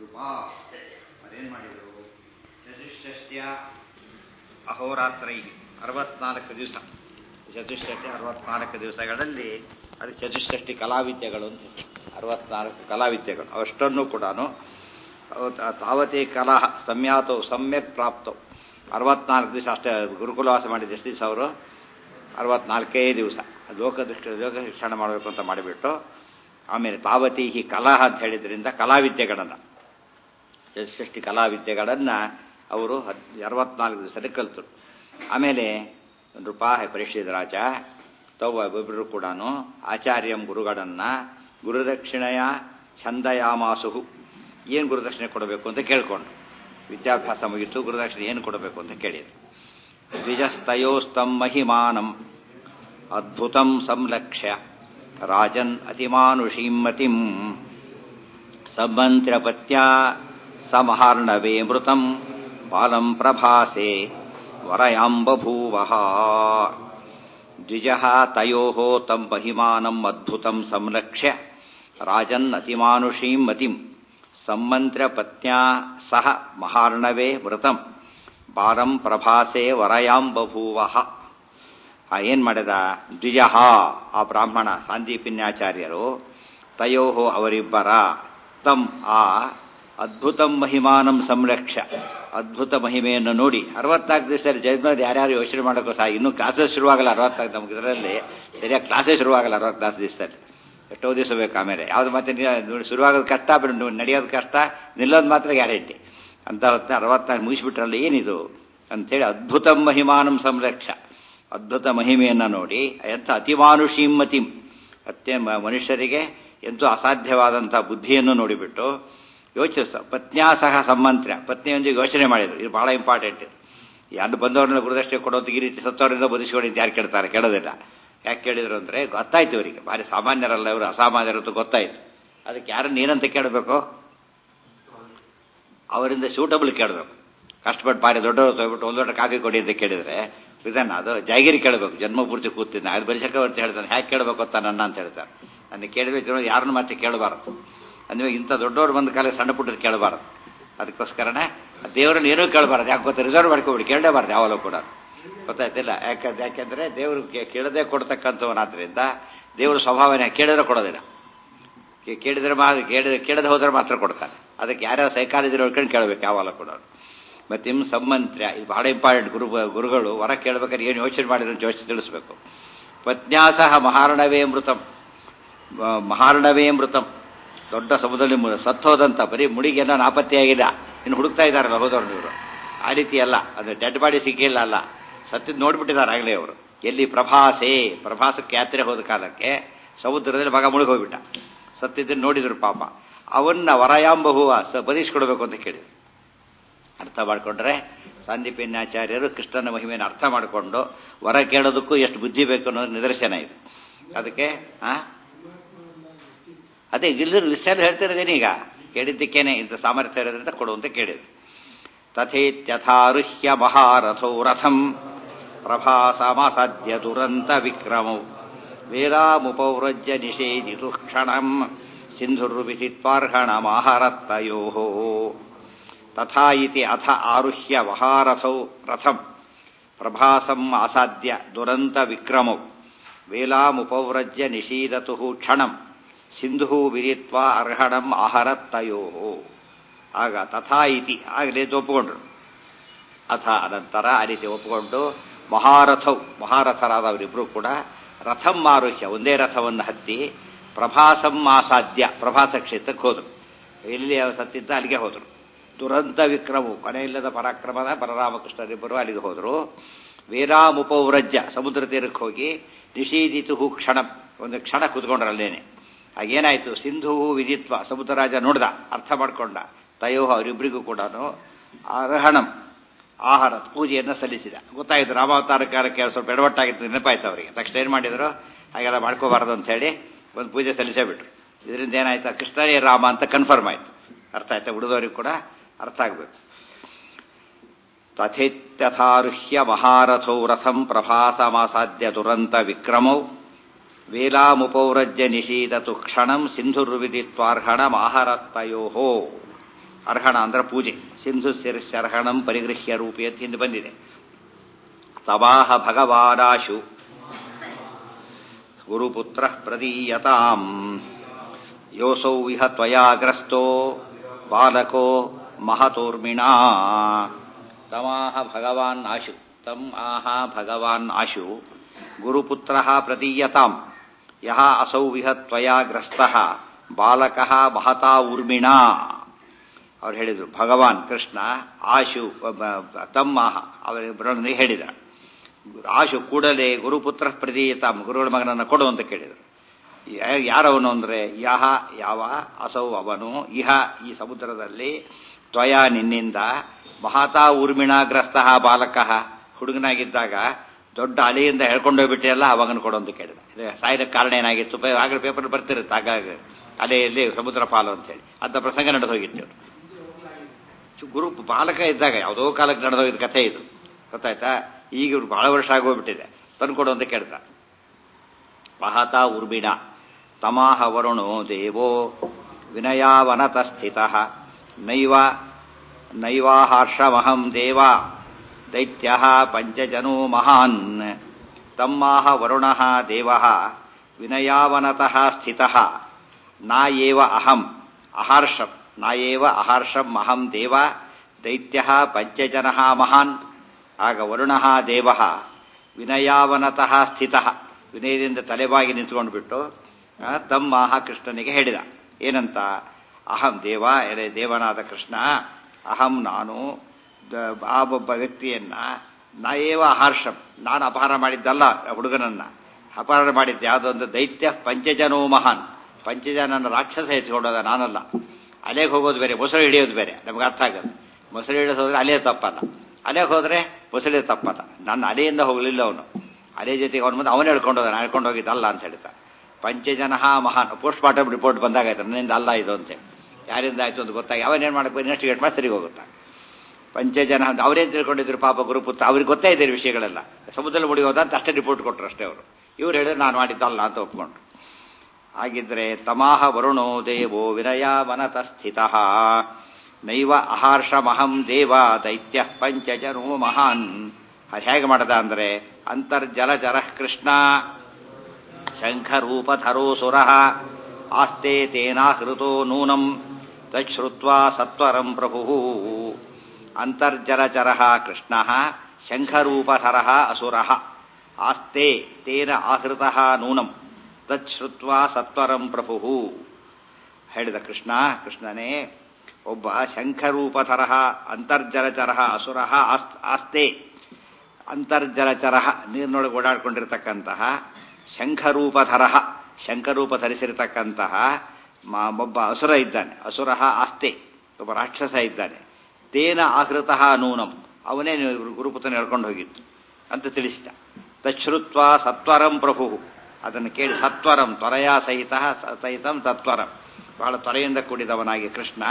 ಕೃಪಾ ಅದೇನು ಮಾಡಿದರು ಚತುಷ್ಷಷ್ಟ್ಯ ಅಹೋರಾತ್ರೈ ಅರವತ್ನಾಲ್ಕು ದಿವಸ ಚತುಷ್ಷಷ್ಟಿ ಅರವತ್ನಾಲ್ಕು ದಿವಸಗಳಲ್ಲಿ ಅದು ಚತುಷ್ಷಷ್ಟಿ ಕಲಾವಿದ್ಯೆಗಳು ಅಂತ ಅರವತ್ನಾಲ್ಕು ಕಲಾವಿದ್ಯೆಗಳು ಅಷ್ಟನ್ನು ಕೂಡ ತಾವತಿ ಕಲಾ ಸಂಯಾತವು ಸಮ್ಯಕ್ ಪ್ರಾಪ್ತವು ಅರವತ್ನಾಲ್ಕು ದಿವಸ ಅಷ್ಟೇ ಗುರುಕುಲವಾಸ ಮಾಡಿದ ಎಷ್ಟು ದಿವಸ ಅವರು ಅರವತ್ನಾಲ್ಕೇ ದಿವಸ ಲೋಕದೃಷ್ಟಿ ಲೋಕ ಶಿಕ್ಷಣ ಮಾಡಬೇಕು ಅಂತ ಮಾಡಿಬಿಟ್ಟು ಆಮೇಲೆ ತಾವತಿ ಹಿ ಕಲಾ ಅಂತ ಹೇಳಿದ್ರಿಂದ ಕಲಾವಿದ್ಯೆಗಳನ್ನು ಚತುಷ್ಷಷ್ಟಿ ಕಲಾವಿದ್ಯೆಗಳನ್ನು ಅವರು ಹದ್ ಅರವತ್ನಾಲ್ಕು ದಿವಸದಲ್ಲಿ ಕಲಿತರು ಆಮೇಲೆ ನೃಪಾಹ ಪರೀಕ್ಷಿತ ರಾಜ ತವ ಒಬ್ಬರು ಕೂಡ ಆಚಾರ್ಯಂ ಗುರುಗಳನ್ನ ಗುರುದಕ್ಷಿಣೆಯ ಛಂದಯಾಮಾಸುಹು ಏನು ಗುರುದಕ್ಷಿಣೆ ಕೊಡಬೇಕು ಅಂತ ಕೇಳ್ಕೊಂಡು ವಿದ್ಯಾಭ್ಯಾಸ ಮುಗಿತು ಗುರುದಕ್ಷಿಣೆ ಏನು ಕೊಡಬೇಕು ಅಂತ ಕೇಳಿದರು ದ್ವಿಜಸ್ತಯೋಸ್ತಂ ಮಹಿಮಾನಂ ಅದ್ಭುತಂ ಸಂಲಕ್ಷ್ಯ ರಾಜನ್ ಅತಿಮಾನುಷೀಮತಿಂ ಸಮ್ಮಂತ್ರಪತ್ಯ ಸಮಹಾರ್ಣವೇ ಮೃತಂ ಬಾಲಂ ಪ್ರಭಾಸೆ ವರಯಾಂಬಭೂವ ದ್ವಿಜ ತಯೋ ತಂ ಮಹಿಮಾನಂ ಅದ್ಭುತಂ ಸಂಲಕ್ಷ್ಯ ರಾಜನ್ ಅತಿಮಾನುಷೀಂ ಮತಿಂ ಸಮ್ಮಂತ್ರಪತ್ನ್ಯಾ ಸಹ ಮಹಾರ್ಣವೇ ಮೃತಂ ಬಾಲಂ ಪ್ರಭಾಸೆ ವರಯಾಂ ಬಭೂವ ಏನ್ ಮಾಡಿದ ದ್ವಿಜಃ ಆ ಬ್ರಾಹ್ಮಣ ಸಾಂದೀಪಿನ್ಯಾಚಾರ್ಯರು ತಯೋ ಅವರಿಬ್ಬರ ತಂ ಆ ಅದ್ಭುತಂ ಮಹಿಮಾನಂ ಸಂರಕ್ಷ ಅದ್ಭುತ ಮಹಿಮೆಯನ್ನು ನೋಡಿ ಅರವತ್ನಾಲ್ಕು ದಿವಸದಲ್ಲಿ ಜಜ್ಮದ್ ಯಾರ್ಯಾರು ಯೋಚನೆ ಮಾಡೋಕ್ಕೂ ಸಹ ಇನ್ನೂ ಕ್ಲಾಸಸ್ ಶುರುವಾಗಲ್ಲ ಅರವತ್ನಾಲ್ಕು ನಮ್ಗೆ ಇದರಲ್ಲಿ ಸರಿಯಾಗಿ ಕ್ಲಾಸೇ ಶುರುವಾಗಲ್ಲ ಅರವತ್ನಾಲ್ಕು ದಿವಸದಲ್ಲಿ ಎಷ್ಟೋ ದಿವಸ ಬೇಕು ಆಮೇಲೆ ಯಾವ್ದು ಮತ್ತೆ ಶುರುವಾಗೋದು ಕಷ್ಟ ಬಿಡು ನಡೆಯೋದು ಕಷ್ಟ ನಿಲ್ಲೋದು ಮಾತ್ರ ಗ್ಯಾರಂಟಿ ಅಂತ ಹೊತ್ತು ಅರವತ್ನಾಲ್ಕು ಮುಗಿಸ್ಬಿಟ್ರಲ್ಲ ಏನಿದು ಅಂಥೇಳಿ ಅದ್ಭುತಂ ಮಹಿಮಾನಂ ಸಂರಕ್ಷ ಅದ್ಭುತ ಮಹಿಮೆಯನ್ನು ನೋಡಿ ಎಂಥ ಅತಿಮಾನುಷೀಮತಿಂ ಅತ್ಯ ಮನುಷ್ಯರಿಗೆ ಎಂತೂ ಅಸಾಧ್ಯವಾದಂಥ ಬುದ್ಧಿಯನ್ನು ನೋಡಿಬಿಟ್ಟು ಯೋಚಿಸ ಪತ್ನ್ಯಾ ಸಹ ಸಮ್ಮಂತ್ರ ಪತ್ನಿಯೊಂದಿಗೆ ಯೋಚನೆ ಮಾಡಿದರು ಇದು ಬಹಳ ಇಂಪಾರ್ಟೆಂಟ್ ಯಾರು ಬಂದವ್ರನ್ನ ಗುರುದಷ್ಟೇ ಕೊಡೋದು ಈ ರೀತಿ ಸತ್ತವರಿಂದ ಬದುಕಿಸ್ಕೊಂಡು ಅಂತ ಯಾರು ಕೇಳ್ತಾರೆ ಕೇಳೋದಿಲ್ಲ ಯಾಕೆ ಕೇಳಿದ್ರು ಅಂದರೆ ಗೊತ್ತಾಯ್ತು ಇವರಿಗೆ ಭಾರಿ ಸಾಮಾನ್ಯರಲ್ಲ ಇವರು ಅಸಾಮಾನ್ಯರು ಅಂತ ಗೊತ್ತಾಯ್ತು ಅದಕ್ಕೆ ಯಾರನ್ನ ಏನಂತ ಕೇಳಬೇಕು ಅವರಿಂದ ಸೂಟಬಲ್ ಕೇಳಬೇಕು ಕಷ್ಟಪಟ್ಟು ಭಾರಿ ದೊಡ್ಡವರು ತೊಗೊಬಿಟ್ಟು ಒಂದು ದೊಡ್ಡ ಕಾಫಿ ಕೊಡಿ ಅಂತ ಕೇಳಿದ್ರೆ ಇದನ್ನ ಅದು ಜಾಗಿರಿ ಕೇಳಬೇಕು ಜನ್ಮಪೂರ್ತಿ ಕೂತಿದ್ದ ಅದು ಬರೀ ಚಕ್ರವರ್ತಿ ಹೇಳ್ತಾನೆ ಹ್ಯಾಕೆ ಕೇಳಬೇಕು ಅಂತ ನನ್ನ ಅಂತ ಹೇಳ್ತಾರೆ ನನ್ನ ಕೇಳಬೇಕು ಯಾರನ್ನು ಮತ್ತೆ ಕೇಳಬಾರದು ಅಂದ್ರೆ ಇಂಥ ದೊಡ್ಡವ್ರು ಬಂದ ಕಾಲ ಸಣ್ಣ ಪುಟ್ಟರು ಕೇಳಬಾರದು ಅದಕ್ಕೋಸ್ಕರನೇ ದೇವರನ್ನ ಏನೂ ಕೇಳಬಾರದು ಯಾಕೆ ಗೊತ್ತಾ ರಿಸರ್ವ್ ಮಾಡ್ಕೊಬಿಡಿ ಕೇಳಲೇಬಾರ್ದು ಯಾವಾಗಲೂ ಕೂಡ ಗೊತ್ತಾಯ್ತಿಲ್ಲ ಯಾಕಂದ್ರೆ ಯಾಕೆಂದ್ರೆ ದೇವರು ಕೇಳದೆ ಕೊಡ್ತಕ್ಕಂಥವನಾದ್ರಿಂದ ದೇವರು ಸ್ವಭಾವನೆ ಕೇಳಿದ್ರೆ ಕೊಡೋದಿಲ್ಲ ಕೇಳಿದ್ರೆ ಮಾ ಕೇಳಿದ ಕೇಳದೆ ಹೋದ್ರೆ ಮಾತ್ರ ಕೊಡ್ತಾನೆ ಅದಕ್ಕೆ ಯಾರ್ಯಾವ ಸೈಕಾಲಜಿ ನೋಡ್ಕೊಂಡು ಕೇಳಬೇಕು ಯಾವಾಗಲೂ ಕೂಡ ಮತ್ತೆ ನಿಮ್ಮ ಸಮ್ಮಂತ್ರ್ಯ ಇದು ಬಹಳ ಇಂಪಾರ್ಟೆಂಟ್ ಗುರು ಗುರುಗಳು ಹೊರ ಕೇಳ್ಬೇಕಾದ್ರೆ ಏನು ಯೋಚನೆ ಮಾಡಿದ್ರು ಯೋಚನೆ ತಿಳಿಸ್ಬೇಕು ಪತ್ನ್ಯಾಸಹ ಮಹಾರಣವೇ ಮೃತಂ ಮಹಾರಣವೇ ಮೃತಂ ದೊಡ್ಡ ಸಮುದ್ರದಲ್ಲಿ ಸತ್ತೋದಂತ ಬರೀ ಮುಡಿಗೇನೋ ನಾಪತ್ತೆಯಾಗಿದೆ ಇನ್ನು ಹುಡುಕ್ತಾ ಇದ್ದಾರಲ್ಲ ಹೋದವ್ರು ಇವರು ಆ ರೀತಿ ಅಲ್ಲ ಅದು ಡೆಡ್ ಬಾಡಿ ಸಿಕ್ಕಿಲ್ಲ ಅಲ್ಲ ಸತ್ತಿದ್ ನೋಡ್ಬಿಟ್ಟಿದ್ದಾರೆ ಆಗಲೇ ಅವರು ಎಲ್ಲಿ ಪ್ರಭಾಸೆ ಪ್ರಭಾಸಕ್ಕೆ ಯಾತ್ರೆ ಹೋದ ಕಾಲಕ್ಕೆ ಸಮುದ್ರದಲ್ಲಿ ಮಗ ಮುಳುಗಿ ಹೋಗ್ಬಿಟ್ಟ ಸತ್ತಿದ್ದನ್ನು ನೋಡಿದ್ರು ಪಾಪ ಅವನ್ನ ವರಯಾಂಬಹುವ ಸ ಬದಿಸ್ಕೊಡ್ಬೇಕು ಅಂತ ಕೇಳಿದ್ರು ಅರ್ಥ ಮಾಡಿಕೊಂಡ್ರೆ ಸಾಂದೀಪನ್ಯಾಚಾರ್ಯರು ಕೃಷ್ಣನ ಮಹಿಮೆಯನ್ನು ಅರ್ಥ ಮಾಡಿಕೊಂಡು ವರ ಕೇಳೋದಕ್ಕೂ ಎಷ್ಟು ಬುದ್ಧಿ ಬೇಕು ಅನ್ನೋದು ನಿದರ್ಶನ ಇದು ಅದಕ್ಕೆ ಆ ಅದೇ ಗಿಲ್ಲರು ವಿಷಯ ಹೇಳ್ತಿರೋದೇನೀಗ ಕೇಳಿದ್ದಕ್ಕೇನೆ ಇಂಥ ಸಾಮರ್ಥ್ಯ ಇರೋದ್ರಿಂದ ಕೊಡುವಂತ ಕೇಳಿದ್ರು ತಥೇತ್ಯಥಾರುಹ್ಯ ಮಹಾರಥೌ ರಥಂ ಪ್ರಭಾಸಮಸದ್ಯ ದುರಂತ ವಿಕ್ರಮೌ ವೇರಾಮುಪೌರಜ್ಯ ನಿಷೇಧಿತು ಕ್ಷಣಂ ಸಿಂಧುರ್ವಿಧಿತ್ವಾರ್ಹಣಮಾಹರತ್ತಯೋ ತಥಾ ಇತಿ ಅಥ ಆರುಹ್ಯ ಮಹಾರಥೌ ರಥಂ ಪ್ರಭಾಸಂ ಆಸಾದ್ಯ ದುರಂತ ವಿಕ್ರಮೌ ವೇಲಾಮುಪವ್ರಜ್ಯ ನಿಷೀದತು ಕ್ಷಣಂ ಸಿಂಧು ವಿರಿತ್ವ ಅರ್ಹಣಂ ಆಹರತ್ತಯೋ ಆಗ ತಥಾ ಇತಿ ಆಗಲೇ ಒಪ್ಪಿಕೊಂಡ್ರು ಅಥ ಅನಂತರ ಆ ರೀತಿ ಒಪ್ಪಿಕೊಂಡು ಮಹಾರಥೌ ಮಹಾರಥರಾದವರಿಬ್ಬರು ಕೂಡ ರಥಂ ಆರುಹ್ಯ ಒಂದೇ ರಥವನ್ನು ಹತ್ತಿ ಪ್ರಭಾಸಂ ಆಸಾಧ್ಯ ಪ್ರಭಾಸ ಕ್ಷೇತ್ರಕ್ಕೆ ಹೋದರು ಎಲ್ಲಿ ಸತ್ತಿದ್ದ ಅಲ್ಲಿಗೆ ಹೋದರು ದುರಂತ ವಿಕ್ರಮು ಕೊನೆಯಿಲ್ಲದ ಪರಾಕ್ರಮದ ಪರರಾಮಕೃಷ್ಣರಿಬ್ಬರು ಅಲ್ಲಿಗೆ ಹೋದರು ವೇರಾಮುಪೌರಜ್ಯ ಸಮುದ್ರ ತೀರಕ್ಕೆ ಹೋಗಿ ನಿಷೀದಿತು ಕ್ಷಣ ಒಂದು ಕ್ಷಣ ಕೂತ್ಕೊಂಡ್ರಲ್ಲೇನೆ ಆಗೇನಾಯ್ತು ಸಿಂಧು ವಿಧಿತ್ವ ಸಮುದ್ರರಾಜ ನೋಡ್ದ ಅರ್ಥ ಮಾಡ್ಕೊಂಡ ತಯೋ ಅವರಿಬ್ಬರಿಗೂ ಕೂಡ ಅರ್ಹಣಂ ಆಹಾರ ಪೂಜೆಯನ್ನು ಸಲ್ಲಿಸಿದ ಗೊತ್ತಾಯ್ತು ರಾಮಾವತಾರ ಕಾಲಕ್ಕೆ ಸ್ವಲ್ಪ ಎಡವಟ್ಟಾಗಿತ್ತು ನೆನಪಾಯ್ತು ಅವರಿಗೆ ತಕ್ಷಣ ಏನು ಮಾಡಿದ್ರು ಹಾಗೆಲ್ಲ ಮಾಡ್ಕೋಬಾರದು ಅಂತ ಹೇಳಿ ಒಂದು ಪೂಜೆ ಸಲ್ಲಿಸೇ ಬಿಟ್ರು ಇದರಿಂದ ಏನಾಯ್ತು ಕೃಷ್ಣನೇ ರಾಮ ಅಂತ ಕನ್ಫರ್ಮ್ ಆಯ್ತು ಅರ್ಥ ಆಯ್ತಾ ಉಳಿದವರಿಗೆ ಕೂಡ ಅರ್ಥ ಆಗಬೇಕು ತಥೇತ್ಯಥಾರುಹ್ಯ ಮಹಾರಥೌ ರಥಂ ಪ್ರಭಾಸಮಾಸಾದ್ಯ ದುರಂತ ವಿಕ್ರಮೌ ವೇಲಾಮುಪೌರಜ್ಯ ನಿಷೀದತು ಕ್ಷಣಂ ಸಿಂಧುರ್ವಿದಿತ್ವಾರ್ಹಣ ಮಾಹರತ್ತಯೋ ಅರ್ಹಣ ಅಂದ್ರೆ ಪೂಜೆ ಸಿಂಧು ಶಿರಸ್ಯರ್ಹಣಂ ಪರಿಗೃಹ್ಯ ರೂಪಿ ಅಂತ ಹಿಂದೆ ಬಂದಿದೆ ತವಾಹ ಭಗವಾನಾಶು ಗುರುಪುತ್ರ ಪ್ರದೀಯತಾಂ ಯೋಸೌ ಇಹ ತ್ವಯಾಗ್ರಸ್ತೋ ಬಾಲಕೋ ಮಹತೋರ್ಮಿಣಾ ತಮಾಹ ಭಗವಾನ್ ಆಶು ತಮ್ ಆಹ ಭಗವಾನ್ ಆಶು ಗುರುಪುತ್ರ ಪ್ರದೀಯತಾಂ ಯಹ ಅಸೌ ಇಹ ತ್ವಯಾಗ್ರಸ್ತ ಬಾಲಕ ಮಹತಾ ಊರ್ಮಿಣಾ ಅವ್ರು ಹೇಳಿದರು ಭಗವಾನ್ ಕೃಷ್ಣ ಆಶು ತಮ್ಮ ಅವರಿಬ್ಬರೊಂದಿಗೆ ಹೇಳಿದ ಆಶು ಕೂಡಲೇ ಗುರುಪುತ್ರ ಪ್ರದೀಯತಾಂ ಗುರುಗಳ ಮಗನನ್ನು ಕೊಡು ಅಂತ ಕೇಳಿದರು ಯಾರವನು ಅಂದರೆ ಯಹ ಯಾವ ಅಸೌ ಅವನು ಇಹ ಈ ಸಮುದ್ರದಲ್ಲಿ ತ್ವಯ ನಿನ್ನಿಂದ ಮಹಾತಾ ಊರ್ಮಿಣಾಗ್ರಸ್ತ ಬಾಲಕ ಹುಡುಗನಾಗಿದ್ದಾಗ ದೊಡ್ಡ ಅಲೆಯಿಂದ ಹೇಳ್ಕೊಂಡೋಗ್ಬಿಟ್ಟಿಯಲ್ಲ ಅವಾಗನ ಕೊಡು ಅಂತ ಕೇಳಿದ ಇದು ಸಾಯಲಿಕ್ಕೆ ಕಾರಣ ಏನಾಗಿತ್ತು ಆಗಲೇ ಪೇಪರ್ ಬರ್ತಿರುತ್ತೆ ಆಗಾಗ ಅಲೆಯಲ್ಲಿ ಸಮುದ್ರ ಪಾಲು ಅಂತೇಳಿ ಅಂತ ಪ್ರಸಂಗ ನಡೆದು ಹೋಗಿತ್ತು ಗುರು ಬಾಲಕ ಇದ್ದಾಗ ಯಾವುದೋ ಕಾಲಕ್ಕೆ ನಡೆದೋಗಿದ್ದ ಕಥೆ ಇದು ಗೊತ್ತಾಯ್ತಾ ಈಗ ಇವ್ರು ಬಹಳ ವರ್ಷ ಆಗೋಗ್ಬಿಟ್ಟಿದೆ ತಂದ್ಕೊಡು ಅಂತ ಕೇಳ್ತಾ ಮಹತಾ ಉರ್ಬಿಣ ತಮಾಹ ವರುಣೋ ದೇವೋ ವಿನಯಾವನತ ಸ್ಥಿತ ನೈವ ನೈವಾಹರ್ಷಮಹಂ ದೇವ ದೈತ್ಯ ಪಂಚಜನೋ ಮಹಾನ್ ತಮ್ಮಾಹ ವರುಣ ದೇವ ವಿನಯಾವನತಃ ಸ್ಥಿತ ನಾಯೇವ ಅಹಂ ಅಹರ್ಷಂ ನಾಯೇವ ಅಹರ್ಷಂ ಅಹಂ ದೇವ ದೈತ್ಯ ಪಂಚಜನ ಮಹಾನ್ ಆಗ ವರುಣ ದೇವ ವಿನಯಾವನತಃ ಸ್ಥಿತ ವಿನಯದಿಂದ ತಲೆಬಾಗಿ ನಿಂತ್ಕೊಂಡು ಬಿಟ್ಟು ತಮ್ಮಾಹ ಕೃಷ್ಣನಿಗೆ ಹೇಳಿದ ಏನಂತ ಅಹಂ ದೇವ ಎಲೆ ದೇವನಾದ ಕೃಷ್ಣ ಅಹಂ ನಾನು ಆ ಒಬ್ಬ ವ್ಯಕ್ತಿಯನ್ನ ನಾಯೇವ ಅಹರ್ಷಂ ನಾನು ಅಪಹಾರ ಮಾಡಿದ್ದಲ್ಲ ಹುಡುಗನನ್ನ ಅಪಹಾರ ಮಾಡಿದ್ದೆ ಯಾವುದೊಂದು ದೈತ್ಯ ಪಂಚಜನೋ ಮಹಾನ್ ಪಂಚಜನನ ರಾಕ್ಷಸ ಎತ್ಕೊಂಡೋದ ನಾನಲ್ಲ ಅಲೆಗೆ ಹೋಗೋದು ಬೇರೆ ಮೊಸಳೆ ಹಿಡಿಯೋದು ಬೇರೆ ನಮ್ಗೆ ಅರ್ಥ ಆಗೋದು ಮೊಸಳೆ ಹಿಡಿಯೋದು ಹೋದ್ರೆ ಅಲೆ ತಪ್ಪಲ್ಲ ಅಲೆಗೆ ಹೋದ್ರೆ ಮೊಸಳೆ ತಪ್ಪಲ್ಲ ನನ್ನ ಅಲೆಯಿಂದ ಹೋಗಲಿಲ್ಲ ಅವನು ಅಲೆ ಜೊತೆಗೆ ಅವನ ಮುಂದೆ ಅವನು ಹೇಳ್ಕೊಂಡು ಹೋದ ನಾನು ಹೇಳ್ಕೊಂಡು ಹೋಗಿದ್ದಲ್ಲ ಅಂತ ಹೇಳ್ತಾರೆ ಪಂಚಜನ ಮಹಾನ್ ಪೋಸ್ಟ್ ಮಾರ್ಟಮ್ ರಿಪೋರ್ಟ್ ಬಂದಾಗಾಯ್ತು ನನ್ನಿಂದ ಅಲ್ಲ ಇದು ಅಂತೇಳಿ ಯಾರಿಂದ ಆಯ್ತು ಅಂತ ಗೊತ್ತಾಗಿ ಅವನೇನು ಮಾಡಬೇಕು ಇನ್ವೆಸ್ಟಿಗೇಟ್ ಮಾಡಿ ಸರಿ ಹೋಗುತ್ತಾ ಪಂಚಜನ ಅವರೇನು ತಿಳ್ಕೊಂಡಿದ್ರು ಪಾಪ ಗುರುಪುತ್ರ ಅವ್ರಿಗೆ ಗೊತ್ತೇ ಇದೆ ವಿಷಯಗಳೆಲ್ಲ ಸಮುದ್ರದಲ್ಲಿ ಮುಡಿಯೋದ ಅಂತ ಅಷ್ಟೇ ರಿಪೋರ್ಟ್ ಕೊಟ್ಟರು ಅಷ್ಟೇ ಅವರು ಇವ್ರು ಹೇಳಿದ್ರೆ ನಾನು ಮಾಡಿದ್ದಲ್ಲ ಅಂತ ಒಪ್ಕೊಂಡ್ರು ಹಾಗಿದ್ರೆ ತಮಾಹ ವರುಣೋ ದೇವೋ ವಿನಯ ವನತ ಸ್ಥಿತ ನೈವ ಅಹರ್ಷಮಹಂ ದೇವ ದೈತ್ಯ ಪಂಚಜನೋ ಮಹಾನ್ ಅದು ಹೇಗೆ ಮಾಡದ ಅಂದ್ರೆ ಅಂತರ್ಜಲಚರ ಕೃಷ್ಣ ಶಂಖರೂಪಧರೋಸುರ ಆಸ್ತೆ ತೇನಾಹೃತೋ ನೂನಂ ತಚ್ಛ್ರುತ್ವಾ ಸತ್ವರಂ ಪ್ರಭು ಅಂತರ್ಜಲಚರ ಕೃಷ್ಣ ಶಂಖರೂಪಧರ ಅಸುರ ಆಸ್ತೆ ತೇನ ಆಹೃತ ನೂನಂ ತಚ್ಛ್ರುತ್ವಾ ಸತ್ವರಂ ಪ್ರಭು ಹೇಳಿದ ಕೃಷ್ಣ ಕೃಷ್ಣನೇ ಒಬ್ಬ ಶಂಖರೂಪಧರ ಅಂತರ್ಜಲಚರ ಅಸುರ ಆಸ್ತೆ ಅಂತರ್ಜಲಚರ ನೀರಿನೊಳಗೆ ಓಡಾಡ್ಕೊಂಡಿರ್ತಕ್ಕಂತಹ ಶಂಖರೂಪಧರ ಶಂಖರೂಪ ಧರಿಸಿರತಕ್ಕಂತಹ ಒಬ್ಬ ಅಸುರ ಇದ್ದಾನೆ ಅಸುರ ಆಸ್ತೆ ಒಬ್ಬ ರಾಕ್ಷಸ ಇದ್ದಾನೆ ತೇನ ಆಹೃತ ನೂನಂ ಅವನೇ ಗುರುಪುತನ ಹೇಳ್ಕೊಂಡು ಹೋಗಿತ್ತು ಅಂತ ತಿಳಿಸಿದ ತಚ್ಛ್ರುತ್ವ ಸತ್ವರಂ ಪ್ರಭು ಅದನ್ನು ಕೇಳಿ ಸತ್ವರಂ ತ್ವರೆಯ ಸಹಿತ ಸಹಿತಂ ಸತ್ವರಂ ಬಹಳ ತ್ವರೆಯಿಂದ ಕೂಡಿದವನಾಗಿ ಕೃಷ್ಣ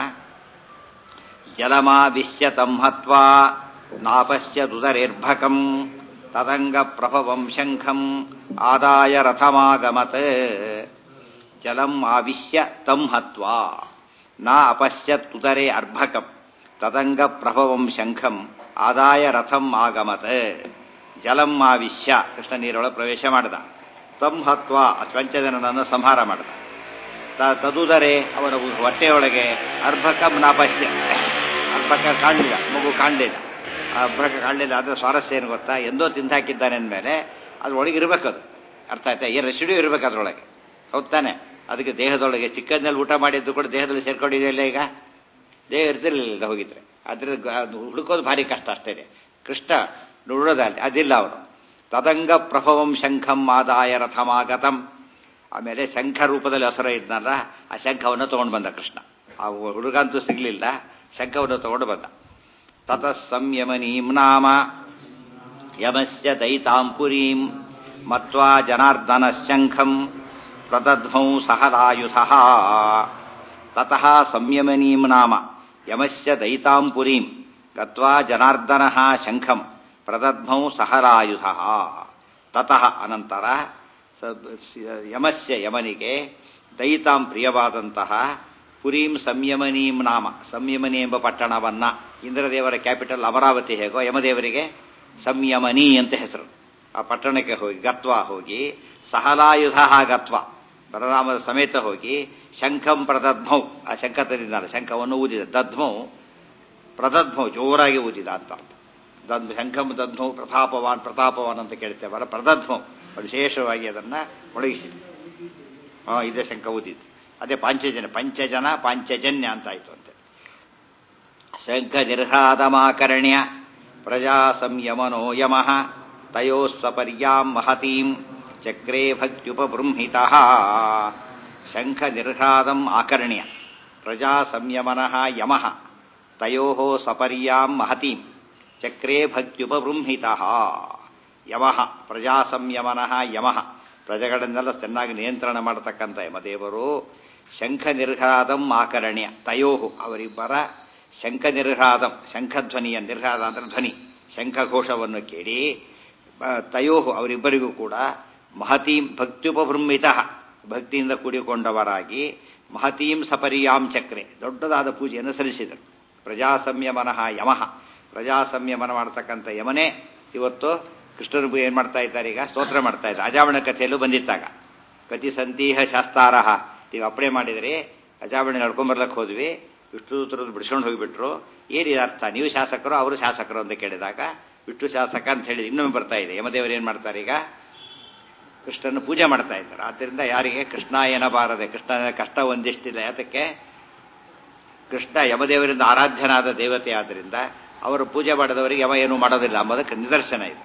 ಜಲಮಾವಿಶ್ಯ ತಂಹತ್ವಾ ನಾಪಶ್ಯ ದುದರೇರ್ಭಕಂ ತದಂಗ ಪ್ರಭವಂ ಶಂಖಂ ಆದಾಯ ರಥಮಾಗಮತ್ ಜಲಂ ಆವಿಶ್ಯ ತಂ ಹತ್ವಾ ನ ಅಪಶ್ಯತ್ ಉದರೇ ಅರ್ಭಕಂ ತದಂಗ ಪ್ರಭವಂ ಶಂಖಂ ಆದಾಯ ರಥಂ ಆಗಮತ್ ಜಲಂ ಆವಿಶ್ಯ ಕೃಷ್ಣ ನೀರೊಳಗೆ ಪ್ರವೇಶ ಮಾಡಿದ ತಂ ಹತ್ವಾ ಪಂಚಜನನನ್ನು ಸಂಹಾರ ಮಾಡಿದ ತದುದರೆ ಅವನ ಹೊಟ್ಟೆಯೊಳಗೆ ಅರ್ಭಕಂ ನಾಪಶ್ಯ ಅರ್ಭಕ ಕಾಣಲಿಲ್ಲ ಮಗು ಕಾಣಲಿಲ್ಲ ಅರ್ಭಕ ಕಾಣಲಿಲ್ಲ ಅಂದ್ರೆ ಸ್ವಾರಸ್ಯ ಏನು ಗೊತ್ತಾ ಎಂದೋ ತಿಂದಾಕಿದ್ದಾನೆ ಅಂದಮೇಲೆ ಅದ್ರ ಒಳಗೆ ಇರಬೇಕು ಅದು ಅರ್ಥ ಆಯ್ತಾ ಏನು ರೆಸಿಡ್ಯೂ ಇರಬೇಕು ಅದರೊಳಗೆ ಹೌದ್ ತಾನೆ ಅದಕ್ಕೆ ದೇಹದೊಳಗೆ ಚಿಕ್ಕಂದಲ್ಲಿ ಊಟ ಮಾಡಿದ್ದು ಕೂಡ ದೇಹದಲ್ಲಿ ಸೇರ್ಕೊಂಡಿದೆಯಲ್ಲ ಈಗ ದೇಹ ಇರ್ತಿರ್ಲಿಲ್ಲ ಹೋಗಿದ್ರೆ ಅದ್ರ ಹುಡುಕೋದು ಭಾರಿ ಕಷ್ಟ ಅಷ್ಟೇ ಕೃಷ್ಣ ನುಡೋದಲ್ಲಿ ಅದಿಲ್ಲ ಅವನು ತದಂಗ ಪ್ರಭವಂ ಶಂಖಂ ಆದಾಯ ರಥಮಾಗತಂ ಆಮೇಲೆ ಶಂಖ ರೂಪದಲ್ಲಿ ಹಸರ ಇದ್ನಲ್ಲ ಆ ಶಂಖವನ್ನು ತಗೊಂಡು ಬಂದ ಕೃಷ್ಣ ಆ ಹುಡುಗಂತೂ ಸಿಗ್ಲಿಲ್ಲ ಶಂಖವನ್ನು ತಗೊಂಡು ಬಂದ ತತಃ ಸಂಯಮನೀಂ ನಾಮ ಯಮಸ್ಯ ದೈತಾಂ ಪುರೀಂ ಮತ್ವಾ ಜನಾರ್ದನ ಶಂಖಂ ಪ್ರದಧ್ಮೌ ಸಹಲಾಯುಧ ತತಃ ಸಂಯಮನೀಂ ನಾಮ ಯಮಸ್ಯ ದೈತಾಂ ಪುರೀಂ ಗತ್ವಾ ಜನಾರ್ದನ ಶಂಖಂ ಪ್ರದಧ್ಮೌ ಸಹಲಾಯುಧ ತತಃ ಅನಂತರ ಯಮಸ್ಯ ಯಮನಿಗೆ ದೈತಾಂ ಪ್ರಿಯವಾದಂತಹ ಪುರೀಂ ಸಂಯಮನೀಂ ನಾಮ ಸಂಯಮನಿ ಎಂಬ ಪಟ್ಟಣವನ್ನ ಇಂದ್ರದೇವರ ಕ್ಯಾಪಿಟಲ್ ಅಮರಾವತಿ ಹೇಗೋ ಯಮದೇವರಿಗೆ ಸಂಯಮನಿ ಅಂತ ಹೆಸರು ಆ ಪಟ್ಟಣಕ್ಕೆ ಹೋಗಿ ಗತ್ವ ಹೋಗಿ ಸಹಲಾಯುಧ ಗತ್ವ ಬಲರಾಮದ ಸಮೇತ ಹೋಗಿ ಶಂಖಂ ಪ್ರದದ್ಮೌ ಆ ಶಂಖ ತಂದಿದ್ದಾನೆ ಶಂಖವನ್ನು ಊದಿದ ದದ್ಮೌ ಪ್ರದದ್ಮೌ ಜೋರಾಗಿ ಊದಿದ ಅಂತ ಅರ್ಥ ದದ್ ಶಂಖಂ ದದ್ಮೌ ಪ್ರತಾಪವಾನ್ ಪ್ರತಾಪವಾನ್ ಅಂತ ಕೇಳ್ತೇವಲ್ಲ ಪ್ರದದ್ಮೌ ವಿಶೇಷವಾಗಿ ಅದನ್ನ ಒಣಗಿಸಿದ ಹಾ ಇದೇ ಶಂಖ ಊದಿದ್ದು ಅದೇ ಪಾಂಚಜನ್ಯ ಪಂಚಜನ ಪಾಂಚಜನ್ಯ ಅಂತ ಆಯ್ತು ಅಂತ ಶಂಖ ನಿರ್ಹಾದಮಾಕರ್ಣ್ಯ ಪ್ರಜಾ ಸಂಯಮನೋ ಯಮಃ ತಯೋಸ್ಸಪರ್ಯಾಂ ಮಹತೀಂ ಚಕ್ರೇ ಭಕ್ತ್ಯುಪಬೃಂಹಿತ ಶಂಖ ನಿರ್ಹಾದಂ ಆಕರ್ಣ್ಯ ಪ್ರಜಾ ಸಂಯಮನಃ ಯಮಃ ತಯೋ ಸಪರ್ಯಾಂ ಮಹತೀಂ ಚಕ್ರೇ ಭಕ್ತ್ಯುಪಬೃಂಹಿತ ಯಮಃ ಪ್ರಜಾ ಸಂಯಮನಃ ಯಮಃ ಪ್ರಜೆಗಳನ್ನೆಲ್ಲ ಚೆನ್ನಾಗಿ ನಿಯಂತ್ರಣ ಮಾಡತಕ್ಕಂಥ ಯಮದೇವರು ಶಂಖ ನಿರ್ಹಾದಂ ಆಕರ್ಣ್ಯ ತಯೋಹು ಅವರಿಬ್ಬರ ಶಂಖ ನಿರ್ಹಾದಂ ಶಂಖಧ್ವನಿಯ ನಿರ್ಹಾದ ಅಂದ್ರೆ ಧ್ವನಿ ಶಂಖಘೋಷವನ್ನು ಕೇಳಿ ತಯೋಹು ಅವರಿಬ್ಬರಿಗೂ ಕೂಡ ಮಹತೀಂ ಭಕ್ತ್ಯುಪಬೃಂಹಿತ ಭಕ್ತಿಯಿಂದ ಕೂಡಿಕೊಂಡವರಾಗಿ ಮಹತೀಂ ಸಪರ್ಯಾಂ ಚಕ್ರೆ ದೊಡ್ಡದಾದ ಪೂಜೆಯನ್ನು ಸಲ್ಲಿಸಿದರು ಪ್ರಜಾ ಸಂಯಮನಃ ಯಮಃ ಪ್ರಜಾ ಸಂಯಮನ ಮಾಡತಕ್ಕಂಥ ಯಮನೇ ಇವತ್ತು ಕೃಷ್ಣನ ಏನ್ ಮಾಡ್ತಾ ಇದ್ದಾರೆ ಈಗ ಸ್ತೋತ್ರ ಮಾಡ್ತಾ ಇದ್ದಾರೆ ಅಜಾವಣ ಕಥೆಯಲ್ಲೂ ಬಂದಿತ್ತಾಗ ಕತಿ ಸಂತೀಹ ಶಾಸ್ತಾರಹ ಈಗ ಅಪ್ಲೈ ಮಾಡಿದರೆ ಅಜಾವಣೆ ನಡ್ಕೊಂಬರ್ಲಕ್ಕೆ ಹೋದ್ವಿ ವಿಷ್ಣು ದೂತರದ್ದು ಬಿಡಿಸ್ಕೊಂಡು ಹೋಗಿಬಿಟ್ರು ಏನಿದೆ ಅರ್ಥ ನೀವು ಶಾಸಕರು ಅವರು ಶಾಸಕರು ಅಂತ ಕೇಳಿದಾಗ ವಿಷ್ಣು ಶಾಸಕ ಅಂತ ಹೇಳಿ ಇನ್ನೊಮ್ಮೆ ಬರ್ತಾ ಇದೆ ಯಮದೇವರು ಏನ್ ಮಾಡ್ತಾರೆ ಈಗ ಕೃಷ್ಣನ ಪೂಜೆ ಮಾಡ್ತಾ ಇದ್ದಾರೆ ಆದ್ದರಿಂದ ಯಾರಿಗೆ ಕೃಷ್ಣ ಏನಬಾರದೆ ಕೃಷ್ಣನ ಕಷ್ಟ ಒಂದಿಷ್ಟಿಲ್ಲ ಯಾತಕ್ಕೆ ಕೃಷ್ಣ ಯಮದೇವರಿಂದ ಆರಾಧ್ಯನಾದ ದೇವತೆ ಆದ್ದರಿಂದ ಅವರು ಪೂಜೆ ಮಾಡದವರಿಗೆ ಯಮ ಏನು ಮಾಡೋದಿಲ್ಲ ಎಂಬುದಕ್ಕೆ ನಿದರ್ಶನ ಇದೆ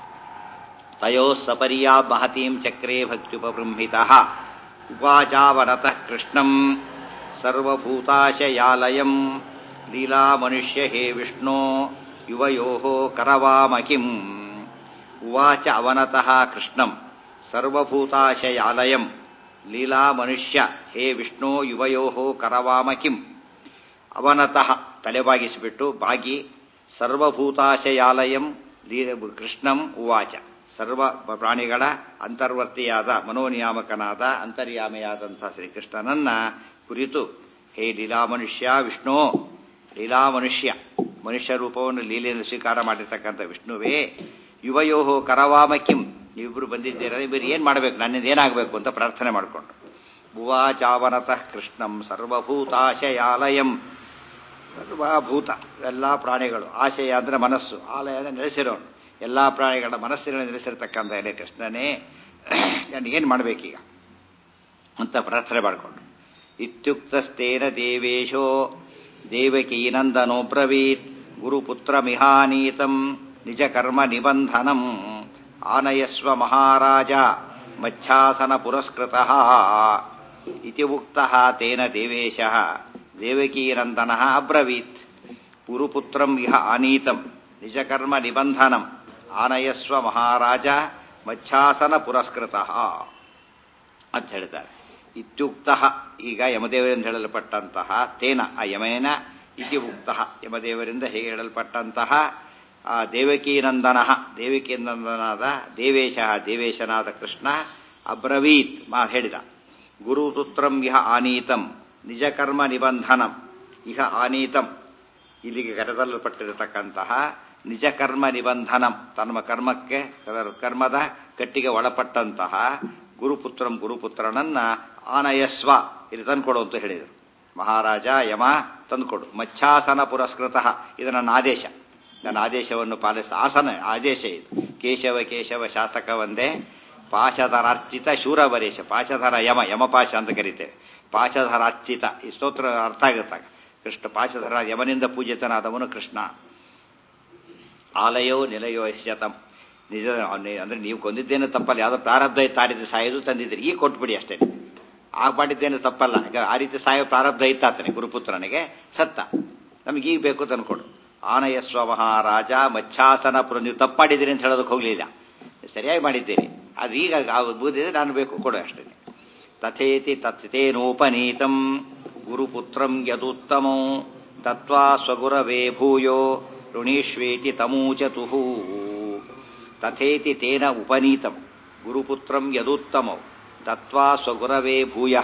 ತಯೋ ಸಪರ್ಯಾ ಮಹತೀಂ ಚಕ್ರೇ ಭಕ್ತ್ಯುಪಬೃಂಹಿತ ಉಪಾಚಾವರತಃ ಕೃಷ್ಣಂ ಸರ್ವಭೂತಾಶಯಾಲಯಂ ಲೀಲಾ ಮನುಷ್ಯ ಹೇ ವಿಷ್ಣೋ ಯುವಯೋ ಕರವಾಮಕಿಂ ಉವಾಚ ಅವನತಃ ಕೃಷ್ಣಂ ಸರ್ವಭೂತಾಶಯಾಲಯಂ ಲೀಲಾ ಮನುಷ್ಯ ಹೇ ವಿಷ್ಣೋ ಯುವಯೋ ಕರವಾಮಕಿಂ ಅವನತಃ ತಲೆಬಾಗಿಸಿಬಿಟ್ಟು ಬಾಗಿ ಸರ್ವಭೂತಾಶಯಾಲಯಂ ಕೃಷ್ಣಂ ಉವಾಚ ಸರ್ವ ಪ್ರಾಣಿಗಳ ಅಂತರ್ವರ್ತಿಯಾದ ಮನೋನಿಯಾಮಕನಾದ ಅಂತರ್ಯಾಮಿಯಾದಂಥ ಶ್ರೀಕೃಷ್ಣನನ್ನ ಕುರಿತು ಹೇ ಲೀಲಾ ಮನುಷ್ಯ ವಿಷ್ಣು ಲೀಲಾ ಮನುಷ್ಯ ಮನುಷ್ಯ ರೂಪವನ್ನು ಲೀಲೆಯನ್ನು ಸ್ವೀಕಾರ ಮಾಡಿರ್ತಕ್ಕಂಥ ವಿಷ್ಣುವೇ ಯುವಯೋ ಕರವಾಮಕಿಂ ನೀವಿಬ್ರು ಬಂದಿದ್ದೀರ ಇಬ್ಬರು ಏನ್ ಮಾಡಬೇಕು ನನ್ನಿಂದ ಏನಾಗಬೇಕು ಅಂತ ಪ್ರಾರ್ಥನೆ ಮಾಡಿಕೊಂಡು ಭುವಾಚಾವನತಃ ಕೃಷ್ಣಂ ಸರ್ವಭೂತಾಶಯಾಲಯಂ ಸರ್ವಭೂತ ಎಲ್ಲ ಪ್ರಾಣಿಗಳು ಆಶಯ ಅಂದ್ರೆ ಮನಸ್ಸು ಆಲಯ ಅಂದ್ರೆ ನೆಲೆಸಿರೋನು ಎಲ್ಲಾ ಪ್ರಾಣಿಗಳ ಮನಸ್ಸಿನಲ್ಲಿ ನೆಲೆಸಿರ್ತಕ್ಕಂಥ ಎಲೆ ಕೃಷ್ಣನೇ ಏನು ಮಾಡಬೇಕೀಗ ಅಂತ ಪ್ರಾರ್ಥನೆ ಮಾಡಿಕೊಂಡು ಇತ್ಯುಕ್ತಸ್ತೇನ ದೇವೇಶೋ ದೇವಕೀನಂದನೋ ಬ್ರವೀತ್ ಗುರುಪುತ್ರಮಿಹಾನೀತಂ ನಿಜ ಕರ್ಮ ನಿಬಂಧನಂ ಆನಯಸ್ವ ಮಹಾರಾಜ ಮಚ್ಛಾಸನ ಪುರಸ್ಕೃತ ಇತಿ ಉಕ್ತ ತೇನ ದೇವೇಶ ದೇವಕೀನಂದನ ಅಬ್ರವೀತ್ ಪುರುಪುತ್ರಂ ಇಹ ಆನೀತಂ ನಿಜಕರ್ಮ ನಿಬಂಧನಂ ಆನಯಸ್ವ ಮಹಾರಾಜ ಮಚ್ಛಾಸನ ಪುರಸ್ಕೃತ ಅಂತ ಹೇಳ್ತಾರೆ ಇತ್ಯುಕ್ತ ಈಗ ಯಮದೇವರಿಂದ ಹೇಳಲ್ಪಟ್ಟಂತಹ ತೇನ ಆ ಯಮೇನ ಇತಿ ಉಕ್ತ ಯಮದೇವರಿಂದ ಹೇಗೆ ಹೇಳಲ್ಪಟ್ಟಂತಹ ಆ ದೇವಕೀನಂದನ ದೇವಕೀನಂದನಾದ ದೇವೇಶ ದೇವೇಶನಾದ ಕೃಷ್ಣ ಅಬ್ರವೀತ್ ಮಾ ಹೇಳಿದ ಗುರುಪುತ್ರಂ ಇಹ ಆನೀತಂ ನಿಜಕರ್ಮ ನಿಬಂಧನಂ ಇಹ ಆನೀತಂ ಇಲ್ಲಿಗೆ ಕರೆದಲ್ಲಲ್ಪಟ್ಟಿರತಕ್ಕಂತಹ ನಿಜ ಕರ್ಮ ನಿಬಂಧನಂ ತನ್ನ ಕರ್ಮಕ್ಕೆ ಕರ್ಮದ ಕಟ್ಟಿಗೆ ಒಳಪಟ್ಟಂತಹ ಗುರುಪುತ್ರಂ ಗುರುಪುತ್ರನನ್ನ ಆನಯಸ್ವ ಇಲ್ಲಿ ತಂದ್ಕೊಡು ಅಂತ ಹೇಳಿದರು ಮಹಾರಾಜ ಯಮ ತಂದುಕೊಡು ಮಚ್ಛಾಸನ ಪುರಸ್ಕೃತ ಇದು ನನ್ನ ಆದೇಶ ನನ್ನ ಆದೇಶವನ್ನು ಪಾಲಿಸ ಆಸನ ಆದೇಶ ಇದು ಕೇಶವ ಕೇಶವ ಶಾಸಕ ಒಂದೇ ಪಾಶಧರಾರ್ಚಿತ ಶೂರವರೇಶ ಪಾಶಧರ ಯಮ ಯಮಪಾಶ ಅಂತ ಕರೀತೇವೆ ಪಾಶಧರಾರ್ಚಿತ ಈ ಸ್ತೋತ್ರ ಅರ್ಥ ಆಗುತ್ತಾಗ ಕೃಷ್ಣ ಪಾಶಧರ ಯಮನಿಂದ ಪೂಜಿತನಾದವನು ಕೃಷ್ಣ ಆಲಯೋ ನಿಲಯೋ ಯಶ್ಯತಂ ನಿಜ ಅಂದ್ರೆ ನೀವು ಕೊಂದಿದ್ದೇನು ತಪ್ಪಲ್ಲ ಯಾವುದೋ ಪ್ರಾರಬ್ಧ ಇತ್ತು ಆ ರೀತಿ ಸಾಯೋದು ತಂದಿದ್ದೀರಿ ಈಗ ಕೊಟ್ಬಿಡಿ ಅಷ್ಟೇ ಆಗ ಮಾಡಿದ್ದೇನು ತಪ್ಪಲ್ಲ ಈಗ ಆ ರೀತಿ ಸಾಯೋ ಪ್ರಾರಬ್ಧ ಇತ್ತಾತನೆ ಗುರುಪುತ್ರನಿಗೆ ಸತ್ತ ನಮ್ಗೆ ಈಗ ಬೇಕು ತಂದ್ಕೊಡು ಆನಯಸ್ವ ಮಹಾರಾಜ ಮಚ್ಛಾಸನ ಪುರ ನೀವು ತಪ್ಪು ಮಾಡಿದ್ದೀರಿ ಅಂತ ಹೇಳೋದಕ್ಕೆ ಹೋಗ್ಲಿಲ್ಲ ಸರಿಯಾಗಿ ಮಾಡಿದ್ದೀರಿ ಅದು ಈಗ ಬೂದಿದೆ ನಾನು ಬೇಕು ಕೊಡು ಅಷ್ಟೇ ತಥೇತಿ ತತ್ತೇನೋಪನೀತಂ ಗುರುಪುತ್ರಂ ಯದುತ್ತಮೋ ತತ್ವಾ ಸ್ವಗುರವೇ ಭೂಯೋ ಋಣೀಶ್ವೇತಿ ತಮೂಚತು ತಥೇತಿ ತೇನ ಉಪನೀತಂ ಗುರುಪುತ್ರಂ ಯದುತ್ತಮೌ ತತ್ವಾ ಸ್ವಗುರವೇ ಭೂಯ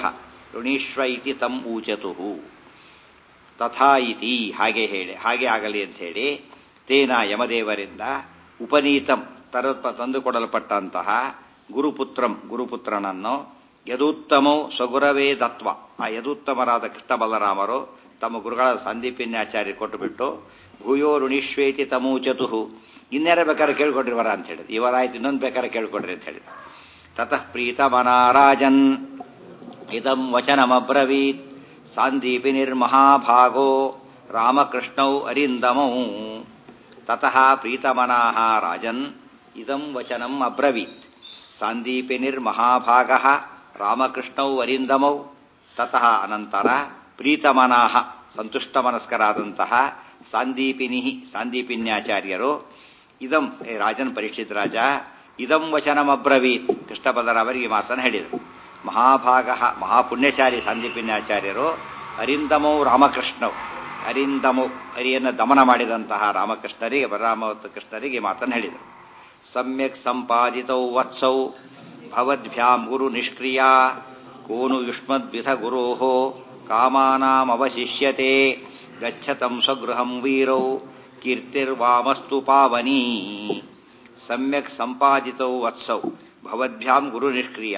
ಋಣೀಶ್ವ ಇತಿ ತಂ ಊಚತು ತಥಾ ಇತಿ ಹಾಗೆ ಹೇಳಿ ಹಾಗೆ ಆಗಲಿ ಅಂತ ಹೇಳಿ ತೇನ ಯಮದೇವರಿಂದ ಉಪನೀತಂ ತರ ತಂದುಕೊಡಲ್ಪಟ್ಟಂತಹ ಗುರುಪುತ್ರಂ ಗುರುಪುತ್ರನನ್ನು ಯದುತ್ತಮೋ ಸ್ವಗುರವೇ ದತ್ವ ಆ ಯದುತ್ತಮರಾದ ಕೃಷ್ಣ ಬಲರಾಮರು ತಮ್ಮ ಗುರುಗಳ ಸಂದೀಪಿನ್ಯಾಚಾರ್ಯ ಕೊಟ್ಟುಬಿಟ್ಟು ಭೂಯೋ ಋಣಿಶ್ವೇತಿ ತಮೂಚತು ಇನ್ಯಾರ ಬೇಕಾದ್ರೆ ಕೇಳ್ಕೊಡ್ರಿ ವರ ಅಂತ ಹೇಳಿದ್ರು ಇವರಾಯ್ತು ಇನ್ನೊಂದು ಬೇಕಾದ್ರೆ ಕೇಳ್ಕೊಡ್ರಿ ಅಂತ ಹೇಳಿದ್ರು ತತಃ ಪ್ರೀತಮನಾರಾಜನ್ ಇದಂ ವಚನಮಬ್ರವೀತ್ ಸಾಂದೀಪಿ ನಿರ್ಮಹಾಭಾಗೋ ರಾಮಕೃಷ್ಣೌ ಅರಿಂದಮೌ ತತಃ ಪ್ರೀತಮನಾಹ ರಾಜನ್ ಇದಂ ವಚನಂ ಅಬ್ರವೀತ್ ಸಾಂದೀಪಿ ನಿರ್ಮಹಾಭಾಗ ರಾಮಕೃಷ್ಣೌ ಅರಿಂದಮೌ ತತಃ ಅನಂತರ ಪ್ರೀತಮನಾಹ ಸಂತುಷ್ಟಮನಸ್ಕರಾದಂತಹ ಸಾಂದೀಪಿನಿ ಸಾಂದೀಪಿನ್ಯಾಚಾರ್ಯರು ಇದಂ ಏ ರಾಜನ್ ಪರೀಕ್ಷಿತ್ ರಾಜ ಇದಂ ವಚನಮಬ್ರವೀತ್ ಕೃಷ್ಣ ಬಲರಾಮರಿಗೆ ಮಾತನ್ನು ಹೇಳಿದರು ಮಹಾಭಾಗ ಮಹಾಪುಣ್ಯಶಾಲಿ ಸಾಂದೀಪಿನ್ಯಾಚಾರ್ಯರು ಅರಿಂದಮೌ ರಾಮಕೃಷ್ಣವು ಅರಿಂದಮು ಅರಿಯನ್ನು ದಮನ ಮಾಡಿದಂತಹ ರಾಮಕೃಷ್ಣರಿಗೆ ಬಲರಾಮ ಕೃಷ್ಣರಿಗೆ ಮಾತನ್ನು ಹೇಳಿದರು ಸಮ್ಯಕ್ ಸಂಪಾದಿತೌ ವತ್ಸೌ ಭವದ್ಭ್ಯಾಂ ಗುರು ನಿಷ್ಕ್ರಿಯ ಕೋನು ಯುಷ್ಮದ್ವಿಧ ಗುರೋ ಕಾಮಾನಾಮವಶಿಷ್ಯತೆ ಗಚ್ಚತಂ ಸ್ವಗೃಹಂ ವೀರೌ ಕೀರ್ತಿರ್ವಾಮಸ್ತು ಪಾವನಿ ಸಮ್ಯಕ್ ಸಂಪಾದಿತೌ ವತ್ಸೌ ಭವದ್ಭ್ಯಾಂ ಗುರು ನಿಷ್ಕ್ರಿಯ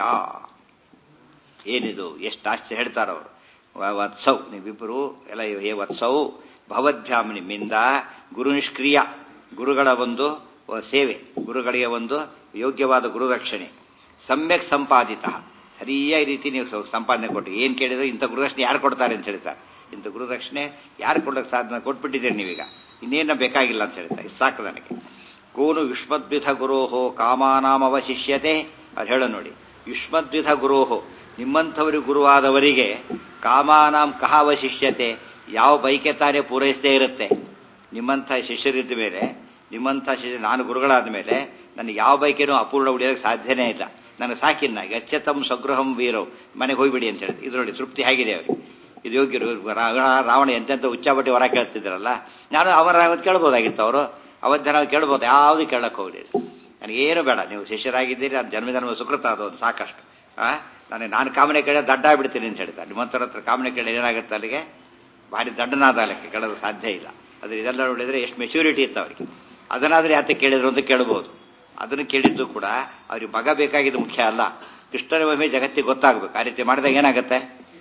ಏನಿದು ಎಷ್ಟು ಆಶ್ಚರ್ಯ ಹೇಳ್ತಾರವರು ವತ್ಸೌ ನೀವಿಬ್ಬರು ಎಲ್ಲ ಹೇ ವತ್ಸೌ ಭವದ್ಭ್ಯಾಮ್ ನಿಮ್ಮಿಂದ ಗುರು ನಿಷ್ಕ್ರಿಯ ಗುರುಗಳ ಒಂದು ಸೇವೆ ಗುರುಗಳಿಗೆ ಒಂದು ಯೋಗ್ಯವಾದ ಗುರುರಕ್ಷಣೆ ಸಮ್ಯಕ್ ಸಂಪಾದಿತ ಸರಿಯಾದ ರೀತಿ ನೀವು ಸಂಪಾದನೆ ಕೊಟ್ಟು ಏನು ಕೇಳಿದ್ರೆ ಇಂಥ ಗುರುದಕ್ಷಿಣೆ ಯಾರು ಕೊಡ್ತಾರೆ ಅಂತ ಹೇಳ್ತಾರೆ ಇಂಥ ಗುರುದಕ್ಷಿಣೆ ಯಾರು ಕೊಡೋಕೆ ಸಾಧನೆ ಕೊಟ್ಬಿಟ್ಟಿದ್ದೀರಿ ನೀವೀಗ ಇನ್ನೇನು ಬೇಕಾಗಿಲ್ಲ ಅಂತ ಹೇಳ್ತಾರೆ ಇದು ಸಾಕು ನನಗೆ ಕೋನು ಯುಷ್ಮದ್ವಿಧ ಗುರೋಹೋ ಕಾಮಾನಾಮವಶಿಷ್ಯತೆ ಅದು ಹೇಳೋ ನೋಡಿ ಯುಷ್ಮದ್ವಿಧ ಗುರೋಹೋ ನಿಮ್ಮಂಥವರಿಗೆ ಗುರುವಾದವರಿಗೆ ಕಾಮಾನಾಂ ಕಹ ಅವಶಿಷ್ಯತೆ ಯಾವ ಬೈಕೆ ತಾನೇ ಪೂರೈಸದೇ ಇರುತ್ತೆ ನಿಮ್ಮಂಥ ಶಿಷ್ಯರಿದ್ದ ಮೇಲೆ ನಿಮ್ಮಂಥ ಶಿಷ್ಯ ನಾನು ಗುರುಗಳಾದ ಮೇಲೆ ನನಗೆ ಯಾವ ಬೈಕೇನೂ ಅಪೂರ್ಣ ಉಳಿಯೋದಕ್ಕೆ ಸಾಧ್ಯನೇ ಇಲ್ಲ ನನಗೆ ಸಾಕಿನ್ನ ಗಚ್ಚತಂ ಸ್ವಗೃಹಂ ವೀರವ್ ಮನೆಗೆ ಹೋಗ್ಬಿಡಿ ಅಂತ ಹೇಳಿದ್ರು ಇದು ನೋಡಿ ತೃಪ್ತಿ ಆಗಿದೆ ಅವ್ರಿಗೆ ಇದು ಯೋಗ್ಯರು ರಾವಣ ಎಂತೆಂಥ ಉಚ್ಚಾಬಟ್ಟಿ ಹೊರ ಕೇಳ್ತಿದ್ರಲ್ಲ ನಾನು ಅವರ ಕೇಳ್ಬೋದಾಗಿತ್ತು ಅವರು ಅವತ್ತು ಜನ ಕೇಳ್ಬೋದು ಯಾವುದು ಕೇಳಕ್ಕೆ ಹೋಗಲಿಲ್ಲ ನನಗೇನು ಬೇಡ ನೀವು ಶಿಷ್ಯರಾಗಿದ್ದೀರಿ ನಾನು ಜನ್ಮ ಜನ್ಮ ಸುಕೃತ ಅದು ಒಂದು ಸಾಕಷ್ಟು ಆ ನನಗೆ ನಾನು ಕಾಮನೆ ಕೇಳಿ ದಡ್ಡ ಬಿಡ್ತೀನಿ ಅಂತ ಹೇಳ್ತಾರೆ ನಿಮ್ಮಂತರ ಹತ್ರ ಕಾಮನೆ ಕೇಳಿ ಏನಾಗುತ್ತೆ ಅಲ್ಲಿಗೆ ಭಾರಿ ದಡ್ಡನಾದ ಲೆಕ್ಕ ಕೇಳೋದು ಸಾಧ್ಯ ಇಲ್ಲ ಅದ್ರ ಇದೆಲ್ಲ ನೋಡಿದ್ರೆ ಎಷ್ಟು ಮೆಚೂರಿಟಿ ಇತ್ತು ಅವರಿಗೆ ಅದನ್ನಾದ್ರೆ ಯಾಕೆ ಕೇಳಿದ್ರು ಅಂತ ಕೇಳ್ಬೋದು ಅದನ್ನು ಕೇಳಿದ್ದು ಕೂಡ ಅವ್ರಿಗೆ ಮಗ ಬೇಕಾಗಿದ್ದು ಮುಖ್ಯ ಅಲ್ಲ ಕೃಷ್ಣನ ಮಹಿಮೆ ಜಗತ್ತಿಗೆ ಗೊತ್ತಾಗಬೇಕು ಆ ರೀತಿ ಮಾಡಿದಾಗ ಏನಾಗುತ್ತೆ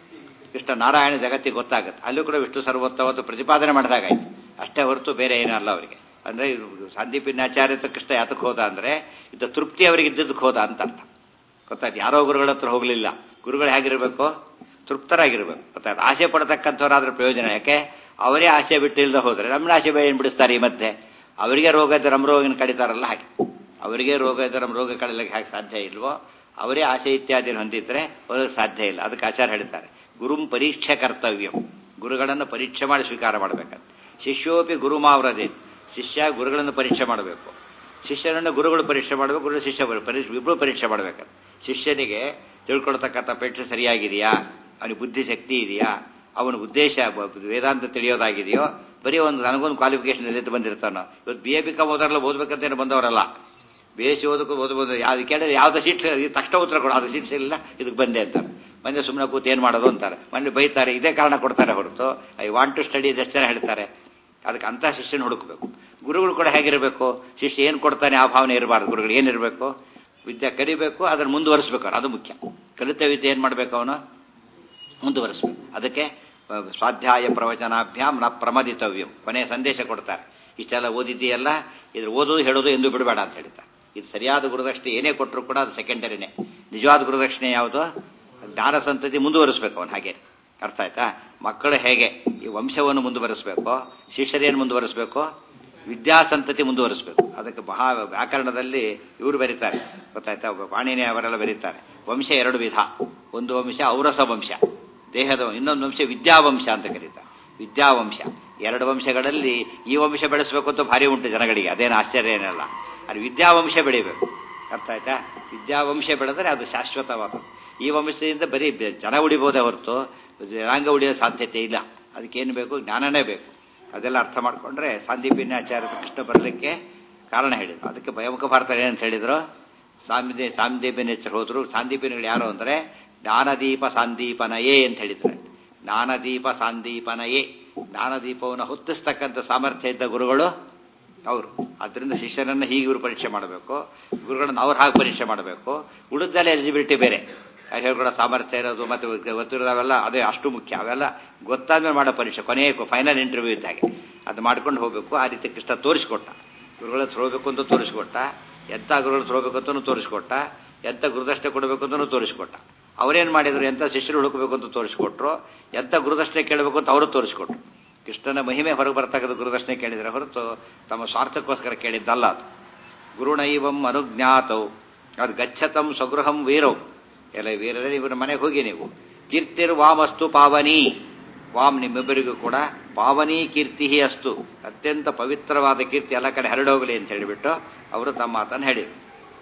ಕೃಷ್ಣ ನಾರಾಯಣ ಜಗತ್ತಿಗೆ ಗೊತ್ತಾಗುತ್ತೆ ಅಲ್ಲೂ ಕೂಡ ವಿಷ್ಣು ಸರ್ವೋತ್ತವತ್ತು ಪ್ರತಿಪಾದನೆ ಮಾಡಿದಾಗಾಯ್ತು ಅಷ್ಟೇ ಹೊರತು ಬೇರೆ ಏನಲ್ಲ ಅವರಿಗೆ ಅಂದ್ರೆ ಸಂದೀಪಿನಾಚಾರ್ಯ ಕೃಷ್ಣ ಯಾತಕ್ಕೆ ಹೋದ ಅಂದ್ರೆ ಇದು ತೃಪ್ತಿ ಅವರಿಗೆ ಇದ್ದದಕ್ಕೆ ಹೋದ ಅಂತ ಅರ್ಥ ಗೊತ್ತಾಯ್ತು ಯಾರೋ ಗುರುಗಳ ಹತ್ರ ಹೋಗಲಿಲ್ಲ ಗುರುಗಳು ಹೇಗಿರಬೇಕು ತೃಪ್ತರಾಗಿರ್ಬೇಕು ಗೊತ್ತಾಯ್ತು ಆಸೆ ಪಡತಕ್ಕಂಥವ್ರಾದ್ರೆ ಪ್ರಯೋಜನ ಯಾಕೆ ಅವರೇ ಆಸೆ ಬಿಟ್ಟು ಇಲ್ಲದೆ ಹೋದ್ರೆ ನಮ್ಮನ್ನ ಆಸೆ ಏನು ಬಿಡಿಸ್ತಾರೆ ಈ ಮಧ್ಯೆ ಅವರಿಗೆ ರೋಗ ಇದ್ದರೆ ನಮ್ಮ ರೋಗನ ಕಡಿತಾರಲ್ಲ ಹಾಗೆ ಅವರಿಗೆ ರೋಗ ಇದ್ದರೆ ನಮ್ಮ ರೋಗ ಕಡಿಲಿಕ್ಕೆ ಹಾಗೆ ಸಾಧ್ಯ ಇಲ್ವೋ ಅವರೇ ಆಸೆ ಇತ್ಯಾದಿ ಹೊಂದಿದ್ರೆ ಅವ್ರಿಗೆ ಸಾಧ್ಯ ಇಲ್ಲ ಅದಕ್ಕೆ ಆಚಾರ ಹೇಳ್ತಾರೆ ಗುರುಂ ಪರೀಕ್ಷೆ ಕರ್ತವ್ಯಂ ಗುರುಗಳನ್ನು ಪರೀಕ್ಷೆ ಮಾಡಿ ಸ್ವೀಕಾರ ಮಾಡಬೇಕಂತ ಶಿಷ್ಯೋಪಿ ಗುರು ಮಾವ್ರದೇ ಶಿಷ್ಯ ಗುರುಗಳನ್ನು ಪರೀಕ್ಷೆ ಮಾಡಬೇಕು ಶಿಷ್ಯನನ್ನು ಗುರುಗಳು ಪರೀಕ್ಷೆ ಮಾಡಬೇಕು ಗುರು ಶಿಷ್ಯ ಪರೀಕ್ಷೆ ಇಬ್ಬರು ಪರೀಕ್ಷೆ ಮಾಡಬೇಕಂತ ಶಿಷ್ಯನಿಗೆ ತಿಳ್ಕೊಳ್ತಕ್ಕಂಥ ಪರೀಕ್ಷೆ ಸರಿಯಾಗಿದೆಯಾ ಅವನಿಗೆ ಬುದ್ಧಿಶಕ್ತಿ ಇದೆಯಾ ಅವನ ಉದ್ದೇಶ ವೇದಾಂತ ತಿಳಿಯೋದಾಗಿದೆಯೋ ಬರೀ ಒಂದು ನನಗೊಂದು ಕ್ವಾಲಿಫಿಕೇಶನ್ ಎದ್ದು ಬಂದಿರ್ತಾನೋ ಇವತ್ತು ಬಿ ಎ ಬಿ ಕಾಮ್ ಓದಾರಲ್ಲ ಓದ್ಬೇಕಂತೇನು ಬಂದವರಲ್ಲ ಬಿ ಎಸ್ ಸಿ ಓದಕ್ಕೂ ಓದ್ಬೋದು ಯಾವ್ದು ಕೇಳಿದ್ರೆ ಯಾವ್ದು ಸೀಟ್ ತಕ್ಷಣ ಉತ್ತರ ಕೊಡು ಅದು ಸೀಟ್ಸ್ ಇಲ್ಲ ಇದಕ್ಕೆ ಬಂದೆ ಅಂತಾರೆ ಬಂದೆ ಸುಮ್ಮನೆ ಕೂತು ಏನು ಮಾಡೋದು ಅಂತಾರೆ ಮೊನ್ನೆ ಬೈತಾರೆ ಇದೇ ಕಾರಣ ಕೊಡ್ತಾರೆ ಹೊರತು ಐ ವಾಂಟ್ ಟು ಸ್ಟಡಿ ಎಷ್ಟು ಜನ ಹೇಳ್ತಾರೆ ಅದಕ್ಕೆ ಅಂಥ ಶಿಷ್ಯನ ಹುಡುಕಬೇಕು ಗುರುಗಳು ಕೂಡ ಹೇಗಿರಬೇಕು ಶಿಷ್ಯ ಏನು ಕೊಡ್ತಾನೆ ಆ ಭಾವನೆ ಇರಬಾರ್ದು ಗುರುಗಳು ಏನಿರಬೇಕು ವಿದ್ಯೆ ಕಲಿಬೇಕು ಅದನ್ನು ಮುಂದುವರಿಸ್ಬೇಕು ಅದು ಮುಖ್ಯ ಕಲಿತ ವಿದ್ಯೆ ಏನು ಮಾಡಬೇಕು ಅವನು ಮುಂದುವರಿಸ್ಬೇಕು ಅದಕ್ಕೆ ಸ್ವಾಧ್ಯಾಯ ಪ್ರವಚನಾಭ್ಯಾಮ್ ನ ಪ್ರಮದಿತವ್ಯಂ ಕೊನೆಯ ಸಂದೇಶ ಕೊಡ್ತಾರೆ ಇಷ್ಟೆಲ್ಲ ಓದಿದ್ದೀಯಲ್ಲ ಇದ್ರ ಓದೋದು ಹೇಳೋದು ಎಂದು ಬಿಡಬೇಡ ಅಂತ ಹೇಳ್ತಾರೆ ಇದು ಸರಿಯಾದ ಗುರುದಕ್ಷಿಣೆ ಏನೇ ಕೊಟ್ಟರು ಕೂಡ ಅದು ಸೆಕೆಂಡರಿನೇ ನಿಜವಾದ ಗುರುದಕ್ಷಿಣೆ ಯಾವುದು ಜ್ಞಾನ ಸಂತತಿ ಮುಂದುವರಿಸ್ಬೇಕು ಅವನು ಹಾಗೆ ಅರ್ಥ ಆಯ್ತಾ ಮಕ್ಕಳು ಹೇಗೆ ಈ ವಂಶವನ್ನು ಮುಂದುವರಿಸಬೇಕು ಶಿಷ್ಯರೇನು ಮುಂದುವರಿಸಬೇಕು ವಿದ್ಯಾಸಂತತಿ ಮುಂದುವರಿಸಬೇಕು ಅದಕ್ಕೆ ಮಹಾ ವ್ಯಾಕರಣದಲ್ಲಿ ಇವರು ಬರೀತಾರೆ ಗೊತ್ತಾಯ್ತಾ ಪಾಣಿನಿ ಅವರೆಲ್ಲ ಬರೀತಾರೆ ವಂಶ ಎರಡು ವಿಧ ಒಂದು ವಂಶ ಔರಸ ವಂಶ ದೇಹದ ಇನ್ನೊಂದು ವಂಶ ವಿದ್ಯಾವಂಶ ಅಂತ ಕರೀತಾರೆ ವಿದ್ಯಾವಂಶ ಎರಡು ವಂಶಗಳಲ್ಲಿ ಈ ವಂಶ ಬೆಳೆಸಬೇಕು ಅಂತ ಭಾರಿ ಉಂಟು ಜನಗಳಿಗೆ ಅದೇನು ಆಶ್ಚರ್ಯ ಏನಲ್ಲ ಅದು ವಿದ್ಯಾವಂಶ ಬೆಳಿಬೇಕು ಅರ್ಥ ಆಯ್ತಾ ವಿದ್ಯಾವಂಶ ಬೆಳೆದರೆ ಅದು ಶಾಶ್ವತವಾದ ಈ ವಂಶದಿಂದ ಬರೀ ಜನ ಉಳಿಬೋದೇ ಹೊರತು ಜನಾಂಗ ಉಳಿಯೋ ಸಾಧ್ಯತೆ ಇಲ್ಲ ಅದಕ್ಕೇನು ಬೇಕು ಜ್ಞಾನನೇ ಬೇಕು ಅದೆಲ್ಲ ಅರ್ಥ ಮಾಡ್ಕೊಂಡ್ರೆ ಸಾಂದೀಪಿನ್ಯಾಚಾರ್ಯ ಕೃಷ್ಣ ಬರಲಿಕ್ಕೆ ಕಾರಣ ಹೇಳಿದ್ರು ಅದಕ್ಕೆ ಭಯಮುಖ ಭಾರತ ಏನಂತ ಹೇಳಿದ್ರು ಸಾಂದಿ ಸಾಂದೀಪಿನೇಚರ್ ಹೋದ್ರು ಸಾಂದೀಪಿನಿಗಳು ಯಾರು ಅಂದರೆ ಜ್ಞಾನದೀಪ ಸಾಂದೀಪನಯೇ ಅಂತ ಹೇಳಿದ್ದಾರೆ ಜ್ಞಾನದೀಪ ಸಾಂದೀಪನಯೇ ಜ್ಞಾನದೀಪವನ್ನು ಹೊತ್ತಿಸ್ತಕ್ಕಂಥ ಸಾಮರ್ಥ್ಯ ಇದ್ದ ಗುರುಗಳು ಅವರು ಅದರಿಂದ ಶಿಷ್ಯರನ್ನು ಹೀಗೆ ಇವರು ಪರೀಕ್ಷೆ ಮಾಡಬೇಕು ಗುರುಗಳನ್ನ ಅವ್ರು ಹಾಗೆ ಪರೀಕ್ಷೆ ಮಾಡಬೇಕು ಉಳಿದೆಲ್ಲ ಎಲಿಜಿಬಿಲಿಟಿ ಬೇರೆ ಹೇಳ್ಕೊಡೋ ಸಾಮರ್ಥ್ಯ ಇರೋದು ಮತ್ತೆ ಗೊತ್ತಿರೋದವೆಲ್ಲ ಅದೇ ಅಷ್ಟು ಮುಖ್ಯ ಅವೆಲ್ಲ ಗೊತ್ತಾದ್ಮೇಲೆ ಮಾಡೋ ಪರೀಕ್ಷೆ ಕೊನೆಯ ಫೈನಲ್ ಇಂಟರ್ವ್ಯೂ ಇದ್ದಾಗೆ ಅದು ಮಾಡ್ಕೊಂಡು ಹೋಗಬೇಕು ಆ ರೀತಿ ಕೃಷ್ಣ ತೋರಿಸ್ಕೊಟ್ಟ ಗುರುಗಳ ತೋರ್ಬೇಕು ಅಂತ ತೋರಿಸ್ಕೊಟ್ಟ ಎಂಥ ಗುರುಗಳು ತೋರ್ಬೇಕು ಅಂತಲೂ ತೋರಿಸ್ಕೊಟ್ಟ ಎಂಥ ಗುರುದಷ್ಟೆ ಕೊಡಬೇಕು ಅಂತಲೂ ತೋರಿಸ್ಕೊಟ್ಟ ಅವರೇನು ಮಾಡಿದ್ರು ಎಂಥ ಶಿಷ್ಯರು ಹುಡುಕಬೇಕು ಅಂತ ತೋರಿಸ್ಕೊಟ್ರು ಎಂಥ ಗುರುದಷ್ಟೆ ಕೇಳಬೇಕು ಅಂತ ಅವರು ತೋರಿಸ್ಕೊಟ್ರು ಕೃಷ್ಣನ ಮಹಿಮೆ ಹೊರಗೆ ಬರ್ತಕ್ಕಂಥ ಗುರುದರ್ಶನೆ ಕೇಳಿದರೆ ಹೊರತು ತಮ್ಮ ಸ್ವಾರ್ಥಕ್ಕೋಸ್ಕರ ಕೇಳಿದ್ದಲ್ಲ ಅದು ಗುರುಣೈವಂ ಅನುಜ್ಞಾತೌ ಅವ್ರು ಗಚ್ಚತಂ ಸ್ವಗೃಹಂ ವೀರೌ ಎಲ್ಲ ವೀರರಲ್ಲಿ ಇವರ ಮನೆಗೆ ಹೋಗಿ ನೀವು ಕೀರ್ತಿರ್ ವಾಮಸ್ತು ಪಾವನಿ ವಾಮ್ ನಿಮ್ಮಿಬ್ಬರಿಗೂ ಕೂಡ ಪಾವನಿ ಕೀರ್ತಿ ಅಸ್ತು ಅತ್ಯಂತ ಪವಿತ್ರವಾದ ಕೀರ್ತಿ ಎಲ್ಲ ಕಡೆ ಹರಡೋಗಲಿ ಅಂತ ಹೇಳಿಬಿಟ್ಟು ಅವರು ತಮ್ಮ ಮಾತನ್ನು ಹೇಳಿದರು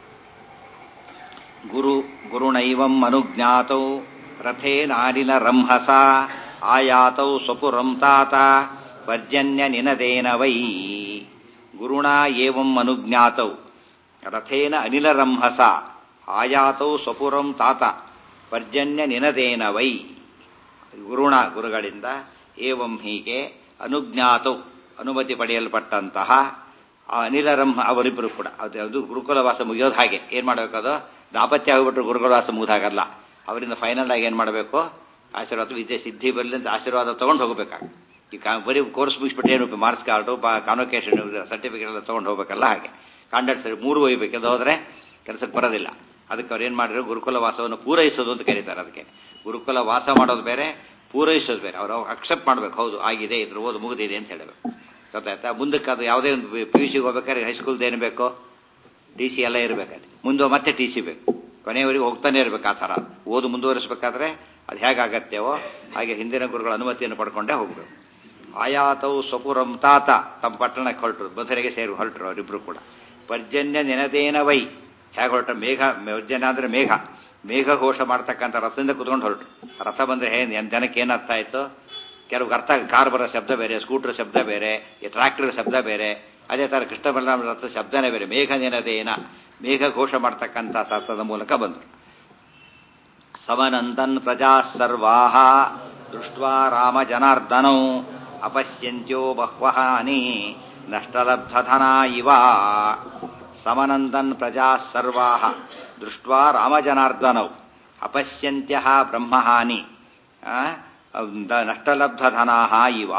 ಗುರು ಗುರುಣೈವಂ ಅನುಜ್ಞಾತೌ ರಥೇನಾನಿಲ ರಂಹಸ ಆಯಾತೌ ಸ್ವಪುರಂ ತಾತ ಪರ್ಜನ್ಯ ನಿನದೇನ ವೈ ಗುರುಣ ಏವಂ ಅನುಜ್ಞಾತೌ ರಥೇನ ಅನಿಲ ರಂಹಸ ಆಯಾತೌ ಸ್ವಪುರಂ ತಾತ ಪರ್ಜನ್ಯ ನಿನದೇನ ವೈ ಗುರುಣ ಗುರುಗಳಿಂದ ಏವಂ ಹೀಗೆ ಅನುಜ್ಞಾತೌ ಅನುಮತಿ ಪಡೆಯಲ್ಪಟ್ಟಂತಹ ಆ ಅನಿಲರಂ ಅವರಿಬ್ಬರು ಕೂಡ ಅದು ಅದು ಗುರುಕುಲವಾಸ ಮುಗಿಯೋದು ಹಾಗೆ ಏನು ಮಾಡಬೇಕದು ದಾಪತ್ಯ ಆಗಿಬಿಟ್ರು ಗುರುಕುಲವಾಸ ಮುಗಿದಾಗಲ್ಲ ಅವರಿಂದ ಫೈನಲ್ ಆಗಿ ಏನು ಮಾಡಬೇಕು ಆಶೀರ್ವಾದ ವಿದ್ಯೆ ಸಿದ್ಧಿ ಬರಲಿ ಅಂತ ಆಶೀರ್ವಾದ ತೊಗೊಂಡು ಹೋಗಬೇಕಾಗ ಈ ಕಾ ಬರೀ ಕೋರ್ಸ್ ಮುಗಿಸ್ಬಿಟ್ಟು ಏನು ಮಾರ್ಕ್ಸ್ ಕಾರ್ಡು ಬಾ ಕಾನ್ವೊಕೇಶನ್ ಸರ್ಟಿಫಿಕೇಟ್ ಎಲ್ಲ ತೊಗೊಂಡು ಹೋಗ್ಬೇಕಲ್ಲ ಹಾಗೆ ಕಾಂಡಕ್ಟ್ ಸರಿ ಮೂರು ಒಯ್ಬೇಕು ಅದು ಹೋದರೆ ಕೆಲಸಕ್ಕೆ ಬರೋದಿಲ್ಲ ಅದಕ್ಕೆ ಅವ್ರು ಏನು ಮಾಡಿದ್ರು ಗುರುಕುಲ ವಾಸವನ್ನು ಪೂರೈಸೋದು ಅಂತ ಕರೀತಾರೆ ಅದಕ್ಕೆ ಗುರುಕುಲ ವಾಸ ಮಾಡೋದು ಬೇರೆ ಪೂರೈಸೋದು ಬೇರೆ ಅವರು ಅಕ್ಸೆಪ್ಟ್ ಮಾಡ್ಬೇಕು ಹೌದು ಆಗಿದೆ ಇದ್ರ ಓದು ಮುಗಿದಿದೆ ಅಂತ ಹೇಳಬೇಕು ಗೊತ್ತಾಯ್ತಾ ಮುಂದಕ್ಕೆ ಅದು ಯಾವುದೇ ಒಂದು ಪಿ ಯು ಸಿಗೆ ಹೋಗ್ಬೇಕಾದ್ರೆ ಹೈಸ್ಕೂಲ್ದು ಏನು ಬೇಕು ಟಿ ಸಿ ಎಲ್ಲ ಇರಬೇಕಲ್ಲಿ ಮುಂದೆ ಮತ್ತೆ ಟಿ ಸಿ ಬೇಕು ಕೊನೆಯವರೆಗೆ ಹೋಗ್ತಾನೆ ಇರಬೇಕು ಆ ಥರ ಓದು ಮುಂದುವರಿಸಬೇಕಾದ್ರೆ ಅದು ಹೇಗಾಗತ್ತೇವೋ ಹಾಗೆ ಹಿಂದಿನ ಗುರುಗಳ ಅನುಮತಿಯನ್ನು ಪಡ್ಕೊಂಡೇ ಹೋಗ್ಬೇಕು ಆಯಾತವು ಸ್ವಪುರಂ ತಾತ ತಮ್ಮ ಪಟ್ಟಣಕ್ಕೆ ಹೊರಟರು ಮಧುರೆಗೆ ಸೇರಿ ಹೊರಟರು ಅವರಿಬ್ರು ಕೂಡ ಪರ್ಜನ್ಯ ನೆನದೇನ ವೈ ಹೇಗೆ ಹೊರಟ ಮೇಘ ಪರ್ಜನ್ಯ ಅಂದ್ರೆ ಮೇಘ ಮೇಘ ಘೋಷ ಮಾಡ್ತಕ್ಕಂಥ ರಥದಿಂದ ಕುತ್ಕೊಂಡು ಹೊರಟರು ರಥ ಬಂದ್ರೆ ಏನ್ ಜನಕ್ಕೆ ಏನು ಅರ್ಥ ಆಯ್ತು ಕೆಲವು ಅರ್ಥ ಕಾರ್ ಬರೋ ಶಬ್ದ ಬೇರೆ ಸ್ಕೂಟರ್ ಶಬ್ದ ಬೇರೆ ಈ ಟ್ರಾಕ್ಟರ್ ಶಬ್ದ ಬೇರೆ ಅದೇ ತರ ಕೃಷ್ಣ ಬಲರಾಮ ರಥ ಶಬ್ದನೇ ಬೇರೆ ಮೇಘ ನೆನದೇನ ಮೇಘ ಘೋಷ ಮಾಡ್ತಕ್ಕಂಥ ರಥದ ಮೂಲಕ ಬಂದರು ಸಮನಂದನ್ ಪ್ರಜಾ ಸರ್ವಾಹ ದೃಷ್ಟ್ವಾ ರಾಮ ಜನಾರ್ದನೌ ಅಪಶ್ಯಂತ್ಯೋ ಬಹ್ವಹಾನಿ ನಷ್ಟಲಬ್ಧಧನ ಇವ ಸಮನಂದನ್ ಪ್ರಜಾ ಸರ್ವಾಹ ದೃಷ್ಟ್ವಾ ರಾಮಜನಾರ್ದನೌ ಅಪಶ್ಯಂತ್ಯ ಬ್ರಹ್ಮಹಾನಿ ನಷ್ಟಲಬ್ಧಧನಾ ಇವ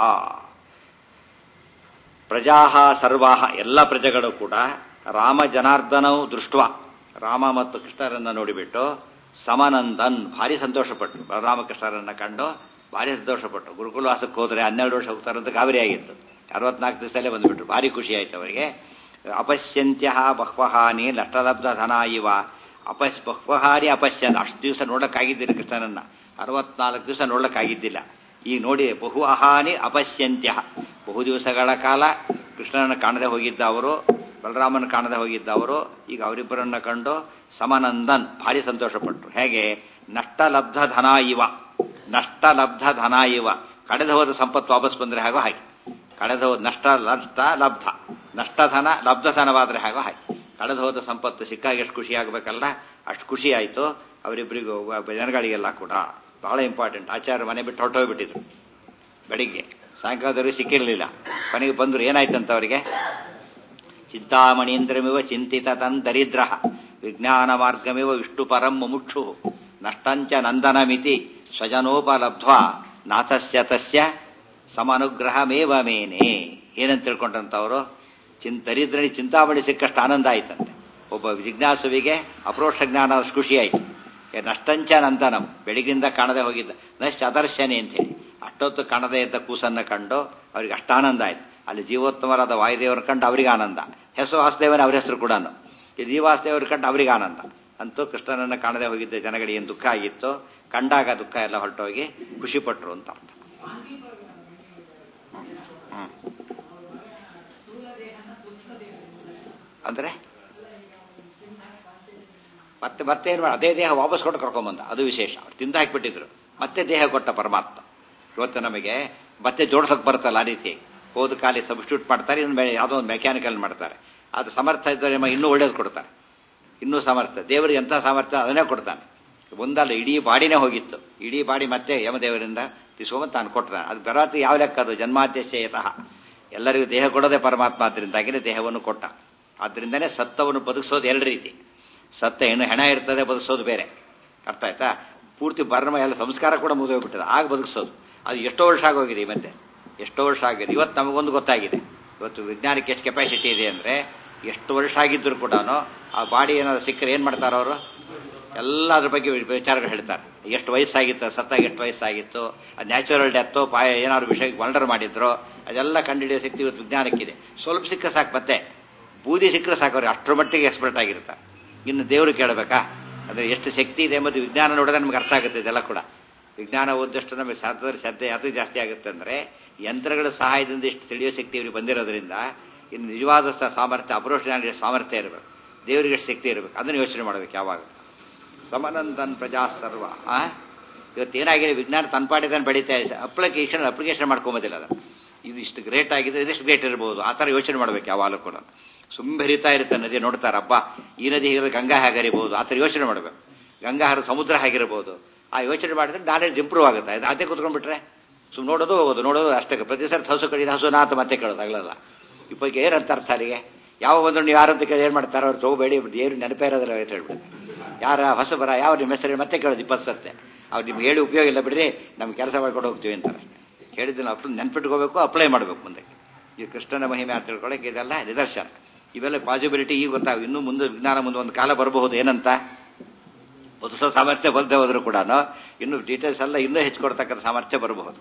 ಪ್ರಜಾ ಸರ್ವಾಹ ಎಲ್ಲ ಪ್ರಜೆಗಳು ಕೂಡ ರಾಮ ಜನಾರ್ದನೌ ದೃಷ್ಟ ರಾಮ ಮತ್ತು ಕೃಷ್ಣರನ್ನ ನೋಡಿಬಿಟ್ಟು ಸಮನಂದನ್ ಭಾರಿ ಸಂತೋಷಪಟ್ಟರು ಬಲರಾಮಕೃಷ್ಣರನ್ನ ಕಂಡು ಭಾರಿ ಸಂತೋಷಪಟ್ಟರು ಗುರುಕುಲವಾಸಕ್ಕೆ ಹೋದ್ರೆ ಹನ್ನೆರಡು ವರ್ಷ ಹೋಗ್ತಾರಂತ ಗಾಬರಿ ಆಗಿತ್ತು ಅರವತ್ನಾಲ್ಕು ದಿವಸದಲ್ಲೇ ಬಂದ್ಬಿಟ್ರು ಭಾರಿ ಖುಷಿ ಆಯ್ತು ಅವರಿಗೆ ಅಪಶ್ಯಂತ್ಯ ಬಹ್ವಹಾನಿ ನಷ್ಟಲಬ್ಧ ಧನ ಇವ ಅಪಶ್ ಬಹ್ವಹಾನಿ ಅಪಶ್ಯನ್ ಅಷ್ಟು ದಿವಸ ನೋಡಕ್ಕಾಗಿದ್ದಿಲ್ಲ ಕೃಷ್ಣನನ್ನ ಅರವತ್ನಾಲ್ಕು ದಿವಸ ನೋಡಕ್ಕಾಗಿದ್ದಿಲ್ಲ ಈಗ ನೋಡಿ ಬಹು ಅಹಾನಿ ಅಪಶ್ಯಂತ್ಯ ಬಹು ದಿವಸಗಳ ಕಾಲ ಕೃಷ್ಣನನ್ನು ಕಾಣದೆ ಹೋಗಿದ್ದ ಅವರು ಬಲರಾಮನ ಕಾಣದೆ ಹೋಗಿದ್ದ ಅವರು ಈಗ ಅವರಿಬ್ಬರನ್ನ ಕಂಡು ಸಮನಂದನ್ ಭಾರಿ ಸಂತೋಷಪಟ್ಟರು ಹೇಗೆ ನಷ್ಟಲಬ್ಧ ಧನ ಇವ ನಷ್ಟಲಬ್ಧ ಧನ ಇವ ಕಳೆದು ಹೋದ ಸಂಪತ್ತು ವಾಪಸ್ ಬಂದ್ರೆ ಹಾಗೋ ಹಾಗೆ ಕಳೆದು ಹೋದ ನಷ್ಟ ನಷ್ಟ ಲಬ್ಧ ನಷ್ಟಧನ ಲಬ್ಧಧನವಾದ್ರೆ ಹಾಗೋ ಹಾಗೆ ಕಳೆದು ಹೋದ ಸಂಪತ್ತು ಸಿಕ್ಕಾಗ ಎಷ್ಟು ಖುಷಿ ಆಗಬೇಕಲ್ಲ ಅಷ್ಟು ಖುಷಿ ಆಯಿತು ಅವರಿಬ್ಬರಿಗೂ ಜನಗಳಿಗೆಲ್ಲ ಕೂಡ ಬಹಳ ಇಂಪಾರ್ಟೆಂಟ್ ಆಚಾರ್ಯ ಮನೆ ಬಿಟ್ಟು ಹೊರಟೋಗ್ಬಿಟ್ಟಿದ್ರು ಬೆಳಿಗ್ಗೆ ಸಾಯಂಕಾಲದವರೆಗೆ ಸಿಕ್ಕಿರಲಿಲ್ಲ ಕೊನೆಗೆ ಬಂದರು ಏನಾಯ್ತಂತ ಅವರಿಗೆ ಚಿಂತಾಮಣೀಂದ್ರಮಿವ ಚಿಂತಿತ ತನ್ ದರಿದ್ರ ವಿಜ್ಞಾನ ಮಾರ್ಗಮಿವ ವಿಷ್ಣು ಪರಂ ಮುಮುಕ್ಷು ನಷ್ಟಂಚ ನಂದನಮಿತಿ ಸ್ವಜನೋಪಲಬ್ಧ್ವ ನಾಥಸ್ಯ ತಸ್ಯ ಸಮನುಗ್ರಹಮೇವ ಮೇನೆ ಏನಂತ ತಿಳ್ಕೊಂಡಂತವರು ಚಿನ್ ದರಿದ್ರನಿಗೆ ಚಿಂತಾಮಣಿ ಸಿಕ್ಕಷ್ಟು ಆನಂದ ಆಯ್ತಂತೆ ಒಬ್ಬ ಜಿಜ್ಞಾಸುವಿಗೆ ಅಪ್ರೋಕ್ಷ ಜ್ಞಾನ ಖುಷಿ ಆಯ್ತು ನಷ್ಟಂಚ ನಂದನಂ ಬೆಳಗಿಂದ ಕಾಣದೆ ಹೋಗಿದ್ದ ನಶ್ ಅದರ್ಶನೆ ಅಂತೇಳಿ ಅಷ್ಟೊತ್ತು ಕಾಣದೇ ಇದ್ದ ಕೂಸನ್ನ ಕಂಡು ಅವ್ರಿಗೆ ಅಷ್ಟಾನಂದ ಆಯ್ತು ಅಲ್ಲಿ ಜೀವೋತ್ತಮರಾದ ವಾಯುದೇವರ ಕಂಡು ಅವರಿಗೆ ಆನಂದ ಹೆಸರು ವಾಸುದೇವನ ಅವ್ರ ಹೆಸರು ಕೂಡ ಈ ಜೀವಾಸುದೇವರ ಕಂಡು ಅವರಿಗೆ ಆನಂದ ಅಂತೂ ಕೃಷ್ಣನನ್ನ ಕಾಣದೆ ಹೋಗಿದ್ದ ಜನಗಳಿಗೆ ಏನು ದುಃಖ ಆಗಿತ್ತು ಕಂಡಾಗ ದುಃಖ ಎಲ್ಲ ಹೊರಟೋಗಿ ಖುಷಿಪಟ್ರು ಅಂತ ಅರ್ಥ ಅಂದ್ರೆ ಮತ್ತೆ ಮತ್ತೆ ಏನು ಅದೇ ದೇಹ ವಾಪಸ್ ಕೊಟ್ಟು ಕರ್ಕೊಂಬಂದ ಅದು ವಿಶೇಷ ಅವ್ರು ತಿಂದು ಹಾಕಿಬಿಟ್ಟಿದ್ರು ಮತ್ತೆ ದೇಹ ಕೊಟ್ಟ ಪರಮಾತ್ಮ ಇವತ್ತು ನಮಗೆ ಮತ್ತೆ ಜೋಡ್ಸೋಕೆ ಬರುತ್ತಲ್ಲ ಆ ರೀತಿ ಹೋದ ಕಾಲಿ ಸಬ್ಸ್ಟಿಟ್ಯೂಟ್ ಮಾಡ್ತಾರೆ ಇನ್ನು ಯಾವುದೋ ಒಂದು ಮೆಕ್ಯಾನಿಕಲ್ ಮಾಡ್ತಾರೆ ಅದು ಸಮರ್ಥ ಇದ್ದರೆ ಇನ್ನೂ ಒಳ್ಳೇದು ಕೊಡ್ತಾರೆ ಇನ್ನೂ ಸಮರ್ಥ ದೇವರಿಗೆ ಎಂಥ ಸಾಮರ್ಥ್ಯ ಅದನ್ನೇ ಕೊಡ್ತಾನೆ ಒಂದಲ್ಲ ಇಡೀ ಬಾಡಿನೇ ಹೋಗಿತ್ತು ಇಡೀ ಬಾಡಿ ಮತ್ತೆ ಯಮದೇವರಿಂದ ತಿಸ್ಕೊಂಬಂದು ತಾನು ಕೊಟ್ಟಾನೆ ಅದು ಬರಾತಿ ಯಾವ ಲೆಕ್ಕ ಅದು ಜನ್ಮಾದ್ಯಶಯತಃ ಎಲ್ಲರಿಗೂ ದೇಹ ಕೊಡೋದೇ ಪರಮಾತ್ಮ ಆದ್ದರಿಂದಾಗಿನೇ ದೇಹವನ್ನು ಕೊಟ್ಟ ಆದ್ದರಿಂದನೇ ಸತ್ತವನ್ನು ಬದುಕಿಸೋದು ಎರಡು ರೀತಿ ಸತ್ತ ಏನು ಹೆಣ ಇರ್ತದೆ ಬದುಕಿಸೋದು ಬೇರೆ ಅರ್ಥ ಆಯ್ತಾ ಪೂರ್ತಿ ಬರ್ಮ ಎಲ್ಲ ಸಂಸ್ಕಾರ ಕೂಡ ಮುಗಿದೋಗ್ಬಿಟ್ಟಿದೆ ಆಗ ಬದುಕಿಸೋದು ಅದು ಎಷ್ಟೋ ವರ್ಷ ಆಗೋಗಿದೆ ಈ ಮಧ್ಯೆ ಎಷ್ಟೋ ವರ್ಷ ಆಗಿದೆ ಇವತ್ತು ನಮಗೊಂದು ಗೊತ್ತಾಗಿದೆ ಇವತ್ತು ವಿಜ್ಞಾನಕ್ಕೆ ಎಷ್ಟು ಕೆಪಾಸಿಟಿ ಇದೆ ಅಂದರೆ ಎಷ್ಟು ವರ್ಷ ಆಗಿದ್ದರೂ ಕೂಡ ಆ ಬಾಡಿ ಏನಾದ್ರು ಸಿಕ್ಕರೆ ಏನು ಮಾಡ್ತಾರೆ ಅವರು ಎಲ್ಲ ಅದ್ರ ಬಗ್ಗೆ ವಿಚಾರಗಳು ಹೇಳ್ತಾರೆ ಎಷ್ಟು ವಯಸ್ಸಾಗಿತ್ತು ಸತ್ತಾಗ ಎಷ್ಟು ವಯಸ್ಸಾಗಿತ್ತು ಅದು ನ್ಯಾಚುರಲ್ ಡೆತ್ತೋ ಪಾಯ ಏನಾದ್ರು ವಿಷಯಕ್ಕೆ ವಂಡರ್ ಮಾಡಿದ್ರು ಅದೆಲ್ಲ ಕಂಡುಹಿಡಿಯೋ ಶಕ್ತಿ ಇವತ್ತು ವಿಜ್ಞಾನಕ್ಕಿದೆ ಸ್ವಲ್ಪ ಸಿಕ್ಕರೆ ಸಾಕು ಮತ್ತೆ ಬೂದಿ ಸಿಕ್ಕರೆ ಸಾಕು ಅವ್ರಿಗೆ ಅಷ್ಟರ ಮಟ್ಟಿಗೆ ಎಕ್ಸ್ಪರ್ಟ್ ಆಗಿರ್ತಾರೆ ಇನ್ನು ದೇವರು ಕೇಳಬೇಕಾ ಅಂದರೆ ಎಷ್ಟು ಶಕ್ತಿ ಇದೆ ಎಂಬುದು ವಿಜ್ಞಾನ ನೋಡಿದ್ರೆ ನಮ್ಗೆ ಅರ್ಥ ಆಗುತ್ತೆ ಇದೆಲ್ಲ ಕೂಡ ವಿಜ್ಞಾನ ಓದಷ್ಟು ನಮಗೆ ಸಾಧದ ಶ್ರದ್ಧೆ ಅದು ಜಾಸ್ತಿ ಆಗುತ್ತೆ ಅಂದರೆ ಯಂತ್ರಗಳ ಸಹಾಯದಿಂದ ಇಷ್ಟು ತಿಳಿಯೋ ಶಕ್ತಿ ಇವರಿಗೆ ಬಂದಿರೋದ್ರಿಂದ ಇನ್ನು ನಿಜವಾದ ಸ- ಸಾಮರ್ಥ್ಯ ಅಪರೋಕ್ಷ ಜ್ಞಾನಿಗೆ ಸಾಮರ್ಥ್ಯ ಇರಬೇಕು ದೇವರಿಗೆ ಎಷ್ಟು ಶಕ್ತಿ ಇರಬೇಕು ಅದನ್ನು ಯೋಚನೆ ಮಾಡಬೇಕು ಯಾವಾಗ ಸಮನಂದನ್ ಪ್ರಜಾ ಸರ್ವ ಆ ಇವತ್ತು ಏನಾಗಿದೆ ವಿಜ್ಞಾನ ತನ್ಪಾಡಿದಾನೆ ಬೆಳೀತಾ ಇದೆ ಅಪ್ಲಿಕೇಶನ್ ಅಪ್ಲಿಕೇಶನ್ ಮಾಡ್ಕೊಂಬೋದಿಲ್ಲ ಅದನ್ನು ಇದು ಇಷ್ಟು ಗ್ರೇಟ್ ಆಗಿದೆ ಇದೆಷ್ಟು ಗ್ರೇಟ್ ಇರ್ಬೋದು ಆ ಥರ ಯೋಚನೆ ಮಾಡ್ಬೇಕು ಯಾವಾಗಲೂ ಕೂಡ ಸುಮ್ಮ ಹರಿತಾ ಇರುತ್ತೆ ನದಿ ನೋಡ್ತಾರೆ ಅಬ್ಬಾ ಈ ನದಿ ಹೀಗೆ ಗಂಗಾ ಹೇಗೆ ಹರಿಬೋದು ಆ ಥರ ಯೋಚನೆ ಮಾಡಬೇಕು ಗಂಗಾ ಹರ ಸಮುದ್ರ ಹೇಗಿರ್ಬೋದು ಆ ಯೋಚನೆ ಮಾಡಿದ್ರೆ ನಾಲೆಡ್ಜ್ ಇಂಪ್ರೂವ್ ಆಗುತ್ತೆ ಇದು ಅದೇ ಕುತ್ಕೊಂಡ್ಬಿಟ್ರೆ ಸುಮ್ಮನೆ ನೋಡೋದು ಹೋಗೋದು ನೋಡೋದು ಅಷ್ಟೇ ಪ್ರತಿ ಸರಿ ಹಸು ಕಡಿದ ಹಸು ನಾತ ಮತ್ತೆ ಕೇಳೋದು ಆಗಲ್ಲ ಇಪ್ಪಕ್ಕೆ ಏನಂತ ಅರ್ಥ ಅಲ್ಲಿಗೆ ಯಾವ ಬಂದ್ರು ನೀವು ಯಾರಂತ ಕೇಳಿ ಏನು ಮಾಡ್ತಾರೆ ಅವ್ರು ತಗೋಬೇಡಿ ಏನು ನೆನಪೇ ಇರೋದಿಲ್ಲ ಅಂತ ಹೇಳ್ಬಿಡ್ತಾರೆ ಯಾರ ಹೊಸಬರ ಯಾವ ನಿಮ್ಮ ಹೆಸರು ಮತ್ತೆ ಕೇಳೋದು ಇಪ್ಪತ್ತು ಸತ್ತೆ ಅವ್ರು ನಿಮ್ಗೆ ಹೇಳಿ ಉಪಯೋಗ ಇಲ್ಲ ಬಿಡ್ರಿ ನಮ್ಗೆ ಕೆಲಸ ಮಾಡ್ಕೊಂಡು ಹೋಗ್ತೀವಿ ಅಂತಾರೆ ಹೇಳಿದ್ದನ್ನು ಅಪ್ಲ ನೆನ್ಪಿಟ್ಕೋಬೇಕು ಅಪ್ಲೈ ಮಾಡಬೇಕು ಮುಂದೆ ಈ ಕೃಷ್ಣನ ಮಹಿಮೆ ಅಂತ ತಿಳ್ಕೊಳ್ಳೋಕೆ ಇದೆಲ್ಲ ನಿದರ್ಶನ ಇವೆಲ್ಲ ಪಾಸಿಬಿಲಿಟಿ ಈಗ ಗೊತ್ತಾಗ ಇನ್ನೂ ಮುಂದೆ ವಿಜ್ಞಾನ ಮುಂದೆ ಒಂದು ಕಾಲ ಬರಬಹುದು ಏನಂತ ಬದುಕೋ ಸಾಮರ್ಥ್ಯ ಬಲ್ಲದೆ ಹೋದ್ರು ಕೂಡ ಇನ್ನು ಡೀಟೇಲ್ಸ್ ಎಲ್ಲ ಇನ್ನೂ ಹೆಚ್ಚಿಕೊಡ್ತಕ್ಕಂಥ ಸಾಮರ್ಥ್ಯ ಬರಬಹುದು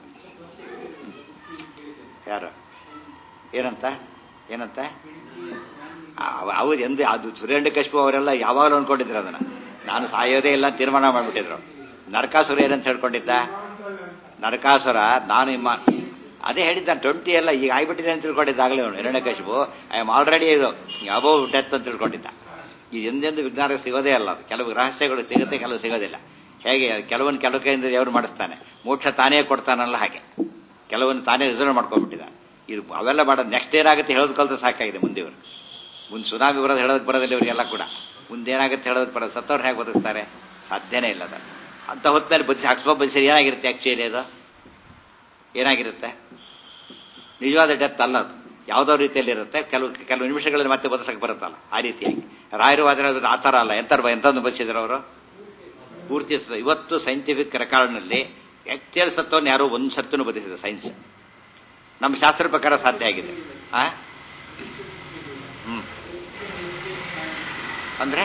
ಯಾರು ಏನಂತ ಏನಂತ ಅವ್ರು ಎಂದ ಅದು ಸುರೇಂದ್ರ ಕಶ್ಯಪ ಅವರೆಲ್ಲ ಯಾವಾಗಲೂ ಅನ್ಕೊಂಡಿದ್ರು ಅದನ್ನ ನಾನು ಸಾಯೋದೇ ಇಲ್ಲ ಅಂತ ತೀರ್ಮಾನ ಮಾಡಿಬಿಟ್ಟಿದ್ರು ನರಕಾಸುರ ಏನಂತ ಹೇಳ್ಕೊಂಡಿದ್ದ ನರಕಾಸುರ ನಾನು ಇಮ್ಮ ಅದೇ ಹೇಳಿದ್ದ ಟ್ವೆಂಟಿ ಎಲ್ಲ ಈಗ ಆಗ್ಬಿಟ್ಟಿದೆ ಅಂತ ತಿಳ್ಕೊಂಡಿದ್ದಾಗಲೇ ಅವನು ಹಿರಣ್ಯಕಶಿಪು ಐ ಆಮ್ ಆಲ್ರೆಡಿ ಇದು ಅಬೋ ಡೆತ್ ಅಂತ ತಿಳ್ಕೊಂಡಿದ್ದ ಇದು ಎಂದೆಂದು ವಿಜ್ಞಾನ ಸಿಗೋದೇ ಅಲ್ಲ ಅದು ಕೆಲವು ರಹಸ್ಯಗಳು ಸಿಗುತ್ತೆ ಕೆಲವು ಸಿಗೋದಿಲ್ಲ ಹೇಗೆ ಕೆಲವೊಂದು ಕೆಲವು ಕೈಯಿಂದ ದೇವರು ಮಾಡಿಸ್ತಾನೆ ಮೋಕ್ಷ ತಾನೇ ಕೊಡ್ತಾನಲ್ಲ ಹಾಗೆ ಕೆಲವೊಂದು ತಾನೇ ರಿಸರ್ವ್ ಮಾಡ್ಕೊಂಡ್ಬಿಟ್ಟಿದ್ದ ಇದು ಅವೆಲ್ಲ ಮಾಡೋದು ನೆಕ್ಸ್ಟ್ ಏನಾಗುತ್ತೆ ಹೇಳೋದು ಕಲ್ತು ಸಾಕಾಗಿದೆ ಮುಂದೆ ಇವರು ಮುಂದೆ ಸುನಾಮಿ ಬರೋದು ಹೇಳೋದಕ್ಕೆ ಬರೋದಿಲ್ಲ ಇವರಿಗೆಲ್ಲ ಕೂಡ ಮುಂದೆ ಏನಾಗುತ್ತೆ ಹೇಳೋದಕ್ಕೆ ಬರೋದು ಸತ್ತವ್ರು ಹೇಗೆ ಬದುಕ್ತಾರೆ ಸಾಧ್ಯನೇ ಇಲ್ಲ ಅದು ಅಂತ ಹೊತ್ತಿನಲ್ಲಿ ಬದಿಸಿ ಅಕ್ಸ್ಪ ಬದಿಸಿ ಏನಾಗಿರುತ್ತೆ ಆಕ್ಚುಲಿ ಅದು ಏನಾಗಿರುತ್ತೆ ನಿಜವಾದ ಡೆತ್ ಅಲ್ಲ ಅದು ಯಾವುದೋ ರೀತಿಯಲ್ಲಿ ಇರುತ್ತೆ ಕೆಲವು ಕೆಲವು ನಿಮಿಷಗಳಲ್ಲಿ ಮತ್ತೆ ಬದಸಕ್ಕೆ ಬರುತ್ತಲ್ಲ ಆ ರೀತಿಯಾಗಿ ರಾಯರು ವಾದ ಆ ಥರ ಅಲ್ಲ ಎಂತ ಎಂತಂದು ಬದಿಸಿದ್ರು ಅವರು ಪೂರ್ತಿ ಸ- ಇವತ್ತು ಸೈಂಟಿಫಿಕ್ ರೆಕಾರ್ಡ್ನಲ್ಲಿ ಆಕ್ಚುಯಲ್ ಸತ್ವವನ್ನು ಯಾರೋ ಒಂದು ಸತ್ತನ್ನು ಬದಿಸಿದೆ ಸೈನ್ಸ್ ನಮ್ಮ ಶಾಸ್ತ್ರ ಪ್ರಕಾರ ಸಾಧ್ಯ ಆಗಿದೆ ಆ ಹ್ಮ್ ಅಂದ್ರೆ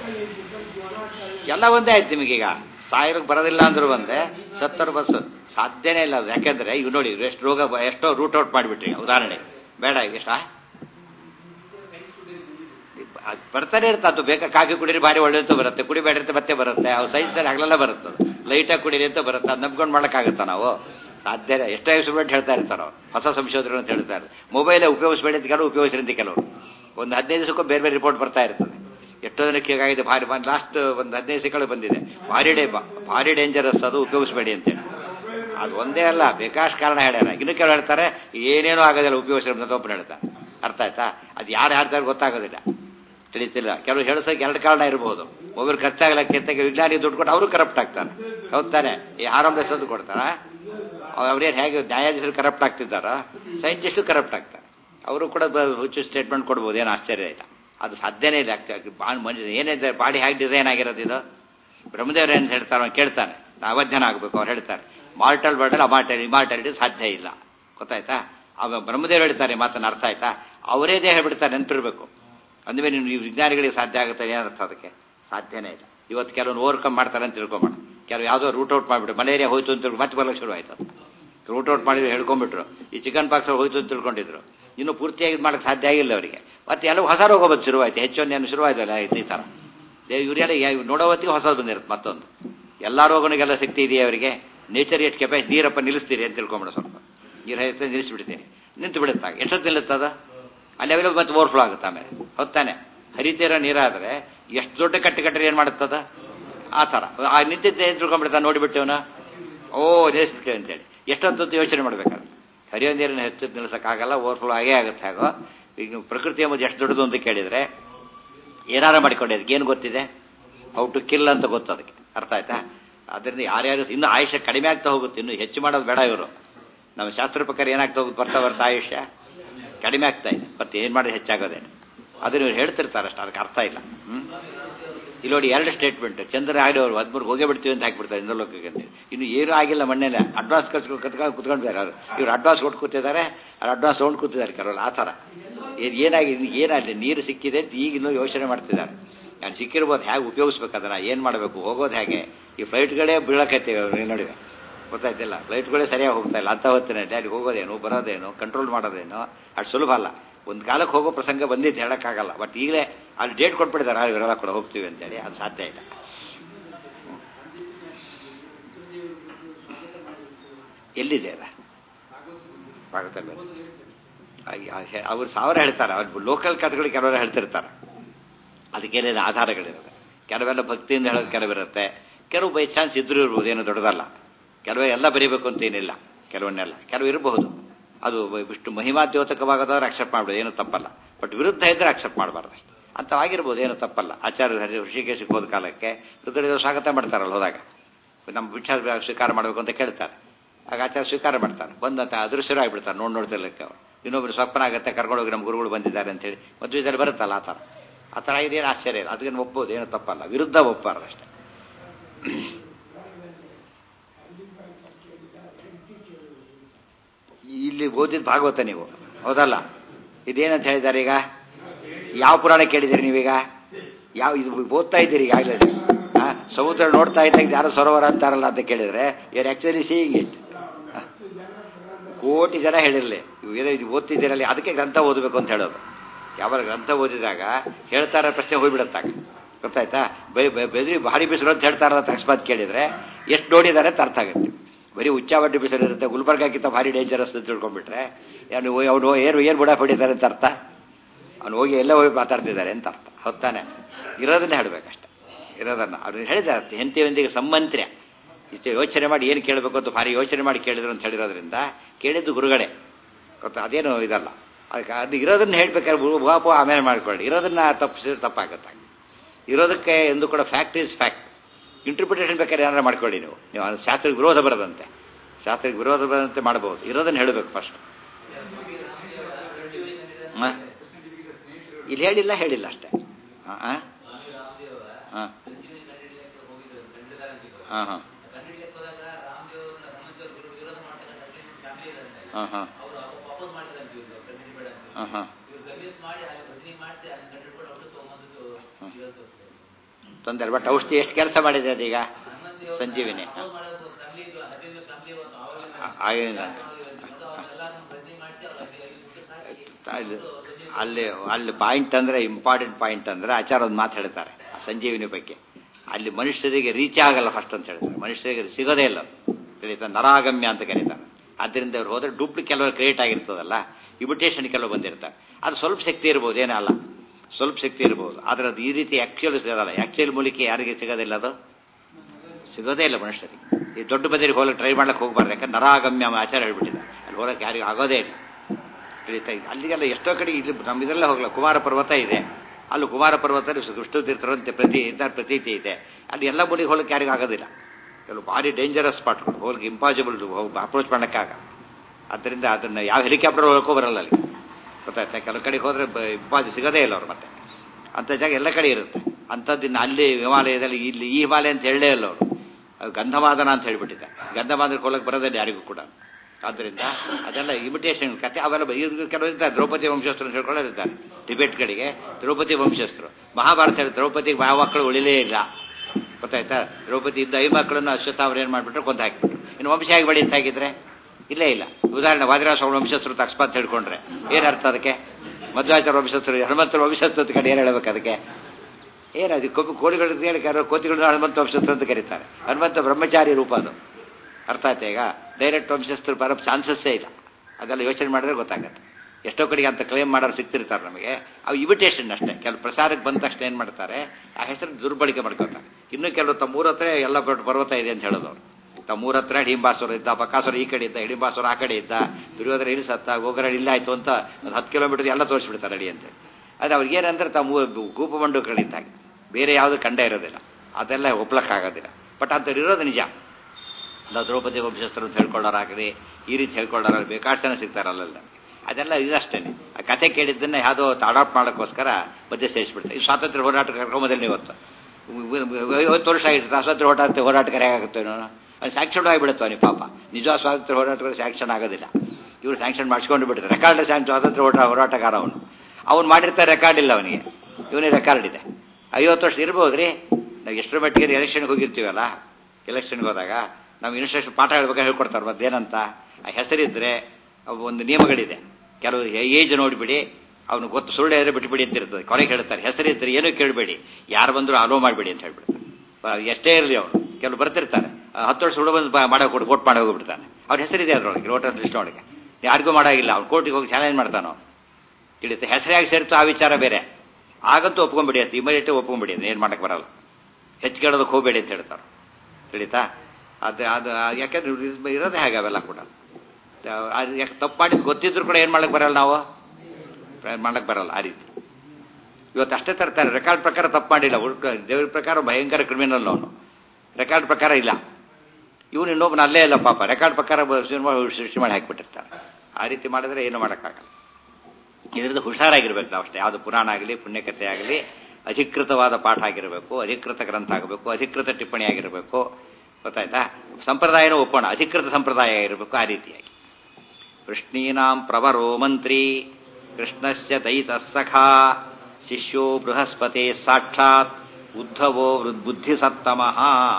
ಎಲ್ಲ ಒಂದೇ ಆಯ್ತು ನಿಮಗೀಗ ಸಾಯರಿಗೆ ಬರೋದಿಲ್ಲ ಅಂದ್ರೂ ಒಂದೇ ಸತ್ತರು ಬಸ್ ಸಾಧ್ಯನೇ ಇಲ್ಲ ಅದು ಯಾಕೆಂದ್ರೆ ಇವ್ ನೋಡಿ ಎಷ್ಟು ರೋಗ ಬ- ಎಷ್ಟೋ ರೂಟ್ ಔಟ್ ಮಾಡಿಬಿಟ್ರಿ ಉದಾಹರಣೆ ಬೇಡ ಎಷ್ಟ ಬರ್ತಾನೆ ಇರುತ್ತೆ ಅದು ಬೇಕಾ ಕಾಫಿ ಕುಡೀರಿ ಭಾರಿ ಒಳ್ಳೆ ಅಂತ ಬರುತ್ತೆ ಕುಡಿಬೇಡ ಅಂತ ಮತ್ತೆ ಬರುತ್ತೆ ಅವು ಸೈನ್ಸಲ್ಲಿ ಹಗಲೆಲ್ಲ ಬರುತ್ತೆ ಲೈಟಾಗಿ ಕುಡೀರಿ ಅಂತ ಬರುತ್ತೆ ಅದು ನಂಬ್ಕೊಂಡು ಮಾಡೋಕ್ಕಾಗುತ್ತಾ ನಾವು ಸಾಧ್ಯ ಇಲ್ಲ ಎಷ್ಟೋ ಎಕ್ಸ್ಪರ್ಟ್ ಹೇಳ್ತಾ ಇರ್ತಾರೋ ಹೊಸ ಸಂಶೋಧನೆಗಳು ಅಂತ ಹೇಳ್ತಾರೆ ಮೊಬೈಲೇ ಉಪಯೋಗಿಸಬೇಡಿ ಅಂತ ಕೆಲವು ಉಪಯೋಗಿಸ್ರಿ ಅಂತ ಕೆಲವರು ಒಂದು ಹದಿನೈದು ದಿವಸಕ್ಕೂ ಬೇರೆ ಬೇರೆ ರಿಪೋರ್ಟ್ ಬರ್ತಾ ಇರ್ತದೆ ಎಷ್ಟೋ ಜನಕ್ಕೆ ಹೇಗಾಗಿದೆ ಭಾರಿ ಲಾಸ್ಟ್ ಒಂದು ಹದಿನೈದು ದಿವಸಗಳು ಬಂದಿದೆ ಭಾರಿ ಡೇ ಭಾರಿ ಡೇಂಜರಸ್ ಅದು ಉಪಯೋಗಿಸಬೇಡಿ ಅಂತೇಳಿ ಅದು ಒಂದೇ ಅಲ್ಲ ಬೇಕಾಷ್ಟು ಕಾರಣ ಹೇಳ್ಯಾರ ಇನ್ನು ಕೆಲವು ಹೇಳ್ತಾರೆ ಏನೇನೂ ಆಗೋದಿಲ್ಲ ಉಪಯೋಗಿಸ್ರಿ ಅಂತ ಒಬ್ಬನು ಹೇಳ್ತಾರೆ ಅರ್ಥ ಆಯ್ತಾ ಅದು ಯಾರು ಹೇಳ್ತಾರೆ ಗೊತ್ತಾಗೋದಿಲ್ಲ ತಿಳಿತಿಲ್ಲ ಕೆಲವು ಹೇಳ್ಸೋಕೆ ಎರಡು ಕಾರಣ ಇರಬಹುದು ಮೊಬೈಲ್ ಖರ್ಚಾಗಲಕ್ಕೆ ಅಂತ ವಿಜ್ಞಾನಿ ದುಡ್ಡು ಕೊಟ್ಟು ಅವರು ಕರಪ್ಟ್ ಆಗ್ತಾರೆ ಹೌದ್ ತಾನೆ ಈ ಆರಂಭ ಅದು ಕೊಡ್ತಾರ ಅವ್ರೇನು ಹೇಗೆ ನ್ಯಾಯಾಧೀಶರು ಕರಪ್ಟ್ ಆಗ್ತಿದ್ದಾರ ಸೈಂಟಿಸ್ಟು ಕರಪ್ಟ್ ಆಗ್ತಾರೆ ಅವರು ಕೂಡ ಬ- ಹುಚ್ಚು ಸ್ಟೇಟ್ಮೆಂಟ್ ಕೊಡ್ಬೋದು ಏನು ಆಶ್ಚರ್ಯ ಇಲ್ಲ ಅದು ಸಾಧ್ಯನೇ ಇಲ್ಲ ಆಕ್ಚುಲಿ ಬಾಡಿ ಮನುಷ್ಯ ಏನಿದೆ ಬಾಡಿ ಹೇಗೆ ಡಿಸೈನ್ ಆಗಿರೋದು ಇದು ಬ್ರಹ್ಮದೇವ್ರು ಏನು ಹೇಳ್ತಾರೆ ಅವ್ನು ಕೇಳ್ತಾನೆ ಅವಧ್ಯನ ಆಗಬೇಕು ಅವ್ರು ಹೇಳ್ತಾರೆ ಮಾರ್ಟಲ್ ಬರ್ಡಲ್ ಅಮಾರ್ಟಲ್ ಇಮಾರ್ಟಾಲಿಟಿ ಸಾಧ್ಯ ಇಲ್ಲ ಗೊತ್ತಾಯ್ತಾ ಅವ ಬ್ರಹ್ಮದೇವ್ರು ಹೇಳ್ತಾರೆ ಮಾತನ್ನ ಅರ್ಥ ಆಯ್ತಾ ಅವರೇ ದೇಹ ಬಿಡ್ತಾರೆ ನೆನಪಿರ್ಬೇಕು ಅಂದ್ಮೇಲೆ ನೀವು ಈ ವಿಜ್ಞಾನಿಗಳಿಗೆ ಸಾಧ್ಯ ಆಗುತ್ತೆ ಏನರ್ಥ ಅದಕ್ಕೆ ಸಾಧ್ಯನೇ ಇಲ್ಲ ಇವತ್ತು ಕೆಲವೊಂದು ಓವರ್ಕಮ್ ಮಾಡ್ತಾರೆ ಅಂತ ತಿಳ್ಕೊಂಬೋಣ ಕೆಲವು ಯಾವುದೋ ರೂಟ್ ಔಟ್ ಮಾಡಿಬಿಟ್ಟು ಮಲೇರಿಯಾ ಹೋಯ್ತು ಅಂತ ತಿಳ್ಕೊಂಡು ಮತ್ತೆ ಬರ್ಲಿಕ್ಕೆ ಶುರು ಆಯ್ತು ರೂಟ್ ಔಟ್ ಮಾಡಿದ್ರೆ ಹೇಳ್ಕೊಂಡ್ಬಿಟ್ರು ಈ ಚಿಕನ್ ಪಾಕ್ಸ್ ಹೋಯ್ತು ಅಂತ ತಿಳ್ಕೊಂಡಿದ್ರು ಇನ್ನು ಪೂರ್ತಿಯಾಗಿ ಮಾಡಕ್ಕೆ ಸಾಧ್ಯ ಆಗಿಲ್ಲ ಅವರಿಗೆ ಮತ್ತೆ ಎಲ್ಲ ಹೊಸ ರೋಗ ಬಂದು ಶುರುವಾಯ್ತು ಹೆಚ್ಚೊಂದು ಶುರುವಾಯ್ತಲ್ಲ ಆಯ್ತು ಈ ಥರ ದೇ- ಇವರೆಲ್ಲ ಯಾ- ನೋಡೋ ಹೊತ್ತಿಗೆ ಹೊಸದು ಬಂದಿರುತ್ತೆ ಮತ್ತೊಂದು ಎಲ್ಲ ರೋಗನಿಗೆಲ್ಲ ಶಕ್ತಿ ಇದೆಯಾ ಅವರಿಗೆ ನೇಚರ್ ಎಷ್ಟು ಕೆಪಾಸಿಟಿ ನೀರಪ್ಪ ನಿಲ್ಲಿಸ್ತೀರಿ ಅಂತ ತಿಳ್ಕೊಂಬಿಡ ಸ್ವಲ್ಪ ನೀರು ಹರಿಯುತ್ತೆ ನಿಲ್ಲಿಸ್ಬಿಡ್ತೀನಿ ನಿಂತು ಬಿಡುತ್ತಾಗ ಎಷ್ಟೊತ್ತು ನಿಲ್ಲುತ್ತದ ಅಲ್ಲಿ ಅವೆಲ್ಲ ಮತ್ತೆ ಓವರ್ಫ್ಲೋ ಆಗುತ್ತೆ ಆಮೇಲೆ ಹೊತ್ತಾನೆ ಹರಿತಿರೋ ನೀರಾದ್ರೆ ಎಷ್ಟು ದೊಡ್ಡ ಕಟ್ಟೆ ಕಟ್ಟರೆ ಏನು ಮಾಡುತ್ತದ ಆ ಥರ ಆ ನಿಂತಿದ್ದೆ ಏನು ತಿಳ್ಕೊಂಡ್ಬಿಡ್ತಾನೆ ನೋಡಿಬಿಟ್ಟು ಅವನು ಓ ನಿಲ್ಲಿಸ್ಬಿಟ್ಟೆ ಅಂತೇಳಿ ಎಷ್ಟೊತ್ತು ಯೋಚನೆ ಮಾಡ್ಬೇಕಾದ್ರೆ ಹರಿಯೋ ನೀರನ್ನು ಹೆಚ್ಚು ನಿಲ್ಲಿಸೋಕ್ಕಾಗಲ್ಲ ಓವರ್ಫ್ಲೋ ಆಗೇ ಆಗುತ್ತೆ ಹಾಗೋ ಈಗ ನೀವು ಪ್ರಕೃತಿ ಎಂಬುದು ಎಷ್ಟು ದೊಡ್ಡದು ಅಂತ ಕೇಳಿದರೆ ಏನಾರ ಮಾಡಿಕೊಂಡೆ ಅದಕ್ಕೆ ಏನು ಗೊತ್ತಿದೆ ಹೌ ಟು ಕಿಲ್ ಅಂತ ಗೊತ್ತು ಅದಕ್ಕೆ ಅರ್ಥ ಆಯ್ತಾ ಅದರಿಂದ ಯಾರ್ಯಾರು ಇನ್ನು ಆಯುಷ್ಯ ಕಡಿಮೆ ಆಗ್ತಾ ಹೋಗುತ್ತೆ ಇನ್ನು ಹೆಚ್ಚು ಮಾಡೋದು ಬೇಡ ಇವರು ನಮ್ಮ ಶಾಸ್ತ್ರ ಪ್ರಕಾರ ಏನಾಗ್ತಾ ಹೋಗುತ್ತೆ ಬರ್ತಾ ಬರ್ತಾ ಆಯುಷ್ಯ ಕಡಿಮೆ ಆಗ್ತಾ ಇದೆ ಮತ್ತೆ ಏನ್ ಮಾಡಿ ಹೆಚ್ಚಾಗೋದೇನು ಅದನ್ನ ಇವ್ರು ಹೇಳ್ತಿರ್ತಾರೆ ಅಷ್ಟು ಅದಕ್ಕೆ ಅರ್ಥ ಇಲ್ಲ ಹ್ಮ್ ಇಲ್ಲಿ ನೋಡಿ ಎರಡು ಸ್ಟೇಟ್ಮೆಂಟ್ ಚಂದ್ರ ಆಗಲಿ ಅವ್ರು ಹದ್ಮೂರು ಹೋಗೇ ಬಿಡ್ತೀವಿ ಅಂತ ಹಾಕ್ಬಿಡ್ತಾರೆ ಇಂದ್ರಲೋಕಕ್ಕೆ ಅಂತ ಇನ್ನು ಏನೂ ಆಗಿಲ್ಲ ಮಣ್ಣೆಲ್ಲ ಅಡ್ವಾನ್ಸ್ ಕಳ್ಸ್ಕೊಂಡು ಕತ್ಕೊಂಡು ಕುತ್ಕೊಂಡಿದ್ದಾರೆ ಅವರು ಇವ್ರು ಅಡ್ವಾನ್ಸ್ ಕೊಟ್ಟು ಕೂತಿದ್ದಾರೆ ಅವ್ರು ಅಡ್ವಾನ್ಸ್ ತೊಗೊಂಡು ಕೂತಿದ್ದಾರೆ ಕೆಲವರು ಆ ಥರ ಏನ್ ಏನಾಗಿದೆ ಏನಾಗಲಿ ನೀರು ಸಿಕ್ಕಿದೆ ಅಂತ ಈಗ ಇನ್ನೂ ಯೋಚನೆ ಮಾಡ್ತಿದ್ದಾರೆ ನಾನು ಸಿಕ್ಕಿರ್ಬೋದು ಹೇಗೆ ಉಪಯೋಗಿಸ್ಬೇಕು ಅದನ್ನ ಏನು ಮಾಡಬೇಕು ಹೋಗೋದು ಹೇಗೆ ಈ ಫ್ಲೈಟ್ಗಳೇ ಬೀಳಕೈತೇವೆ ಅವ್ರು ನೋಡಿದೆ ಗೊತ್ತಾಯ್ತಿಲ್ಲ ಫ್ಲೈಟ್ಗಳೇ ಸರಿಯಾಗಿ ಹೋಗ್ತಾ ಇಲ್ಲ ಅಂತ ಹೊತ್ತಿನಲ್ಲಿ ಅಲ್ಲಿ ಹೋಗೋದೇನು ಬರೋದೇನು ಕಂಟ್ರೋಲ್ ಮಾಡೋದೇನು ಅಷ್ಟು ಸುಲಭ ಅಲ್ಲ ಒಂದು ಕಾಲಕ್ಕೆ ಹೋಗೋ ಪ್ರಸಂಗ ಬಂದಿತ್ತು ಹೇಳಕ್ಕಾಗಲ್ಲ ಬಟ್ ಈಗಲೇ ಅಲ್ಲಿ ಡೇಟ್ ಕೊಟ್ಬಿಟ್ಟಿದ್ದಾರೆ ಇವರೆಲ್ಲ ಕೂಡ ಹೋಗ್ತೀವಿ ಅಂತೇಳಿ ಅದು ಸಾಧ್ಯ ಇಲ್ಲ ಎಲ್ಲಿದೆ ಅದ ಭಾಗವತಲ್ಲಿ ಅವ್ರು ಸಾವಿರ ಹೇಳ್ತಾರೆ ಅವ್ರು ಲೋಕಲ್ ಕಥೆಗಳು ಕೆಲವರು ಹೇಳ್ತಿರ್ತಾರೆ ಅದಕ್ಕೇನೇನು ಆಧಾರಗಳಿರುತ್ತೆ ಕೆಲವೆಲ್ಲ ಭಕ್ತಿಯಿಂದ ಹೇಳೋದು ಕೆಲವಿರುತ್ತೆ ಕೆಲವು ಬೈ ಚಾನ್ಸ್ ಇದ್ರೂ ಇರ್ಬೋದು ಏನು ದೊಡ್ಡದಲ್ಲ ಕೆಲವು ಎಲ್ಲ ಬರೀಬೇಕು ಅಂತ ಏನಿಲ್ಲ ಕೆಲವನ್ನೆಲ್ಲ ಕೆಲವು ಇರಬಹುದು ಅದು ಇಷ್ಟು ಮಹಿಮಾ ದ್ಯೋತಕವಾಗದವ್ರು ಅಕ್ಸೆಪ್ಟ್ ಮಾಡ್ಬೋದು ಏನು ತಪ್ಪಲ್ಲ ಬಟ್ ವಿರುದ್ಧ ಇದ್ರೆ ಅಕ್ಸೆಪ್ಟ್ ಮಾಡಬಾರ್ದು ಅಷ್ಟೇ ಅಂತ ಆಗಿರ್ಬೋದು ಏನು ತಪ್ಪಲ್ಲ ಆಚಾರ್ಯ ಋಷಿಕೇಶಕ್ಕೆ ಹೋದ ಕಾಲಕ್ಕೆ ರುದ್ರದೇವರು ಸ್ವಾಗತ ಮಾಡ್ತಾರಲ್ಲ ಹೋದಾಗ ನಮ್ಮ ಭಿಕ್ಷಾ ಸ್ವೀಕಾರ ಮಾಡಬೇಕು ಅಂತ ಕೇಳ್ತಾರೆ ಆಗ ಆಚಾರ್ಯ ಸ್ವೀಕಾರ ಮಾಡ್ತಾರೆ ಬಂದಂತ ಅದೃಶ್ಯರು ಆಗ್ಬಿಡ್ತಾರೆ ನೋಡಿ ನೋಡ್ತಿರ್ಲಿಕ್ಕೆ ಅವ್ರು ಇನ್ನೊಬ್ರು ಸ್ವಪ್ನ ಆಗುತ್ತೆ ಕರ್ಕೊಂಡೋಗಿ ನಮ್ಮ ಗುರುಗಳು ಬಂದಿದ್ದಾರೆ ಅಂತೇಳಿ ಮದುವೆದಲ್ಲಿ ಬರುತ್ತಲ್ಲ ಆ ಥರ ಆ ಥರ ಇದೇನು ಆಶ್ಚರ್ಯ ಇಲ್ಲ ಅದನ್ನು ಒಪ್ಪೋದು ಏನು ತಪ್ಪಲ್ಲ ವಿರುದ್ಧ ಒಪ್ಪಬಾರ್ದು ಅಷ್ಟೇ ಇಲ್ಲಿ ಓದಿದ ಭಾಗವತ ನೀವು ಹೌದಲ್ಲ ಇದೇನಂತ ಹೇಳಿದ್ದಾರೆ ಈಗ ಯಾವ ಪುರಾಣ ಕೇಳಿದಿರಿ ನೀವೀಗ ಯಾವ ಇದು ಓದ್ತಾ ಇದ್ದೀರಿ ಈಗಾಗಲೇ ಸಮುದ್ರ ನೋಡ್ತಾ ಇದ್ದಾಗ ಯಾರು ಸರೋವರ ಅಂತಾರಲ್ಲ ಅಂತ ಕೇಳಿದ್ರೆ ಯರ್ ಆಕ್ಚುಲಿ ಸೀಯಿಂಗ್ ಇಟ್ ಕೋಟಿ ಜನ ಹೇಳಿರ್ಲಿ ಇವು ಇದು ಓದ್ತಿದ್ದೀರಲ್ಲಿ ಅದಕ್ಕೆ ಗ್ರಂಥ ಓದಬೇಕು ಅಂತ ಹೇಳೋದು ಯಾವಾಗ ಗ್ರಂಥ ಓದಿದಾಗ ಹೇಳ್ತಾರ ಪ್ರಶ್ನೆ ಹೋಗ್ಬಿಡತ್ತಾಗ ಗೊತ್ತಾಯ್ತಾ ಬರೀ ಬೆದ್ರಿ ಭಾರಿ ಬಿಸಿಲು ಅಂತ ಹೇಳ್ತಾರ ಅಂತ ಅಕಸ್ಮಾತ್ ಕೇಳಿದ್ರೆ ಎಷ್ಟು ನೋಡಿದ್ದಾರೆ ಅಂತ ಅರ್ಥ ಆಗುತ್ತೆ ಬರೀ ಉಚ್ಚಾವಡ್ಡಿ ಬಿಸಿಲು ಇರುತ್ತೆ ಗುಲ್ಬರ್ಗಾಕ್ಕಿಂತ ಭಾರಿ ಡೇಂಜರಸ್ ಅಂತ ತಿಳ್ಕೊಂಡ್ಬಿಟ್ರೆ ಅವನು ಅವನು ಏನು ಏನು ಬುಡ ಹೊಡಿತಾರೆ ಅಂತ ಅರ್ಥ ಅವನು ಹೋಗಿ ಎಲ್ಲ ಹೋಗಿ ಮಾತಾಡ್ತಿದ್ದಾರೆ ಅಂತ ಅರ್ಥ ಹೊತ್ತಾನೆ ಇರೋದನ್ನೇ ಹೇಳ್ಬೇಕಷ್ಟೆ ಇರೋದನ್ನ ಅವ್ರು ಹೇಳಿದಾರೆ ಹೆಂಡತಿಯೊಂದಿಗೆ ಸಂಬಂತ್ರ್ಯ ಇಷ್ಟು ಯೋಚನೆ ಮಾಡಿ ಏನು ಕೇಳಬೇಕು ಅಂತ ಭಾರಿ ಯೋಚನೆ ಮಾಡಿ ಕೇಳಿದ್ರು ಅಂತ ಹೇಳಿರೋದ್ರಿಂದ ಕೇಳಿದ್ದು ಗುರುಗಡೆ ಗೊತ್ತಾ ಅದೇನು ಇದಲ್ಲ ಅದಕ್ಕೆ ಅದು ಇರೋದನ್ನ ಹೇಳ್ಬೇಕಾದ್ರೆ ಉಪಾಪ ಆಮೇಲೆ ಮಾಡ್ಕೊಳ್ಳಿ ಇರೋದನ್ನ ತಪ್ಪಿಸಿದ್ರೆ ತಪ್ಪಾಗತ್ತೆ ಇರೋದಕ್ಕೆ ಎಂದು ಕೂಡ ಫ್ಯಾಕ್ಟ್ ಈಸ್ ಫ್ಯಾಕ್ಟ್ ಇಂಟರ್ಪ್ರಿಟೇಷನ್ ಬೇಕಾದ್ರೆ ಏನಾರು ಮಾಡ್ಕೊಳ್ಳಿ ನೀವು ನೀವು ಶಾಸ್ತ್ರಕ್ಕೆ ವಿರೋಧ ಬರದಂತೆ ಶಾಸ್ತ್ರಕ್ಕೆ ವಿರೋಧ ಬರದಂತೆ ಮಾಡಬಹುದು ಇರೋದನ್ನ ಹೇಳಬೇಕು ಫಸ್ಟ್ ಇಲ್ಲಿ ಹೇಳಿಲ್ಲ ಹೇಳಿಲ್ಲ ಅಷ್ಟೇ ಹಾಂ ಹಾಂ ಹಾಂ ಹಾಂ ಹಾಂ ಹಾಂ ಹಾಂ ಹಾಂ ಹಾಂ ತೊಂದರೆ ಬಟ್ ಔಷಧಿ ಎಷ್ಟು ಕೆಲಸ ಮಾಡಿದೆ ಅದೀಗ ಸಂಜೀವಿನಿ ಆಗಿಲ್ಲ ಅಲ್ಲಿ ಅಲ್ಲಿ ಪಾಯಿಂಟ್ ಅಂದ್ರೆ ಇಂಪಾರ್ಟೆಂಟ್ ಪಾಯಿಂಟ್ ಅಂದ್ರೆ ಆಚಾರ ಒಂದು ಮಾತು ಹೇಳ್ತಾರೆ ಸಂಜೀವಿನಿ ಬಗ್ಗೆ ಅಲ್ಲಿ ಮನುಷ್ಯರಿಗೆ ರೀಚ್ ಆಗಲ್ಲ ಫಸ್ಟ್ ಅಂತ ಹೇಳ್ತಾರೆ ಮನುಷ್ಯರಿಗೆ ಸಿಗೋದೇ ಇಲ್ಲ ತಿಳಿತಾ ನರಾಗಮ್ಯ ಅಂತ ಕರೀತಾರೆ ಆದ್ದರಿಂದ ಅವ್ರು ಹೋದ್ರೆ ಡೂಪ್ಲಿ ಕೆಲವರು ಕ್ರಿಯೇಟ್ ಆಗಿರ್ತದಲ್ಲ ಇಮಿಟೇಷನ್ ಕೆಲವು ಬಂದಿರ್ತಾರೆ ಅದು ಸ್ವಲ್ಪ ಶಕ್ತಿ ಇರ್ಬೋದು ಏನೇ ಅಲ್ಲ ಸ್ವಲ್ಪ ಶಕ್ತಿ ಇರ್ಬೋದು ಆದ್ರೆ ಅದು ಈ ರೀತಿ ಆಕ್ಚುಲ್ ಸಿಗೋದಲ್ಲ ಆಕ್ಚುಲ್ ಮೂಲಿಕೆ ಯಾರಿಗೆ ಸಿಗೋದಿಲ್ಲ ಅದು ಸಿಗೋದೇ ಇಲ್ಲ ಮನುಷ್ಯರಿಗೆ ಈ ದೊಡ್ಡ ಬದಿರಿಗೆ ಹೋಗಕ್ಕೆ ಟ್ರೈ ಮಾಡ್ಲಿಕ್ಕೆ ಹೋಗ್ಬಾರ್ದು ಯಾಕಂದ್ರೆ ನರಾಗಮ್ಯ ಆಚಾರ ಹೇಳ್ಬಿಟ್ಟಿದೆ ಅಲ್ಲಿ ಹೋಗಕ್ಕೆ ಯಾರಿಗೂ ಆಗೋದೇ ಇಲ್ಲ ತಿಳಿತಾ ಇದೆ ಅಲ್ಲಿಗೆಲ್ಲ ಎಷ್ಟೋ ಕಡೆ ಇಲ್ಲಿ ನಮ್ಮ ಇದರಲ್ಲೇ ಹೋಗಲ್ಲ ಕುಮಾರ ಪರ್ವತ ಇದೆ ಅಲ್ಲಿ ಕುಮಾರ ಪರ್ವತದಲ್ಲಿ ವಿಷ್ಣು ತೀರ್ಥರಂತೆ ಪ್ರತಿ ಇದ್ದ ಪ್ರತೀತಿ ಇದೆ ಅಲ್ಲಿ ಎಲ್ಲ ಬದಿಗೆ ಹೋಗಕ್ಕೆ ಯಾರಿಗೂ ಆಗೋದಿಲ್ಲ ಕೆಲವು ಭಾರಿ ಡೇಂಜರಸ್ ಸ್ಪಾಟ್ಗಳು ಹೋಗಕ್ಕೆ ಇಂಪಾಸಿಬಲ್ ಅಪ್ರೋಚ್ ಮಾಡೋಕ್ಕಾಗ ಆದ್ದರಿಂದ ಅದನ್ನ ಯಾವ ಹೆಲಿಕಾಪ್ಟರ್ ಹೋಗಕ್ಕೂ ಬರಲ್ಲ ಅಲ್ಲಿ ಗೊತ್ತಾಯ್ತಾ ಕೆಲವು ಕಡೆಗೆ ಹೋದ್ರೆ ಇಂಪಾಸಿ ಸಿಗೋದೇ ಇಲ್ಲ ಅವ್ರು ಮತ್ತೆ ಅಂಥ ಜಾಗ ಎಲ್ಲ ಕಡೆ ಇರುತ್ತೆ ಅಂಥದ್ದನ್ನ ಅಲ್ಲಿ ಹಿಮಾಲಯದಲ್ಲಿ ಇಲ್ಲಿ ಈ ಹಿಮಾಲಯ ಅಂತ ಹೇಳಲೇ ಇಲ್ಲ ಅವರು ಗಂಧಮಾದನ ಅಂತ ಹೇಳ್ಬಿಟ್ಟಿದ್ದೆ ಗಂಧಮಾದನಕ್ಕೆ ಹೋಗಕ್ಕೆ ಬರೋದಿಲ್ಲ ಯಾರಿಗೂ ಕೂಡ ಆದ್ದರಿಂದ ಅದೆಲ್ಲ ಇಮಿಟೇಷನ್ ಕತೆ ಅವೆಲ್ಲ ಕೆಲವರು ಇದ್ದಾರೆ ದ್ರೌಪದಿ ವಂಶಸ್ಥರು ಹೇಳ್ಕೊಳ್ಳೋರಿದ್ದಾರೆ ಟಿಬೇಟ್ಗಳಿಗೆ ದ್ರೌಪದಿ ವಂಶಸ್ಥರು ಮಹಾಭಾರತ ಹೇಳಿ ದ್ರೌಪದಿಗೆ ಯಾವ ಮಕ್ಕಳು ಉಳಿಲೇ ಇಲ್ಲ ಗೊತ್ತಾಯ್ತಾ ದ್ರೌಪದಿ ಇದ್ದ ಐದು ಮಕ್ಕಳನ್ನು ಅಶ್ವತ್ಥ ಅವ್ರು ಏನು ಮಾಡಿಬಿಟ್ರು ಕೊಂದು ಹಾಕಿಬಿಟ್ರು ಇನ್ನು ವಂಶ ಹೇಗೆ ಬೆಳೀತಾಗಿದ್ರೆ ಇಲ್ಲೇ ಇಲ್ಲ ಉದಾಹರಣೆ ವಾದಿರಾಸ ವಂಶಸ್ಥರು ಅಕಸ್ಮಾತ್ ಹೇಳ್ಕೊಂಡ್ರೆ ಏನರ್ಥ ಅದಕ್ಕೆ ಮಧ್ವಾಚಾರ ವಂಶಸ್ಥರು ಹನುಮಂತರ ವಂಶಸ್ಥರು ಅಂತ ಕಡೆ ಏನು ಹೇಳ್ಬೇಕು ಅದಕ್ಕೆ ಏನದು ಕೊಬ್ಬು ಕೋಳಿಗಳು ಹೇಳಿ ಕೋತಿಗಳು ಹನುಮಂತ ವಂಶಸ್ಥರು ಅಂತ ಕರೀತಾರೆ ಹನುಮಂತ ಬ್ರಹ್ಮಚಾರಿ ರೂಪ ಅದು ಅರ್ಥ ಆಯ್ತಾ ಈಗ ಡೈರೆಕ್ಟ್ ವಂಶಸ್ಥರು ಬರೋ ಚಾನ್ಸಸ್ಸೇ ಇಲ್ಲ ಅದೆಲ್ಲ ಯೋಚನೆ ಮಾಡಿದ್ರೆ ಗೊತ್ತಾಗತ್ತೆ ಎಷ್ಟೋ ಕಡೆಗೆ ಅಂತ ಕ್ಲೇಮ್ ಮಾಡೋರು ಸಿಗ್ತಿರ್ತಾರೆ ನಮಗೆ ಅವು ಇಮಿಟೇಷನ್ ಅಷ್ಟೇ ಕೆಲವು ಪ್ರಸಾದಕ್ಕೆ ಬಂದ ತಕ್ಷಣ ಏನು ಮಾಡ್ತಾರೆ ಆ ಹೆಸರು ದುರ್ಬಳಕೆ ಮಾಡ್ಕೊತಾರೆ ಇನ್ನು ಕೆಲವು ತಮ್ಮೂರ ಹತ್ರ ಎಲ್ಲ ಪರ್ವತ ಇದೆ ಅಂತ ಹೇಳೋದವ್ರು ತಮ್ಮೂರ ಹತ್ರ ಹಿಡಿಂಬಾಸುರ ಇದ್ದ ಬಕಾಸುರ ಈ ಕಡೆ ಇದ್ದ ಹಿಡಿಂಬಾಸುರ ಆ ಕಡೆ ಇದ್ದ ದುರ್ಯೋಧನ ಇಲ್ಲಿ ಸತ್ತ ಗೋಗರ ಇಲ್ಲ ಆಯ್ತು ಅಂತ ಒಂದು ಹತ್ತು ಕಿಲೋಮೀಟರ್ ಎಲ್ಲ ತೋರಿಸ್ಬಿಡ್ತಾರೆ ಅಡಿ ಅಂತ ಅದು ಅವ್ರಿಗೆ ಏನಂದ್ರೆ ತಮ್ಮ ಕೂಪಮಂಡುಗಳಿದ್ದಾಗ ಬೇರೆ ಯಾವುದು ಕಂಡ ಇರೋದಿಲ್ಲ ಅದೆಲ್ಲ ಒಪ್ಲಕ್ಕಾಗೋದಿಲ್ಲ ಬಟ್ ಅಂಥವ್ರು ಇರೋದು ನಿಜ ನಾವು ದ್ರೌಪದಿ ವಂಶಸ್ಥರು ಅಂತ ಹೇಳ್ಕೊಳ್ಳೋರಾಗಲಿ ಈ ರೀತಿ ಹೇಳ್ಕೊಳ್ಳೋರಾಗಲಿ ಬೇಕಾಷ್ಟು ಜನ ಸಿಗ್ತಾರಲ್ಲ ಅದೆಲ್ಲ ಇದಷ್ಟೇ ಆ ಕಥೆ ಕೇಳಿದ್ದನ್ನ ಯಾವುದೋ ಅಡಾಪ್ಟ್ ಮಾಡೋಕ್ಕೋಸ್ಕರ ಮಧ್ಯೆ ಸೇರಿಸ್ಬಿಡ್ತಾರೆ ಈ ಸ್ವಾತಂತ್ರ್ಯ ಹೋರಾಟ ಕರ್ಕೊಂಬದಲ್ಲಿ ಇವತ್ತು ಐವತ್ತು ವರ್ಷ ಆಗಿರುತ್ತೆ ಸ್ವಾತಂತ್ರ್ಯ ಹೋರಾಟ ಹೋರಾಟಗಾರ ಹೇಗಾಗುತ್ತೆ ಅದು ಸ್ಯಾಂಕ್ಷನ್ ಆಗಿಬಿಡುತ್ತೆ ಅವನಿಗೆ ಪಾಪ ನಿಜ ಸ್ವಾತಂತ್ರ್ಯ ಹೋರಾಟಗಾರ ಸ್ಯಾಂಕ್ಷನ್ ಆಗೋದಿಲ್ಲ ಇವರು ಸ್ಯಾಂಕ್ಷನ್ ಮಾಡಿಸ್ಕೊಂಡು ಬಿಡ್ತಾರೆ ರೆಕಾರ್ಡ್ ಸ್ಯಾಂಕ್ಷನ್ ಸ್ವಾತಂತ್ರ್ಯ ಹೋರಾಟ ಹೋರಾಟಗಾರ ಅವನು ಅವ್ನು ಮಾಡಿರ್ತಾರೆ ರೆಕಾರ್ಡ್ ಇಲ್ಲ ಅವನಿಗೆ ಇವನಿಗೆ ರೆಕಾರ್ಡ್ ಇದೆ ಐವತ್ತು ವರ್ಷ ಇರ್ಬೋದ್ರಿ ನಾವು ಎಷ್ಟರ ಮಟ್ಟಿಗೆ ಎಲೆಕ್ಷನ್ಗೆ ಹೋಗಿರ್ತೀವಲ್ಲ ಎಲೆಕ್ಷನ್ಗೆ ಹೋದಾಗ ನಾವು ಇನ್ಸ್ಟ್ರಕ್ಷನ್ ಪಾಠ ಹೇಳ್ಬೇಕಾದ್ರೆ ಹೇಳ್ಕೊಡ್ತಾರೆ ಮತ್ತೇನಂತ ಆ ಹೆಸರಿದ್ರೆ ಒಂದು ನಿಯಮಗಳಿದೆ ಕೆಲವು ಏಜ್ ನೋಡಿಬಿಡಿ ಅವನು ಗೊತ್ತು ಸುಳ್ಳು ಹೇಳಿದ್ರೆ ಬಿಟ್ಬಿಡಿ ಅಂತ ಇರ್ತದೆ ಕೊನೆಗೆ ಹೇಳ್ತಾರೆ ಹೆಸರಿದ್ರೆ ಏನೂ ಕೇಳಬೇಡಿ ಯಾರು ಬಂದರೂ ಅಲೋ ಮಾಡಬೇಡಿ ಅಂತ ಹೇಳ್ಬಿಡ್ತಾರೆ ಎಷ್ಟೇ ಇರಲಿ ಅವನು ಕೆಲವು ಬರ್ತಿರ್ತಾರೆ ಹತ್ತು ವರ್ಷ ಸುಳ್ಳು ಬಂದು ಮಾಡೋ ಕೊಟ್ಟು ವೋಟ್ ಮಾಡಿ ಹೋಗ್ಬಿಡ್ತಾನೆ ಅವ್ರ ಹೆಸರಿದೆ ಅದ್ರೊಳಗೆ ವೋಟರ್ಸ್ ಲಿಸ್ಟ್ ಒಳಗೆ ಯಾರಿಗೂ ಮಾಡೋಗಿಲ್ಲ ಅವ್ನು ಕೋರ್ಟಿಗೆ ಹೋಗಿ ಚಾಲೆಂಜ್ ಮಾಡ್ತಾನೋ ತಿಳಿಯುತ್ತೆ ಹೆಸರಾಗಿ ಸೇರಿತು ಆ ವಿಚಾರ ಬೇರೆ ಆಗಂತೂ ಒಪ್ಕೊಂಡ್ಬಿಡಿ ಅಂತ ಇಮಿಡಿಯೇಟ್ ಒಪ್ಕೊಂಡ್ಬಿಡಿ ಅಂತ ಏನು ಮಾಡಕ್ಕೆ ಬರಲ್ಲ ಹೆಚ್ಚು ಕೇಳೋದಕ್ಕೆ ಹೋಗಬೇಡಿ ಅಂತ ಹೇಳ್ತಾರೆ ತಿಳಿತಾ ಅದು ಅದು ಯಾಕೆಂದ್ರೆ ಇರೋದೇ ಹಾಗೆ ಅವೆಲ್ಲ ಕೂಡ ಯಾಕೆ ತಪ್ಪು ಮಾಡಿದ್ ಗೊತ್ತಿದ್ರು ಕೂಡ ಏನು ಮಾಡಕ್ಕೆ ಬರಲ್ಲ ನಾವು ಮಾಡಕ್ಕೆ ಬರಲ್ಲ ಆ ರೀತಿ ಇವತ್ತು ಅಷ್ಟೇ ತರ್ತಾರೆ ರೆಕಾರ್ಡ್ ಪ್ರಕಾರ ತಪ್ಪು ಮಾಡಿಲ್ಲ ದೇವ್ರ ಪ್ರಕಾರ ಭಯಂಕರ ಕ್ರಿಮಿನಲ್ ಅವನು ರೆಕಾರ್ಡ್ ಪ್ರಕಾರ ಇಲ್ಲ ಇವನು ಇನ್ನೊಬ್ಬನ ಅಲ್ಲೇ ಇಲ್ಲ ಪಾಪ ರೆಕಾರ್ಡ್ ಪ್ರಕಾರ ಸಿನಿಮಾ ಸೃಷ್ಟಿ ಮಾಡಿ ಹಾಕಿಬಿಟ್ಟಿರ್ತಾರೆ ಆ ರೀತಿ ಮಾಡಿದ್ರೆ ಏನು ಮಾಡೋಕ್ಕಾಗಲ್ಲ ಇದರಿಂದ ಹುಷಾರಾಗಿರ್ಬೇಕು ನಾವು ಅಷ್ಟೇ ಯಾವುದು ಪುರಾಣ ಆಗಲಿ ಪುಣ್ಯಕಥೆ ಆಗಲಿ ಅಧಿಕೃತವಾದ ಪಾಠ ಆಗಿರಬೇಕು ಅಧಿಕೃತ ಗ್ರಂಥ ಆಗಬೇಕು ಅಧಿಕೃತ ಟಿಪ್ಪಣಿ ಆಗಿರಬೇಕು ಗೊತ್ತಾಯ್ತಾ ಸಂಪ್ರದಾಯನೂ ಒಪ್ಪೋಣ ಅಧಿಕೃತ ಸಂಪ್ರದಾಯ ಇರಬೇಕು ಆ ರೀತಿಯಾಗಿ ಕೃಷ್ಣೀನಾಂ ಪ್ರವರೋ ಮಂತ್ರಿ ಕೃಷ್ಣಸ್ಯ ದೈತ ಸಖಾ ಶಿಷ್ಯೋ ಬೃಹಸ್ಪತಿ ಸಾಕ್ಷಾತ್ ಉದ್ಧವೋ ಬುದ್ಧಿಸತ್ತಮಃ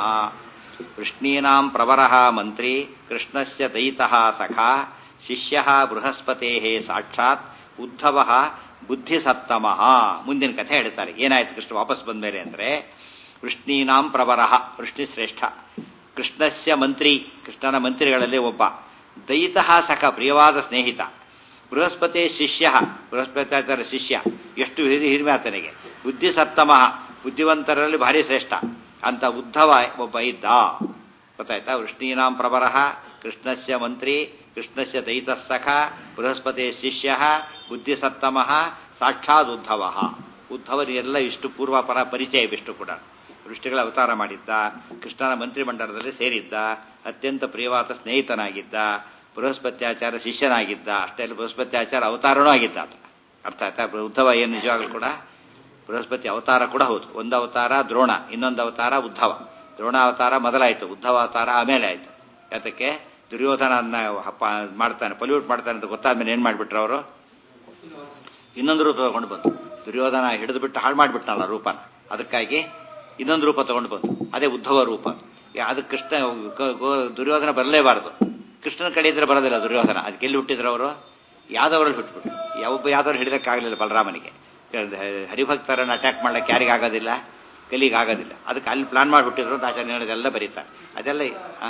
ಕೃಷ್ಣೀನಾಂ ಪ್ರವರ ಮಂತ್ರಿ ಕೃಷ್ಣಸ್ಯ ದೈತ ಸಖಾ ಶಿಷ್ಯ ಬೃಹಸ್ಪತೆ ಸಾಕ್ಷಾತ್ ಉದ್ಧವ ಬುದ್ಧಿಸತ್ತಮಃ ಮುಂದಿನ ಕಥೆ ಹೇಳ್ತಾರೆ ಏನಾಯ್ತು ಕೃಷ್ಣ ವಾಪಸ್ ಬಂದ ಮೇಲೆ ಅಂದ್ರೆ ಕೃಷ್ಣೀನಾಂ ಪ್ರವರ ಕೃಷ್ಣಿ ಶ್ರೇಷ್ಠ ಕೃಷ್ಣಸ್ಯ ಮಂತ್ರಿ ಕೃಷ್ಣನ ಮಂತ್ರಿಗಳಲ್ಲಿ ಒಬ್ಬ ದಯಿತಃ ಸಖ ಪ್ರಿಯವಾದ ಸ್ನೇಹಿತ ಬೃಹಸ್ಪತಿ ಶಿಷ್ಯ ಬೃಹಸ್ಪತ್ಯಾಚಾರ ಶಿಷ್ಯ ಎಷ್ಟು ಹಿರಿ ಹಿರಿಮೆ ಆತನಿಗೆ ಬುದ್ಧಿ ಸತ್ತಮ ಬುದ್ಧಿವಂತರಲ್ಲಿ ಭಾರಿ ಶ್ರೇಷ್ಠ ಅಂತ ಉದ್ಧವ ಒಬ್ಬ ಇದ್ದ ಗೊತ್ತಾಯ್ತಾ ವೃಷ್ಣೀನಾಂ ಪ್ರವರ ಕೃಷ್ಣಸ್ಯ ಮಂತ್ರಿ ಕೃಷ್ಣಸ್ಯ ದಯಿತ ಸಖ ಬೃಹಸ್ಪತಿ ಶಿಷ್ಯ ಬುದ್ಧಿ ಸತ್ತಮ ಸಾಕ್ಷಾತ್ ಉದ್ಧವ ಉದ್ಧವರಿಗೆಲ್ಲ ಇಷ್ಟು ಪೂರ್ವಾಪರ ಪರಿಚಯ ಇವಿಷ್ಟು ಕೂಡ ವೃಷ್ಟಿಗಳ ಅವತಾರ ಮಾಡಿದ್ದ ಕೃಷ್ಣನ ಮಂತ್ರಿಮಂಡಲದಲ್ಲಿ ಸೇರಿದ್ದ ಅತ್ಯಂತ ಪ್ರಿಯವಾದ ಸ್ನೇಹಿತನಾಗಿದ್ದ ಬೃಹಸ್ಪತ್ಯಾಚಾರ ಶಿಷ್ಯನಾಗಿದ್ದ ಅಷ್ಟೇ ಅಲ್ಲ ಬೃಹಸ್ಪತ್ಯಾಚಾರ ಅವತಾರನೂ ಆಗಿದ್ದ ಆತ ಅರ್ಥ ಆಯ್ತಾ ಉದ್ಧವ ಏನು ನಿಜವಾಗ್ಲೂ ಕೂಡ ಬೃಹಸ್ಪತಿ ಅವತಾರ ಕೂಡ ಹೌದು ಒಂದು ಅವತಾರ ದ್ರೋಣ ಇನ್ನೊಂದು ಅವತಾರ ಉದ್ಧವ ದ್ರೋಣ ಅವತಾರ ಮೊದಲಾಯ್ತು ಉದ್ಧವ ಅವತಾರ ಆಮೇಲೆ ಆಯ್ತು ಯಾತಕ್ಕೆ ದುರ್ಯೋಧನ ಮಾಡ್ತಾನೆ ಪೊಲ್ಯೂಟ್ ಮಾಡ್ತಾನೆ ಅಂತ ಗೊತ್ತಾದ್ಮೇಲೆ ಏನ್ ಮಾಡ್ಬಿಟ್ರು ಅವರು ಇನ್ನೊಂದು ರೂಪ ತಗೊಂಡು ಬಂತು ದುರ್ಯೋಧನ ಹಿಡಿದು ಬಿಟ್ಟು ಹಾಳು ಮಾಡಿಬಿಟ್ನಲ್ಲ ರೂಪನ ಅದಕ್ಕಾಗಿ ಇನ್ನೊಂದು ರೂಪ ತಗೊಂಡು ಬಂತು ಅದೇ ಉದ್ಧವ ರೂಪ ಅದು ಕೃಷ್ಣ ದುರ್ಯೋಧನ ಬರಲೇಬಾರದು ಕೃಷ್ಣನ ಕಡೆ ಇದ್ರೆ ಬರೋದಿಲ್ಲ ದುರ್ಯೋಧನ ಅದಕ್ಕೆ ಎಲ್ಲಿ ಹುಟ್ಟಿದ್ರು ಅವರು ಯಾದವರಲ್ಲಿ ಹುಟ್ಟುಬಿಟ್ಟು ಯಾವೊಬ್ಬ ಯಾದವರು ಹಿಡಿದಕ್ಕಾಗಲಿಲ್ಲ ಬಲರಾಮನಿಗೆ ಹರಿಭಕ್ತರನ್ನು ಅಟ್ಯಾಕ್ ಮಾಡ್ಲಿಕ್ಕೆ ಯಾರಿಗೆ ಆಗೋದಿಲ್ಲ ಕಲಿಗೆ ಆಗೋದಿಲ್ಲ ಅದಕ್ಕೆ ಅಲ್ಲಿ ಪ್ಲಾನ್ ಮಾಡಿಬಿಟ್ಟಿದ್ರು ಅಂತ ಆಚಾರ್ಯ ಹೇಳೋದೆಲ್ಲ ಬರೀತಾರೆ ಅದೆಲ್ಲ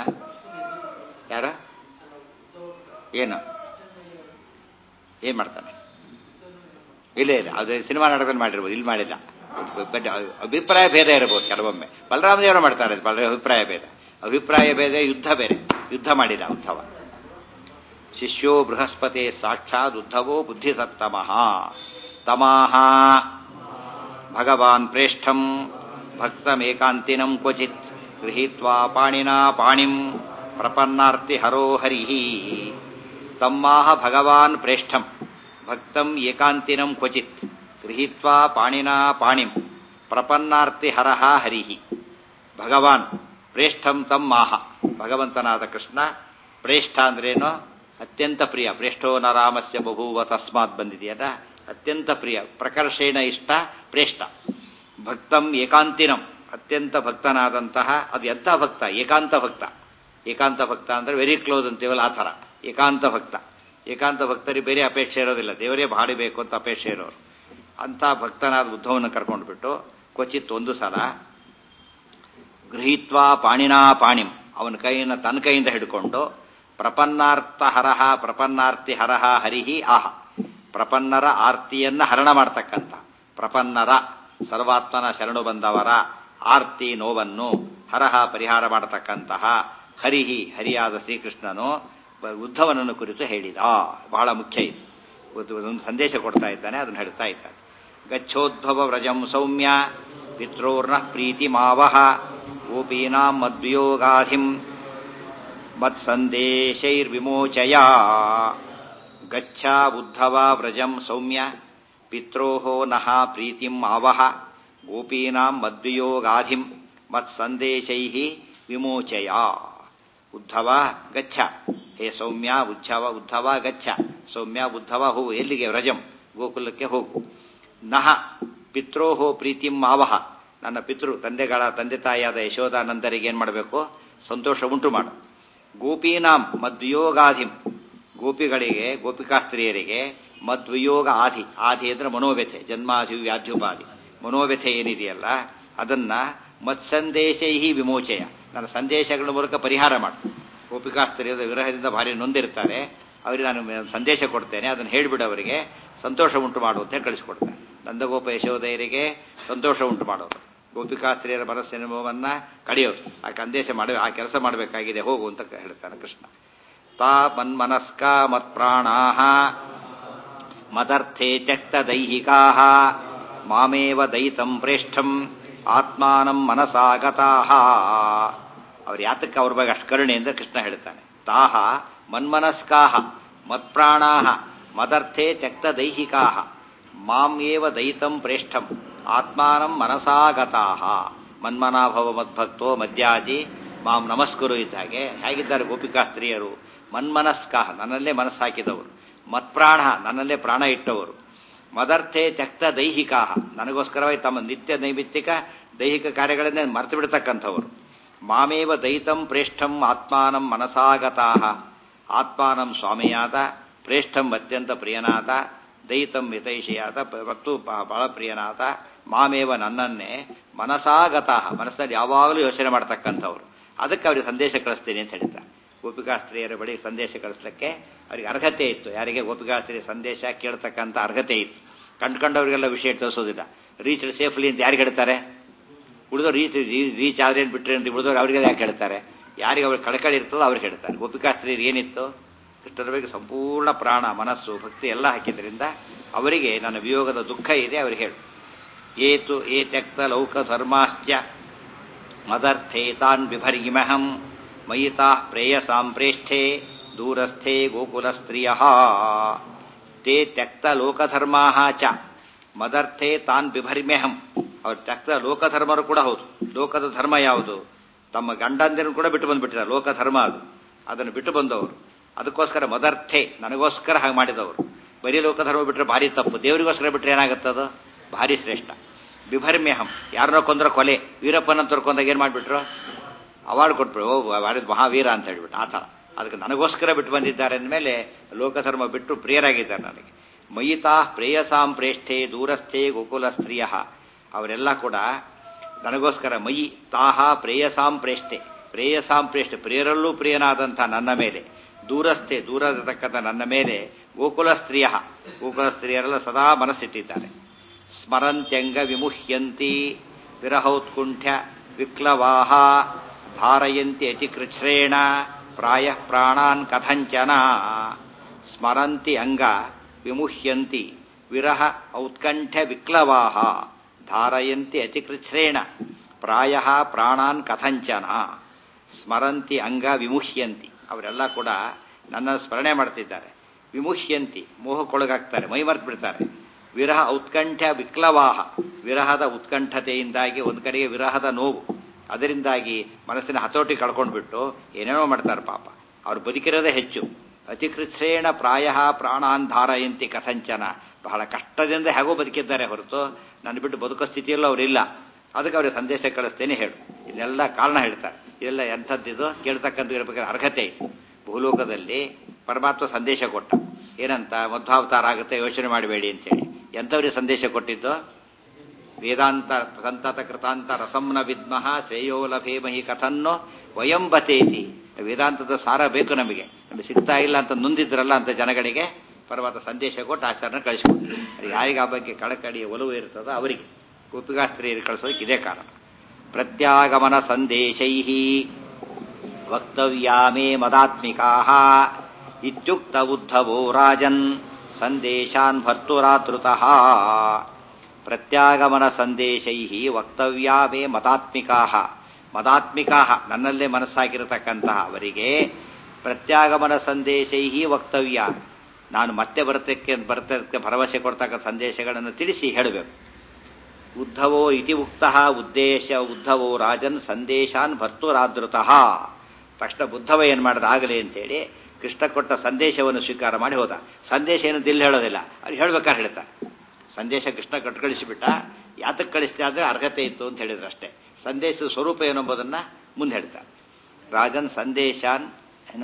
ಯಾರ ಏನು ಏನ್ ಮಾಡ್ತಾನೆ ಇಲ್ಲೇ ಇಲ್ಲ ಅದು ಸಿನಿಮಾ ನಾಟಕದಲ್ಲಿ ಮಾಡಿರ್ಬೋದು ಇಲ್ಲಿ ಮಾಡಿಲ್ಲ ಬಟ್ ಅಭಿಪ್ರಾಯ ಭೇದ ಇರಬಹುದು ಕೆಲವೊಮ್ಮೆ ಬಲರಾಮದೇವರು ಮಾಡ್ತಾರೆ ಅಭಿಪ್ರಾಯ ಭೇದ ಅಭಿಪ್ರಾಯ ಭೇದ ಯುದ್ಧ ಬೇರೆ ಯುದ್ಧ ಮಾಡಿಲ್ಲ ಉದ್ಧವ ಶಿಷ್ಯೋ ಬೃಹಸ್ಪತಿ ಸಾಕ್ಷಾತ್ ಉದ್ಧವೋ ಬುದ್ಧಿಸತ್ತಮಃ ತಮಾಹ ಭಗವಾನ್ ಪ್ರೇಷ್ಠಂ ಭಕ್ತಮೇಕಾಂತಿನಂ ಕ್ವಚಿತ್ ಗೃಹೀತ್ವಾ ಪಾಣಿನಾ ಪಾಣಿಂ ಪ್ರಪನ್ನಾರ್ತಿ ಹರೋ ಹರಿ ತಮ್ಮಾಹ ಭಗವಾನ್ ಪ್ರೇಷ್ಠಂ ಭಕ್ತಂ ಏಕಾಂತಿನಂ ಕ್ವಚಿತ್ ಗೃಹೀತ್ವಾ ಪಾಣಿನಾ ಪಾಣಿಂ ಪ್ರಪನ್ನಾರ್ತಿ ಹರಹ ಹರಿಹಿ ಭಗವಾನ್ ಪ್ರೇಷ್ಠಂ ತಮ್ಮಾಹ ಭಗವಂತನಾದ ಕೃಷ್ಣ ಪ್ರೇಷ್ಠ ಅಂದ್ರೇನು ಅತ್ಯಂತ ಪ್ರಿಯ ಪ್ರೇಷ್ಠೋ ನ ರಾಮಸ್ಯ ಬಭೂವ ತಸ್ಮಾತ್ ಬಂದಿದೆಯಲ್ಲ ಅತ್ಯಂತ ಪ್ರಿಯ ಪ್ರಕರ್ಷೇಣ ಇಷ್ಟ ಪ್ರೇಷ್ಠ ಭಕ್ತಂ ಏಕಾಂತಿನಂ ಅತ್ಯಂತ ಭಕ್ತನಾದಂತಹ ಅದು ಎಂಥ ಭಕ್ತ ಏಕಾಂತ ಭಕ್ತ ಏಕಾಂತ ಭಕ್ತ ಅಂದ್ರೆ ವೆರಿ ಕ್ಲೋಸ್ ಅಂತೀವಲ್ಲ ಆ ಥರ ಏಕಾಂತ ಭಕ್ತ ಏಕಾಂತ ಭಕ್ತರಿಗೆ ಬೇರೆ ಅಪೇಕ್ಷೆ ಇರೋದಿಲ್ಲ ದೇವರೇ ಬಾಡಿಬೇಕು ಅಂತ ಅಪೇಕ್ಷೆ ಇರೋರು ಅಂಥ ಭಕ್ತನಾದ ಉದ್ಧವನ ಕರ್ಕೊಂಡು ಬಿಟ್ಟು ಕ್ವಚಿತ್ ಒಂದು ಸಲ ಗೃಹೀತ್ವಾ ಪಾಣಿನಾ ಪಾಣಿಂ ಅವನ ಕೈಯನ್ನು ತನ್ನ ಕೈಯಿಂದ ಹಿಡ್ಕೊಂಡು ಪ್ರಪನ್ನಾರ್ಥ ಹರಹ ಪ್ರಪನ್ನಾರ್ತಿ ಹರಹ ಹರಿಹಿ ಆಹ ಪ್ರಪನ್ನರ ಆರ್ತಿಯನ್ನ ಹರಣ ಮಾಡ್ತಕ್ಕಂಥ ಪ್ರಪನ್ನರ ಸರ್ವಾತ್ಮನ ಶರಣು ಬಂದವರ ಆರ್ತಿ ನೋವನ್ನು ಹರಹ ಪರಿಹಾರ ಮಾಡತಕ್ಕಂತಹ ಹರಿಹಿ ಹರಿಯಾದ ಶ್ರೀಕೃಷ್ಣನು ಉದ್ಧವನನ್ನು ಕುರಿತು ಹೇಳಿದ ಬಹಳ ಮುಖ್ಯ ಇದು ಒಂದು ಸಂದೇಶ ಕೊಡ್ತಾ ಇದ್ದಾನೆ ಅದನ್ನು ಹೇಳ್ತಾ ಇದ್ದಾನೆ ಗಚ್ಚೋದ್ಭವ ವ್ರಜಂ ಸೌಮ್ಯ ಪಿತ್ರೋರ್ನ ಪ್ರೀತಿ ಮಾವಹ ಗೋಪೀನಾಂ ಮದ್ವಿಯೋಗಾಧಿಂ ಮತ್ಸಂದೇಶೈರ್ವಿಮೋಚಯ ಗಚ್ಚ ಉದ್ಧವ ವ್ರಜಂ ಸೌಮ್ಯ ಪಿತ್ರೋಃ ನಃ ಪ್ರೀತಿಂ ಆವಹ ಗೋಪೀನಾಂ ಮದ್ವಿಯೋಗಾಧಿಂ ಮತ್ಸಂದೇಶೈಃ ವಿಮೋಚಯ ಉದ್ಧವ ಗಚ್ಚ ಹೇ ಸೌಮ್ಯ ಉದ್ಧವ ಉದ್ಧವ ಗಚ್ಚ ಸೌಮ್ಯ ಉದ್ಧವ ಹೋಗು ಎಲ್ಲಿಗೆ ವ್ರಜಂ ಗೋಕುಲಕ್ಕೆ ಹೋಗು ನಹ ಪಿತ್ರೋಹೋ ಪ್ರೀತಿಂ ಆವಹ ನನ್ನ ಪಿತೃ ತಂದೆಗಳ ತಂದೆ ತಾಯಿಯಾದ ಯಶೋಧಾನಂದರಿಗೆ ಏನ್ ಮಾಡಬೇಕು ಸಂತೋಷ ಉಂಟು ಮಾಡು ಗೋಪೀನಾಂ ಮದ್ವಿಯೋಗಾಧಿಂ ಗೋಪಿಗಳಿಗೆ ಗೋಪಿಕಾಸ್ತ್ರೀಯರಿಗೆ ಮದ್ವಿಯೋಗ ಆಧಿ ಆಧಿ ಅಂದ್ರೆ ಮನೋವ್ಯಥೆ ಜನ್ಮಾಧಿ ವ್ಯಾಧ್ಯುಪಾಧಿ ಮನೋವ್ಯಥೆ ಏನಿದೆಯಲ್ಲ ಅದನ್ನ ಮತ್ಸಂದೇಶೈ ವಿಮೋಚಯ ನನ್ನ ಸಂದೇಶಗಳ ಮೂಲಕ ಪರಿಹಾರ ಮಾಡು ಗೋಪಿಕಾಸ್ತ್ರೀಯದ ವಿರಹದಿಂದ ಭಾರಿ ನೊಂದಿರ್ತಾರೆ ಅವರಿಗೆ ನಾನು ಸಂದೇಶ ಕೊಡ್ತೇನೆ ಅದನ್ನು ಹೇಳಿಬಿಡು ಅವರಿಗೆ ಸಂತೋಷ ಉಂಟು ಮಾಡು ಅಂತ ಹೇಳಿ ಕಳಿಸ್ಕೊಡ್ತೇನೆ ನಂದಗೋಪ ಯಶೋದಯರಿಗೆ ಸಂತೋಷ ಉಂಟು ಮಾಡೋದು ಗೋಪಿಕಾಸ್ತ್ರೀಯರ ಮನಸ್ಸಿನ ನೋವನ್ನ ಕಡಿಯೋದು ಆ ಸಂದೇಶ ಮಾಡಿ ಆ ಕೆಲಸ ಮಾಡಬೇಕಾಗಿದೆ ಹೋಗು ಅಂತ ಹೇಳ್ತಾನೆ ಕೃಷ್ಣ ತಾ ಮನ್ಮನಸ್ಕ ಮತ್ಪ್ರಾಣಾ ಮದರ್ಥೆ ತ್ಯಕ್ತ ದೈಹಿಕಾ ಮಾಮೇವ ದಯಿತಂ ಪ್ರೇಷ್ಠಂ ಆತ್ಮಾನಂ ಮನಸಾಗತಾ ಅವ್ರು ಯಾತಕ್ಕೆ ಅವ್ರ ಬಗ್ಗೆ ಅಷ್ಟು ಕರುಣೆ ಅಂತ ಕೃಷ್ಣ ಹೇಳ್ತಾನೆ ತಾಹ ಮನ್ಮನಸ್ಕಾಹ ಮತ್ಪ್ರಾಣಾಹ ಮದರ್ಥೆ ತ್ಯಕ್ತ ದೈಹಿಕಾ ಮಾಂ ಏವ ದಯಿತಂ ಪ್ರೇಷ್ಠಂ ಆತ್ಮಾನಂ ಮನಸಾಗತಾಹ ಮನ್ಮನಾಭವ ಮದ್ಭಕ್ತೋ ಮದ್ಯಾಜಿ ಮಾಂ ನಮಸ್ಕರು ಇದ್ದ ಹಾಗೆ ಹೇಗಿದ್ದಾರೆ ಗೋಪಿಕಾ ಸ್ತ್ರೀಯರು ಮನ್ಮನಸ್ಕಾಹ ನನ್ನಲ್ಲೇ ಮನಸ್ಸಾಕಿದವರು ಮತ್ಪ್ರಾಣ ನನ್ನಲ್ಲೇ ಪ್ರಾಣ ಇಟ್ಟವರು ಮದರ್ಥೆ ತ್ಯಕ್ತ ದೈಹಿಕಾ ನನಗೋಸ್ಕರವಾಗಿ ತಮ್ಮ ನಿತ್ಯ ನೈಮಿತ್ತಿಕ ದೈಹಿಕ ಕಾರ್ಯಗಳನ್ನೇ ಮರೆತು ಬಿಡ್ತಕ್ಕಂಥವರು ಮಾಮೇವ ದಯಿತಂ ಪ್ರೇಷ್ಠಂ ಆತ್ಮಾನಂ ಮನಸಾಗತಾ ಆತ್ಮಾನಂ ಸ್ವಾಮಿಯಾದ ಪ್ರೇಷ್ಠಂ ಅತ್ಯಂತ ಪ್ರಿಯನಾದ ದಯಿತಂ ಹಿತೈಷಿಯಾದ ಮತ್ತು ಬಹಳ ಪ್ರಿಯನಾದ ಮಾಮೇವ ನನ್ನನ್ನೇ ಮನಸಾಗತಾ ಮನಸ್ಸಲ್ಲಿ ಯಾವಾಗಲೂ ಯೋಚನೆ ಮಾಡ್ತಕ್ಕಂಥವ್ರು ಅದಕ್ಕೆ ಅವರಿಗೆ ಸಂದೇಶ ಕಳಿಸ್ತೀನಿ ಅಂತ ಹೇಳ್ತಾರೆ ಗೋಪಿಕಾಸ್ತ್ರೀಯರ ಬಳಿ ಸಂದೇಶ ಕಳಿಸ್ಲಿಕ್ಕೆ ಅವರಿಗೆ ಅರ್ಹತೆ ಇತ್ತು ಯಾರಿಗೆ ಗೋಪಿಕಾಸ್ತ್ರೀಯ ಸಂದೇಶ ಕೇಳ್ತಕ್ಕಂಥ ಅರ್ಹತೆ ಇತ್ತು ಕಂಡ್ಕೊಂಡವರಿಗೆಲ್ಲ ವಿಷಯ ತಿಳಿಸೋದಿಲ್ಲ ರೀಚ್ ಸೇಫ್ಲಿ ಅಂತ ಯಾರಿಗೆ ಹೇಳ್ತಾರೆ ಉಳಿದವ್ರು ರೀಚ್ ರೀಚ್ ಆದ್ರೆ ಏನು ಬಿಟ್ರೆ ಅಂತ ಉಳಿದವ್ರು ಅವರಿಗೆಲ್ಲ ಯಾಕೆ ಹೇಳ್ತಾರೆ ಯಾರಿಗೆ ಅವ್ರಿಗೆ ಕಳಕಳಿ ಇರ್ತದೋ ಅವ್ರಿಗೆ ಹೇಳ್ತಾರೆ ಗೋಪಿಕಾಸ್ತ್ರೀಯರು ಏನಿತ್ತು ಕೃಷ್ಣರ ಬಗ್ಗೆ ಸಂಪೂರ್ಣ ಪ್ರಾಣ ಮನಸ್ಸು ಭಕ್ತಿ ಎಲ್ಲ ಹಾಕಿದ್ರಿಂದ ಅವರಿಗೆ ನನ್ನ ವಿಯೋಗದ ದುಃಖ ಇದೆ ಅವ್ರಿಗೆ ಹೇಳು ಏತು ಏ ತ್ಯಕ್ತ ಲೌಕ ಧರ್ಮಾಶ್ಚ ಮದರ್ಥೇ ತಾನ್ ಬಿಭರ್ಗಿಮಹಂ ಮಯಿತಾ ಪ್ರೇಯಸಾಂ ಪ್ರೇಷ್ಠೆ ದೂರಸ್ಥೆ ಗೋಕುಲ ಸ್ತ್ರೀಯ ತೇ ತ್ಯಕ್ತ ಲೋಕಧರ್ಮಾ ಚ ಮದರ್ಥೆ ತಾನ್ ಬಿಭರ್ಮ್ಯಹಂ ಅವ್ರು ತ್ಯಕ್ತ ಲೋಕಧರ್ಮರು ಕೂಡ ಹೌದು ಲೋಕದ ಧರ್ಮ ಯಾವುದು ತಮ್ಮ ಗಂಡಂದಿರನ್ನು ಕೂಡ ಬಿಟ್ಟು ಬಂದ್ಬಿಟ್ಟಿದ್ದಾರೆ ಲೋಕಧರ್ಮ ಅದು ಅದನ್ನು ಬಿಟ್ಟು ಬಂದವರು ಅದಕ್ಕೋಸ್ಕರ ಮದರ್ಥೆ ನನಗೋಸ್ಕರ ಹಾಗೆ ಮಾಡಿದವರು ಬರೀ ಲೋಕಧರ್ಮ ಬಿಟ್ಟರೆ ಭಾರಿ ತಪ್ಪು ದೇವರಿಗೋಸ್ಕರ ಬಿಟ್ಟರೆ ಏನಾಗುತ್ತದು ಭಾರಿ ಶ್ರೇಷ್ಠ ಬಿಭರ್ಮ್ಯಹಂ ಯಾರನ್ನೋ ಕೊಂದ್ರ ಕೊಲೆ ವೀರಪ್ಪನಂತವ್ರು ಕೊಂದಾಗ ಏನ್ ಮಾಡ್ಬಿಟ್ರು ಅವಾರ್ಡ್ ಕೊಟ್ಬಿಡು ಓ ವಾರಿದ್ ಮಹಾವೀರ ಅಂತ ಹೇಳ್ಬಿಟ್ಟು ಆ ಥರ ಅದಕ್ಕೆ ನನಗೋಸ್ಕರ ಬಿಟ್ಟು ಬಂದಿದ್ದಾರೆ ಅಂದಮೇಲೆ ಲೋಕಧರ್ಮ ಬಿಟ್ಟು ಪ್ರಿಯರಾಗಿದ್ದಾರೆ ನನಗೆ ಮಯಿತಾ ಪ್ರೇಯಸಾಂ ಪ್ರೇಷ್ಠೆ ದೂರಸ್ಥೆ ಗೋಕುಲ ಸ್ತ್ರೀಯ ಅವರೆಲ್ಲ ಕೂಡ ನನಗೋಸ್ಕರ ಮಯಿ ತಾಹ ಪ್ರೇಯಸಾಂ ಪ್ರೇಷ್ಠೆ ಪ್ರೇಯಸಾಂ ಪ್ರೇಷ್ಠೆ ಪ್ರಿಯರಲ್ಲೂ ಪ್ರಿಯನಾದಂಥ ನನ್ನ ಮೇಲೆ ದೂರಸ್ಥೆ ದೂರದತಕ್ಕಂಥ ನನ್ನ ಮೇಲೆ ಗೋಕುಲ ಸ್ತ್ರೀಯ ಗೋಕುಲ ಸ್ತ್ರೀಯರೆಲ್ಲ ಸದಾ ಮನಸ್ಸಿಟ್ಟಿದ್ದಾರೆ ಸ್ಮರಂತ್ಯಂಗ ವಿಮುಹ್ಯಂತಿ ವಿರಹೋತ್ಕುಂಠ್ಯ ವಿಕ್ಲವಾಹ ಧಾರಯಂತಿ ಅತಿಕೃಚ್ಛ್ರೇಣ ಪ್ರಾಯ ಪ್ರಾಣಾನ್ ಕಥಂಚನ ಸ್ಮರಂತಿ ಅಂಗ ವಿಮುಹ್ಯಂತಿ ವಿರಹ ಔತ್ಕಂಠ್ಯ ವಿಕ್ಲವಾಹ ಧಾರಯಂತಿ ಅತಿಕೃಚ್ಛ್ರೇಣ ಪ್ರಾಯ ಪ್ರಾಣಾನ್ ಕಥಂಚನ ಸ್ಮರಂತಿ ಅಂಗ ವಿಮುಹ್ಯಂತಿ ಅವರೆಲ್ಲ ಕೂಡ ನನ್ನ ಸ್ಮರಣೆ ಮಾಡ್ತಿದ್ದಾರೆ ವಿಮುಹ್ಯಂತಿ ಮೋಹಕ್ಕೊಳಗಾಗ್ತಾರೆ ಮೈಮರ್ತು ಬಿಡ್ತಾರೆ ವಿರಹ ಉತ್ಕಂಠ ವಿಕ್ಲವಾಹ ವಿರಹದ ಉತ್ಕಂಠತೆಯಿಂದಾಗಿ ಒಂದು ಕಡೆಗೆ ವಿರಹದ ನೋವು ಅದರಿಂದಾಗಿ ಮನಸ್ಸಿನ ಹತೋಟಿ ಕಳ್ಕೊಂಡ್ಬಿಟ್ಟು ಏನೇನೋ ಮಾಡ್ತಾರೆ ಪಾಪ ಅವ್ರು ಬದುಕಿರೋದೇ ಹೆಚ್ಚು ಅತಿಕೃಚ್ಛ್ರೇಣ ಪ್ರಾಯ ಪ್ರಾಣಾನ್ ಧಾರಯಂತಿ ಕಥಂಚನ ಬಹಳ ಕಷ್ಟದಿಂದ ಹೇಗೋ ಬದುಕಿದ್ದಾರೆ ಹೊರತು ನನ್ನ ಬಿಟ್ಟು ಬದುಕೋ ಸ್ಥಿತಿಯಲ್ಲೂ ಅವರಿಲ್ಲ ಅದಕ್ಕೆ ಅವ್ರಿಗೆ ಸಂದೇಶ ಕಳಿಸ್ತೇನೆ ಹೇಳು ಇದೆಲ್ಲ ಕಾರಣ ಹೇಳ್ತಾರೆ ಇದೆಲ್ಲ ಎಂಥದ್ದಿದು ಕೇಳ್ತಕ್ಕಂಥ ಇರಬೇಕಾದ್ರೆ ಅರ್ಹತೆ ಇತ್ತು ಭೂಲೋಕದಲ್ಲಿ ಪರಮಾತ್ಮ ಸಂದೇಶ ಕೊಟ್ಟ ಏನಂತ ಮಧ್ವಾವತಾರ ಆಗುತ್ತೆ ಯೋಚನೆ ಮಾಡಬೇಡಿ ಅಂತೇಳಿ ಎಂಥವ್ರಿಗೆ ಸಂದೇಶ ಕೊಟ್ಟಿದ್ದು ವೇದಾಂತ ಸಂತತ ಕೃತಾಂತ ರಸಂನ ವಿದ್ಮಃ ಶ್ರೇಯೋ ಲಭೇಮಹಿ ಕಥನ್ನೋ ವಯಂ ಬತೇತಿ ವೇದಾಂತದ ಸಾರ ಬೇಕು ನಮಗೆ ನಮಗೆ ಸಿಗ್ತಾ ಇಲ್ಲ ಅಂತ ನೊಂದಿದ್ರಲ್ಲ ಅಂತ ಜನಗಳಿಗೆ ಪರ್ವತ ಸಂದೇಶ ಕೊಟ್ಟು ಆಚಾರನ ಕಳಿಸ್ಕೊಟ್ರು ಯಾರಿಗೆ ಆ ಬಗ್ಗೆ ಕಳಕಳಿ ಒಲವು ಇರ್ತದೋ ಅವರಿಗೆ ಗೋಪಿಕಾಸ್ತ್ರೀಯರಿಗೆ ಕಳಿಸೋದಕ್ಕೆ ಇದೇ ಕಾರಣ ಪ್ರತ್ಯಾಗಮನ ಸಂದೇಶೈ ವಕ್ತವ್ಯಾ ಮೇ ಮದಾತ್ಮಿಕಾ ಇತ್ಯುಕ್ತ ಉದ್ಧವೋ ರಾಜನ್ ಸಂದೇಶಾನ್ ಭರ್ತುರಾತೃತಃ ಪ್ರತ್ಯಾಗಮನ ಸಂದೇಶೈ ವಕ್ತವ್ಯಾ ಮೇ ಮತಾತ್ಮಿಕಾ ಮದಾತ್ಮಿಕಾ ನನ್ನಲ್ಲೇ ಮನಸ್ಸಾಗಿರತಕ್ಕಂತಹ ಅವರಿಗೆ ಪ್ರತ್ಯಾಗಮನ ಸಂದೇಶೈ ವಕ್ತವ್ಯ ನಾನು ಮತ್ತೆ ಬರತಕ್ಕೆ ಬರತಕ್ಕೆ ಭರವಸೆ ಕೊಡ್ತಕ್ಕ ಸಂದೇಶಗಳನ್ನು ತಿಳಿಸಿ ಹೇಳಬೇಕು ಉದ್ಧವೋ ಇತಿ ಉಕ್ತ ಉದ್ದೇಶ ಉದ್ಧವೋ ರಾಜನ್ ಸಂದೇಶಾನ್ ಭರ್ತುರಾದೃತಃ ತಕ್ಷಣ ಬುದ್ಧವ ಏನು ಮಾಡಿದ ಆಗಲಿ ಅಂತೇಳಿ ಕೃಷ್ಣ ಕೊಟ್ಟ ಸಂದೇಶವನ್ನು ಸ್ವೀಕಾರ ಮಾಡಿ ಹೋದ ಸಂದೇಶ ಏನು ದಿಲ್ ಹೇಳೋದಿಲ್ಲ ಅವ್ರು ಹೇಳ್ಬೇಕಾದ್ರೆ ಹೇಳ್ತಾರೆ ಸಂದೇಶ ಕೃಷ್ಣ ಕಟ್ ಕಳಿಸಿಬಿಟ್ಟ ಯಾತಕ್ಕೆ ಕಳಿಸ್ತಾ ಅಂದ್ರೆ ಅರ್ಹತೆ ಇತ್ತು ಅಂತ ಹೇಳಿದ್ರು ಅಷ್ಟೇ ಸಂದೇಶದ ಸ್ವರೂಪ ಏನು ಎಂಬುದನ್ನ ಮುಂದೆ ಹೇಳ್ತಾರೆ ರಾಜನ್ ಸಂದೇಶಾನ್ ಏನೋ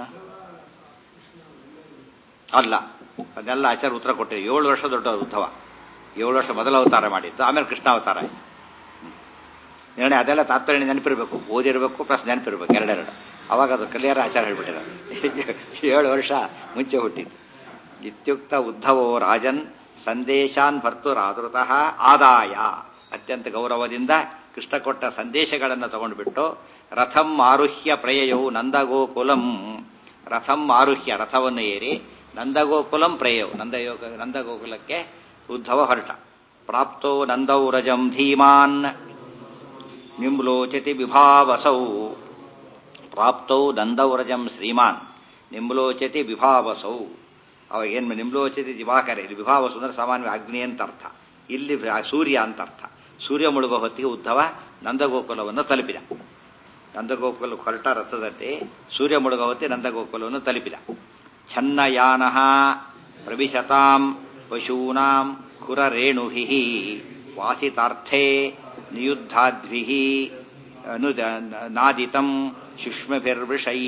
ಅಲ್ಲ ಅದನ್ನೆಲ್ಲ ಆಚಾರ ಉತ್ತರ ಕೊಟ್ಟಿರಿ ಏಳು ವರ್ಷ ದೊಡ್ಡ ಉದ್ಧವ ಏಳು ವರ್ಷ ಮೊದಲ ಅವತಾರ ಮಾಡಿದ್ದು ಆಮೇಲೆ ಕೃಷ್ಣ ಅವತಾರ ಆಯಿತು ನಿರ್ಣಯ ಅದೆಲ್ಲ ತಾತ್ಪರ್ಯ ನೆನಪಿರ್ಬೇಕು ಓದಿರ್ಬೇಕು ಪ್ಲಸ್ ನೆನಪಿರ್ಬೇಕು ಎರಡೆರಡು ಅವಾಗ ಅದು ಕಲಿಯಾರ ಆಚಾರ ಹೇಳ್ಬಿಟ್ಟಿದ್ದಾರೆ ಏಳು ವರ್ಷ ಮುಂಚೆ ಹುಟ್ಟಿದ್ದು ಇತ್ಯುಕ್ತ ಉದ್ಧವೋ ರಾಜನ್ ಸಂದೇಶಾನ್ ಭರ್ತುರಾದೃತಃ ಆದಾಯ ಅತ್ಯಂತ ಗೌರವದಿಂದ ಕೃಷ್ಣ ಕೊಟ್ಟ ಸಂದೇಶಗಳನ್ನು ತಗೊಂಡ್ಬಿಟ್ಟು ರಥಂ ಆರುಹ್ಯ ಪ್ರಯಯವು ನಂದಗೋಕುಲಂ ರಥಂ ಆರುಹ್ಯ ರಥವನ್ನು ಏರಿ ನಂದಗೋಕುಲಂ ಪ್ರಯವು ನಂದಯೋಗ ನಂದಗೋಕುಲಕ್ಕೆ ಉದ್ಧವ ಹೊರಟ ಪ್ರಾಪ್ತೋ ನಂದೌರಜಂ ಧೀಮಾನ್ ನಿಮ್ಲೋಚತಿ ವಿಭಾವಸೌ ಪ್ರಾಪ್ತೌ ನಂದೌರಜಂ ಶ್ರೀಮಾನ್ ನಿಮ್ಲೋಚತಿ ವಿಭಾವಸೌ ಅವಾಗ ಏನು ನಿಮ್ಲೋಚತಿ ದಿವಾಕರ ಇಲ್ಲಿ ವಿಭಾವಸು ಅಂದ್ರೆ ಸಾಮಾನ್ಯ ಅಗ್ನಿ ಅಂತ ಅರ್ಥ ಇಲ್ಲಿ ಸೂರ್ಯ ಅಂತ ಅರ್ಥ ಸೂರ್ಯ ಮುಳುಗೋ ಹೊತ್ತಿಗೆ ಉದ್ಧವ ನಂದಗೋಕುಲವನ್ನು ತಲುಪಿದ ನಂದಗೋಕುಲ ಹೊರಟ ರಥದಲ್ಲಿ ಸೂರ್ಯ ಮುಳುಗೋ ಹೊತ್ತಿಗೆ ನಂದಗೋಕುಲವನ್ನು ತಲುಪಿದ ಛನ್ನಯಾನ ಪ್ರವಿಶತಾಂ ಪಶೂನಾಂ ಖುರರೇಣುಭಿ ವಾಸಿತಾರ್ಥೇ ನಿಯುದ್ಧಾದ್ಭಿ ಅನು ನಾದಿತಂ ಶುಷ್ಮಭಿರ್ವೃಷೈ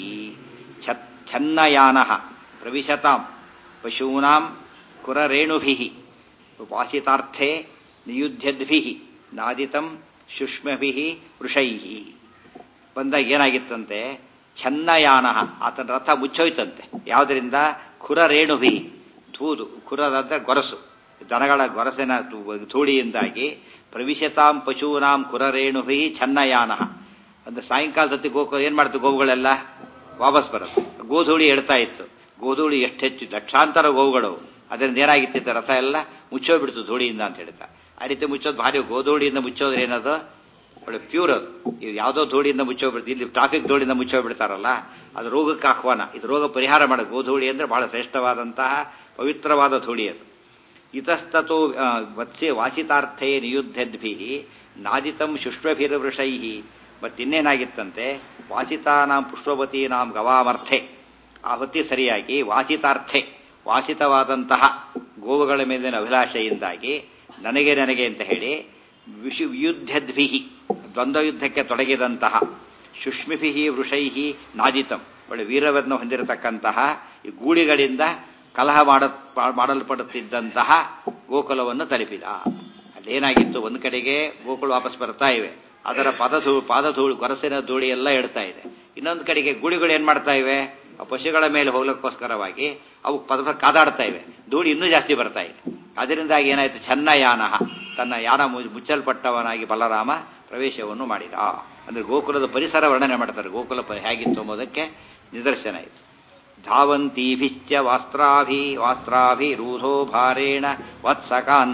ಛನ್ನಯಾನ ಪ್ರವಿಶತಾಂ ಪಶೂನಾಂ ಕುರರೇಣುಭಿ ವಾಸಿತಾರ್ಥೇ ನಿಯುದ್ಧದ್ಭಿ ನಾದಿತಂ ಶುಷ್ಮಭಿ ವೃಷೈ ಬಂದಾಗ ಏನಾಗಿತ್ತಂತೆ ಛನ್ನಯಾನ ಆತನ ರಥ ಮುಚ್ಚೋಯ್ತಂತೆ ಯಾವುದರಿಂದ ಖುರರೇಣುಭಿ ಧೂದು ಖುರದಂದ್ರೆ ಗೊರಸು ದನಗಳ ಗೊರಸಿನ ಧೂಳಿಯಿಂದಾಗಿ ಪ್ರವಿಶತಾಂ ಪಶೂನಾಂ ಕುರರೇಣುಭಿ ಛನ್ನಯಾನ ಅಂದ್ರೆ ಸಾಯಂಕಾಲದತ್ತಿ ಗೋಕು ಏನ್ ಮಾಡ್ತು ಗೋವುಗಳೆಲ್ಲ ವಾಪಸ್ ಬರುತ್ತೆ ಗೋಧೂಳಿ ಎಳ್ತಾ ಇತ್ತು ಗೋಧೂಳಿ ಎಷ್ಟು ಹೆಚ್ಚು ಲಕ್ಷಾಂತರ ಗೋವುಗಳು ಅದರಿಂದ ಏನಾಗಿತ್ತು ರಥ ಎಲ್ಲ ಮುಚ್ಚೋಗ್ಬಿಡ್ತು ಧೂಳಿಯಿಂದ ಅಂತ ಹೇಳ್ತಾ ಆ ರೀತಿ ಮುಚ್ಚೋದು ಭಾರಿ ಗೋಧೂಳಿಯಿಂದ ಮುಚ್ಚೋದ್ರೆ ಏನದು ಒಳ್ಳೆ ಪ್ಯೂರ್ ಅದು ಇದು ಯಾವುದೋ ಧೂಳಿಯಿಂದ ಮುಚ್ಚೋಗ್ಬಿಡ್ತು ಇಲ್ಲಿ ಟ್ರಾಫಿಕ್ ಧೂಳಿಂದ ಮುಚ್ಚೋಗ್ಬಿಡ್ತಾರಲ್ಲ ಅದು ರೋಗಕ್ಕೆ ಆಹ್ವಾನ ಇದು ರೋಗ ಪರಿಹಾರ ಮಾಡೋದು ಗೋಧೂಳಿ ಅಂದ್ರೆ ಬಹಳ ಶ್ರೇಷ್ಠವಾದಂತಹ ಪವಿತ್ರವಾದ ಧೂಳಿ ಅದು ಇತಸ್ತೋ ವತ್ಸ್ಯ ವಾಸಿತಾರ್ಥೇ ನಿಯುದ್ಧದ್ಭಿ ನಾದಿತಂ ಶುಷ್ಮಭಿರ್ವೃಷೈ ಮತ್ತಿನ್ನೇನಾಗಿತ್ತಂತೆ ವಾಸಿತಾನಾಂ ಪುಷ್ಪವತೀನಾಂ ಗವಾಮರ್ಥೆ ಆ ಹೊತ್ತಿ ಸರಿಯಾಗಿ ವಾಸಿತಾರ್ಥೆ ವಾಸಿತವಾದಂತಹ ಗೋವುಗಳ ಮೇಲಿನ ಅಭಿಲಾಷೆಯಿಂದಾಗಿ ನನಗೆ ನನಗೆ ಅಂತ ಹೇಳಿ ವಿಶು ಯುದ್ಧದ್ಭಿ ದ್ವಂದ್ವ ಯುದ್ಧಕ್ಕೆ ತೊಡಗಿದಂತಹ ಶುಷ್ಮಿಭಿ ವೃಷೈ ನಾದಿತಂ ಒಳ್ಳೆ ವೀರವನ್ನು ಹೊಂದಿರತಕ್ಕಂತಹ ಈ ಗೂಳಿಗಳಿಂದ ಕಲಹ ಮಾಡ ಮಾಡಲ್ಪಡುತ್ತಿದ್ದಂತಹ ಗೋಕುಲವನ್ನು ತಲುಪಿದ ಅಲ್ಲೇನಾಗಿತ್ತು ಒಂದು ಕಡೆಗೆ ಗೋಕುಲ ವಾಪಸ್ ಬರ್ತಾ ಇವೆ ಅದರ ಪದಧೂ ಪಾದಧೂಳು ಗೊರಸಿನ ಧೂಳಿ ಎಲ್ಲ ಇಡ್ತಾ ಇದೆ ಇನ್ನೊಂದು ಕಡೆಗೆ ಗುಳಿಗಳು ಏನ್ ಮಾಡ್ತಾ ಇವೆ ಆ ಪಶುಗಳ ಮೇಲೆ ಹೋಗ್ಲಿಕ್ಕೋಸ್ಕರವಾಗಿ ಅವು ಪದ ಕಾದಾಡ್ತಾ ಇವೆ ಧೂಳಿ ಇನ್ನೂ ಜಾಸ್ತಿ ಬರ್ತಾ ಇದೆ ಅದರಿಂದಾಗಿ ಏನಾಯ್ತು ಚನ್ನಯಾನ ತನ್ನ ಯಾನ ಮುಚ್ಚಲ್ಪಟ್ಟವನಾಗಿ ಬಲರಾಮ ಪ್ರವೇಶವನ್ನು ಮಾಡಿದ ಅಂದ್ರೆ ಗೋಕುಲದ ಪರಿಸರ ವರ್ಣನೆ ಮಾಡ್ತಾರೆ ಗೋಕುಲ ಹೇಗಿತ್ತು ಎಂಬುದಕ್ಕೆ ನಿದರ್ಶನ ಇದೆ ಧಾವಂತೀಭಿಶ್ಚ ವಾಸ್ತ್ರಾಭಿ ವಾಸ್ತ್ರಾಭಿರೂಢೋ ಭಾರೇಣ ವತ್ಸಕಾನ್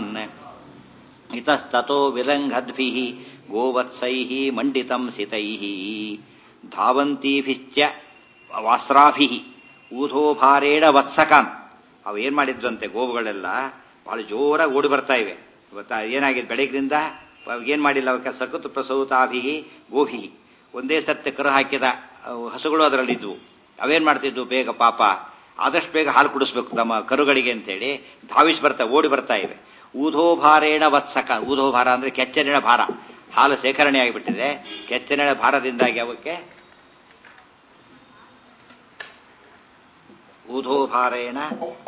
ಇತಸ್ತೋ ವಿಲಂಘದ್ಭಿ ಗೋವತ್ಸೈ ಮಂಡಿತಂ ಸಿತೈ ಧಾವಂತೀಭಿಶ್ಚ ವಾಸ್ತ್ರಾಭಿ ಊಧೋ ಭಾರೇಣ ವತ್ಸಕಾನ್ ಅವು ಏನ್ ಮಾಡಿದ್ವಂತೆ ಗೋವುಗಳೆಲ್ಲ ಬಹಳ ಜೋರಾಗಿ ಓಡಿ ಬರ್ತಾ ಇವೆ ಇವತ್ತ ಏನಾಗಿದೆ ಬೆಳಗ್ಗಿನಿಂದ ಏನ್ ಮಾಡಿಲ್ಲ ಅವಕ್ಕೆ ಸಕುತ್ ಪ್ರಸೂತಾಭಿ ಗೋಭಿ ಒಂದೇ ಸತ್ಯ ಕರು ಹಾಕಿದ ಹಸುಗಳು ಅದರಲ್ಲಿದ್ವು ಅವೇನ್ ಮಾಡ್ತಿದ್ವು ಬೇಗ ಪಾಪ ಆದಷ್ಟು ಬೇಗ ಹಾಲು ಕುಡಿಸ್ಬೇಕು ನಮ್ಮ ಕರುಗಳಿಗೆ ಅಂತೇಳಿ ಧಾವಿಸಿ ಬರ್ತಾ ಓಡಿ ಬರ್ತಾ ಇವೆ ಊಧೋಭಾರೇಣ ವತ್ಸಕ ಊಧೋಭಾರ ಅಂದ್ರೆ ಕೆಚ್ಚನಿನ ಭಾರ ಹಾಲು ಸೇಖರಣೆ ಆಗಿಬಿಟ್ಟಿದೆ ಕೆಚ್ಚನಿನ ಭಾರದಿಂದಾಗಿ ಅವಕ್ಕೆ ಊಧೋಭಾರೇಣ